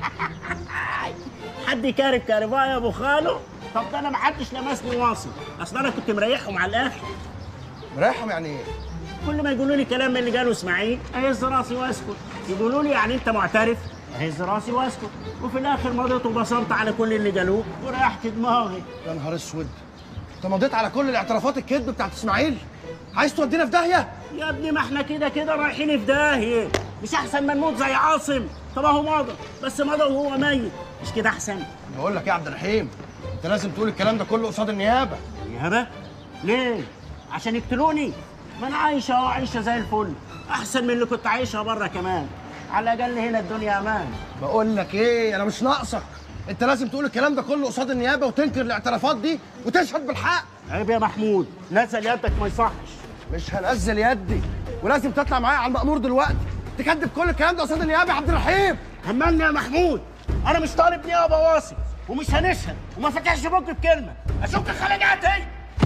Speaker 17: حد يكارب كهرباء يا ابو خالو طب ده انا ما حدش لمسني واصل اصل انا كنت مريحهم على الاخر
Speaker 11: مريحهم يعني ايه؟
Speaker 17: كل ما يقولوا لي كلام من اللي قاله اسماعيل اهز راسي واسكت يقولوا لي يعني انت معترف اهز راسي واسكت وفي الاخر مضيت وبصمت على كل اللي قالوه وريحت دماغي
Speaker 11: يا نهار اسود انت مضيت على كل الاعترافات الكذب بتاعت اسماعيل عايز تودينا في داهيه
Speaker 17: يا ابني ما احنا كده كده رايحين في داهيه مش احسن ما نموت زي عاصم طب اهو مضى بس مضى وهو ميت مش كده احسن
Speaker 11: بقول لك ايه يا عبد الرحيم انت لازم تقول الكلام ده كله قصاد النيابه
Speaker 17: نيابه ليه عشان يقتلوني ما انا عايشه اهو عايشه زي الفل احسن من اللي كنت عايشها بره كمان على الاقل هنا الدنيا امان
Speaker 11: بقول لك ايه انا مش ناقصك انت لازم تقول الكلام ده كله قصاد النيابه وتنكر الاعترافات دي وتشهد بالحق
Speaker 17: عيب يا محمود نزل يدك ما يصحش
Speaker 11: مش هنزل يدي ولازم تطلع معايا على المأمور دلوقتي تكذب كل الكلام ده قصاد النيابه يا عبد الرحيم
Speaker 17: همني يا محمود انا مش طالب نيابه واصل ومش هنشهد وما فتحش بوك بكلمه اشوفك خليجاتي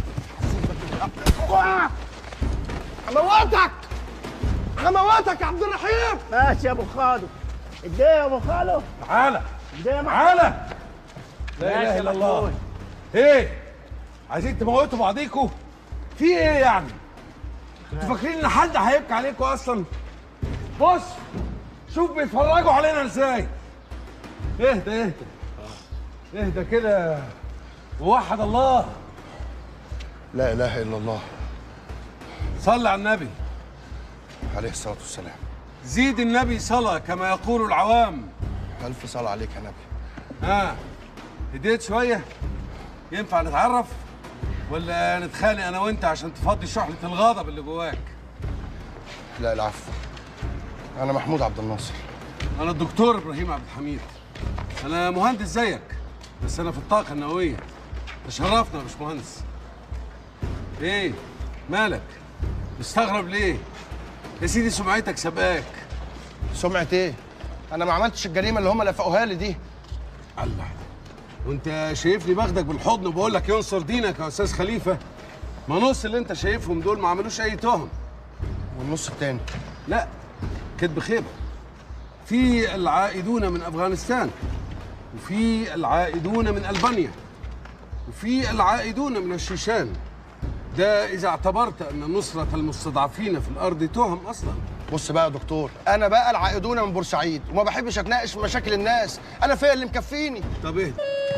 Speaker 11: هموتك هموتك يا عبد الرحيم
Speaker 17: ماشي يا ابو خالد اديه يا ابو خالد
Speaker 3: تعالى
Speaker 17: اديه يا محمود
Speaker 3: تعالى لا
Speaker 17: ماشي
Speaker 3: اله
Speaker 17: يا
Speaker 3: الا الله
Speaker 17: محمود.
Speaker 3: ايه عايزين تموتوا بعضيكوا في ايه يعني انتوا فاكرين ان حد هيبكي عليكوا اصلا بص شوف بيتفرجوا علينا ازاي اهدى اهدى اهدى كده ووحد الله
Speaker 13: لا اله الا الله
Speaker 3: صل على النبي
Speaker 13: عليه الصلاه والسلام
Speaker 3: زيد النبي صلاة كما يقول العوام
Speaker 13: الف صلاه عليك يا نبي
Speaker 3: ها هديت شوية ينفع نتعرف ولا نتخانق انا وانت عشان تفضي شحنة الغضب اللي جواك
Speaker 13: لا العفو انا محمود عبد الناصر
Speaker 3: انا الدكتور ابراهيم عبد الحميد انا مهندس زيك بس انا في الطاقة النووية تشرفنا يا باشمهندس ايه مالك مستغرب ليه يا سيدي سمعتك سبقاك
Speaker 11: سمعة ايه انا ما عملتش الجريمه اللي هم لفقوها لي دي
Speaker 3: الله وانت شايفني باخدك بالحضن وبقول لك ينصر دينك يا استاذ خليفه ما نص اللي انت شايفهم دول ما عملوش اي تهم
Speaker 11: والنص التاني
Speaker 3: لا كذب خيبه في العائدون من افغانستان وفي العائدون من البانيا وفي العائدون من الشيشان ده اذا اعتبرت ان نصره المستضعفين في الارض تهم اصلا
Speaker 11: بص بقى يا دكتور انا بقى العائدون من بورسعيد وما بحبش اتناقش في مشاكل الناس انا فيا اللي مكفيني
Speaker 3: طب اهدى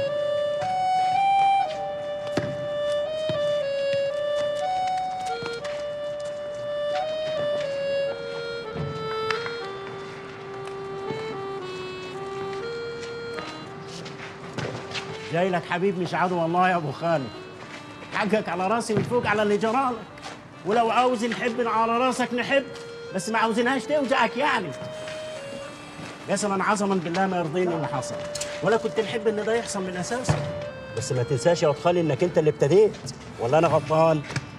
Speaker 17: جاي لك حبيب مش عدو والله يا ابو خالد حقك على راسي وتفوق على اللي جرالك ولو عاوز نحب على راسك نحب بس ما عاوزينهاش توجعك يعني قسما عظما بالله ما يرضيني اللي حصل ولا كنت نحب ان ده يحصل من اساسه بس ما تنساش يا واد خالي انك انت اللي ابتديت ولا انا غلطان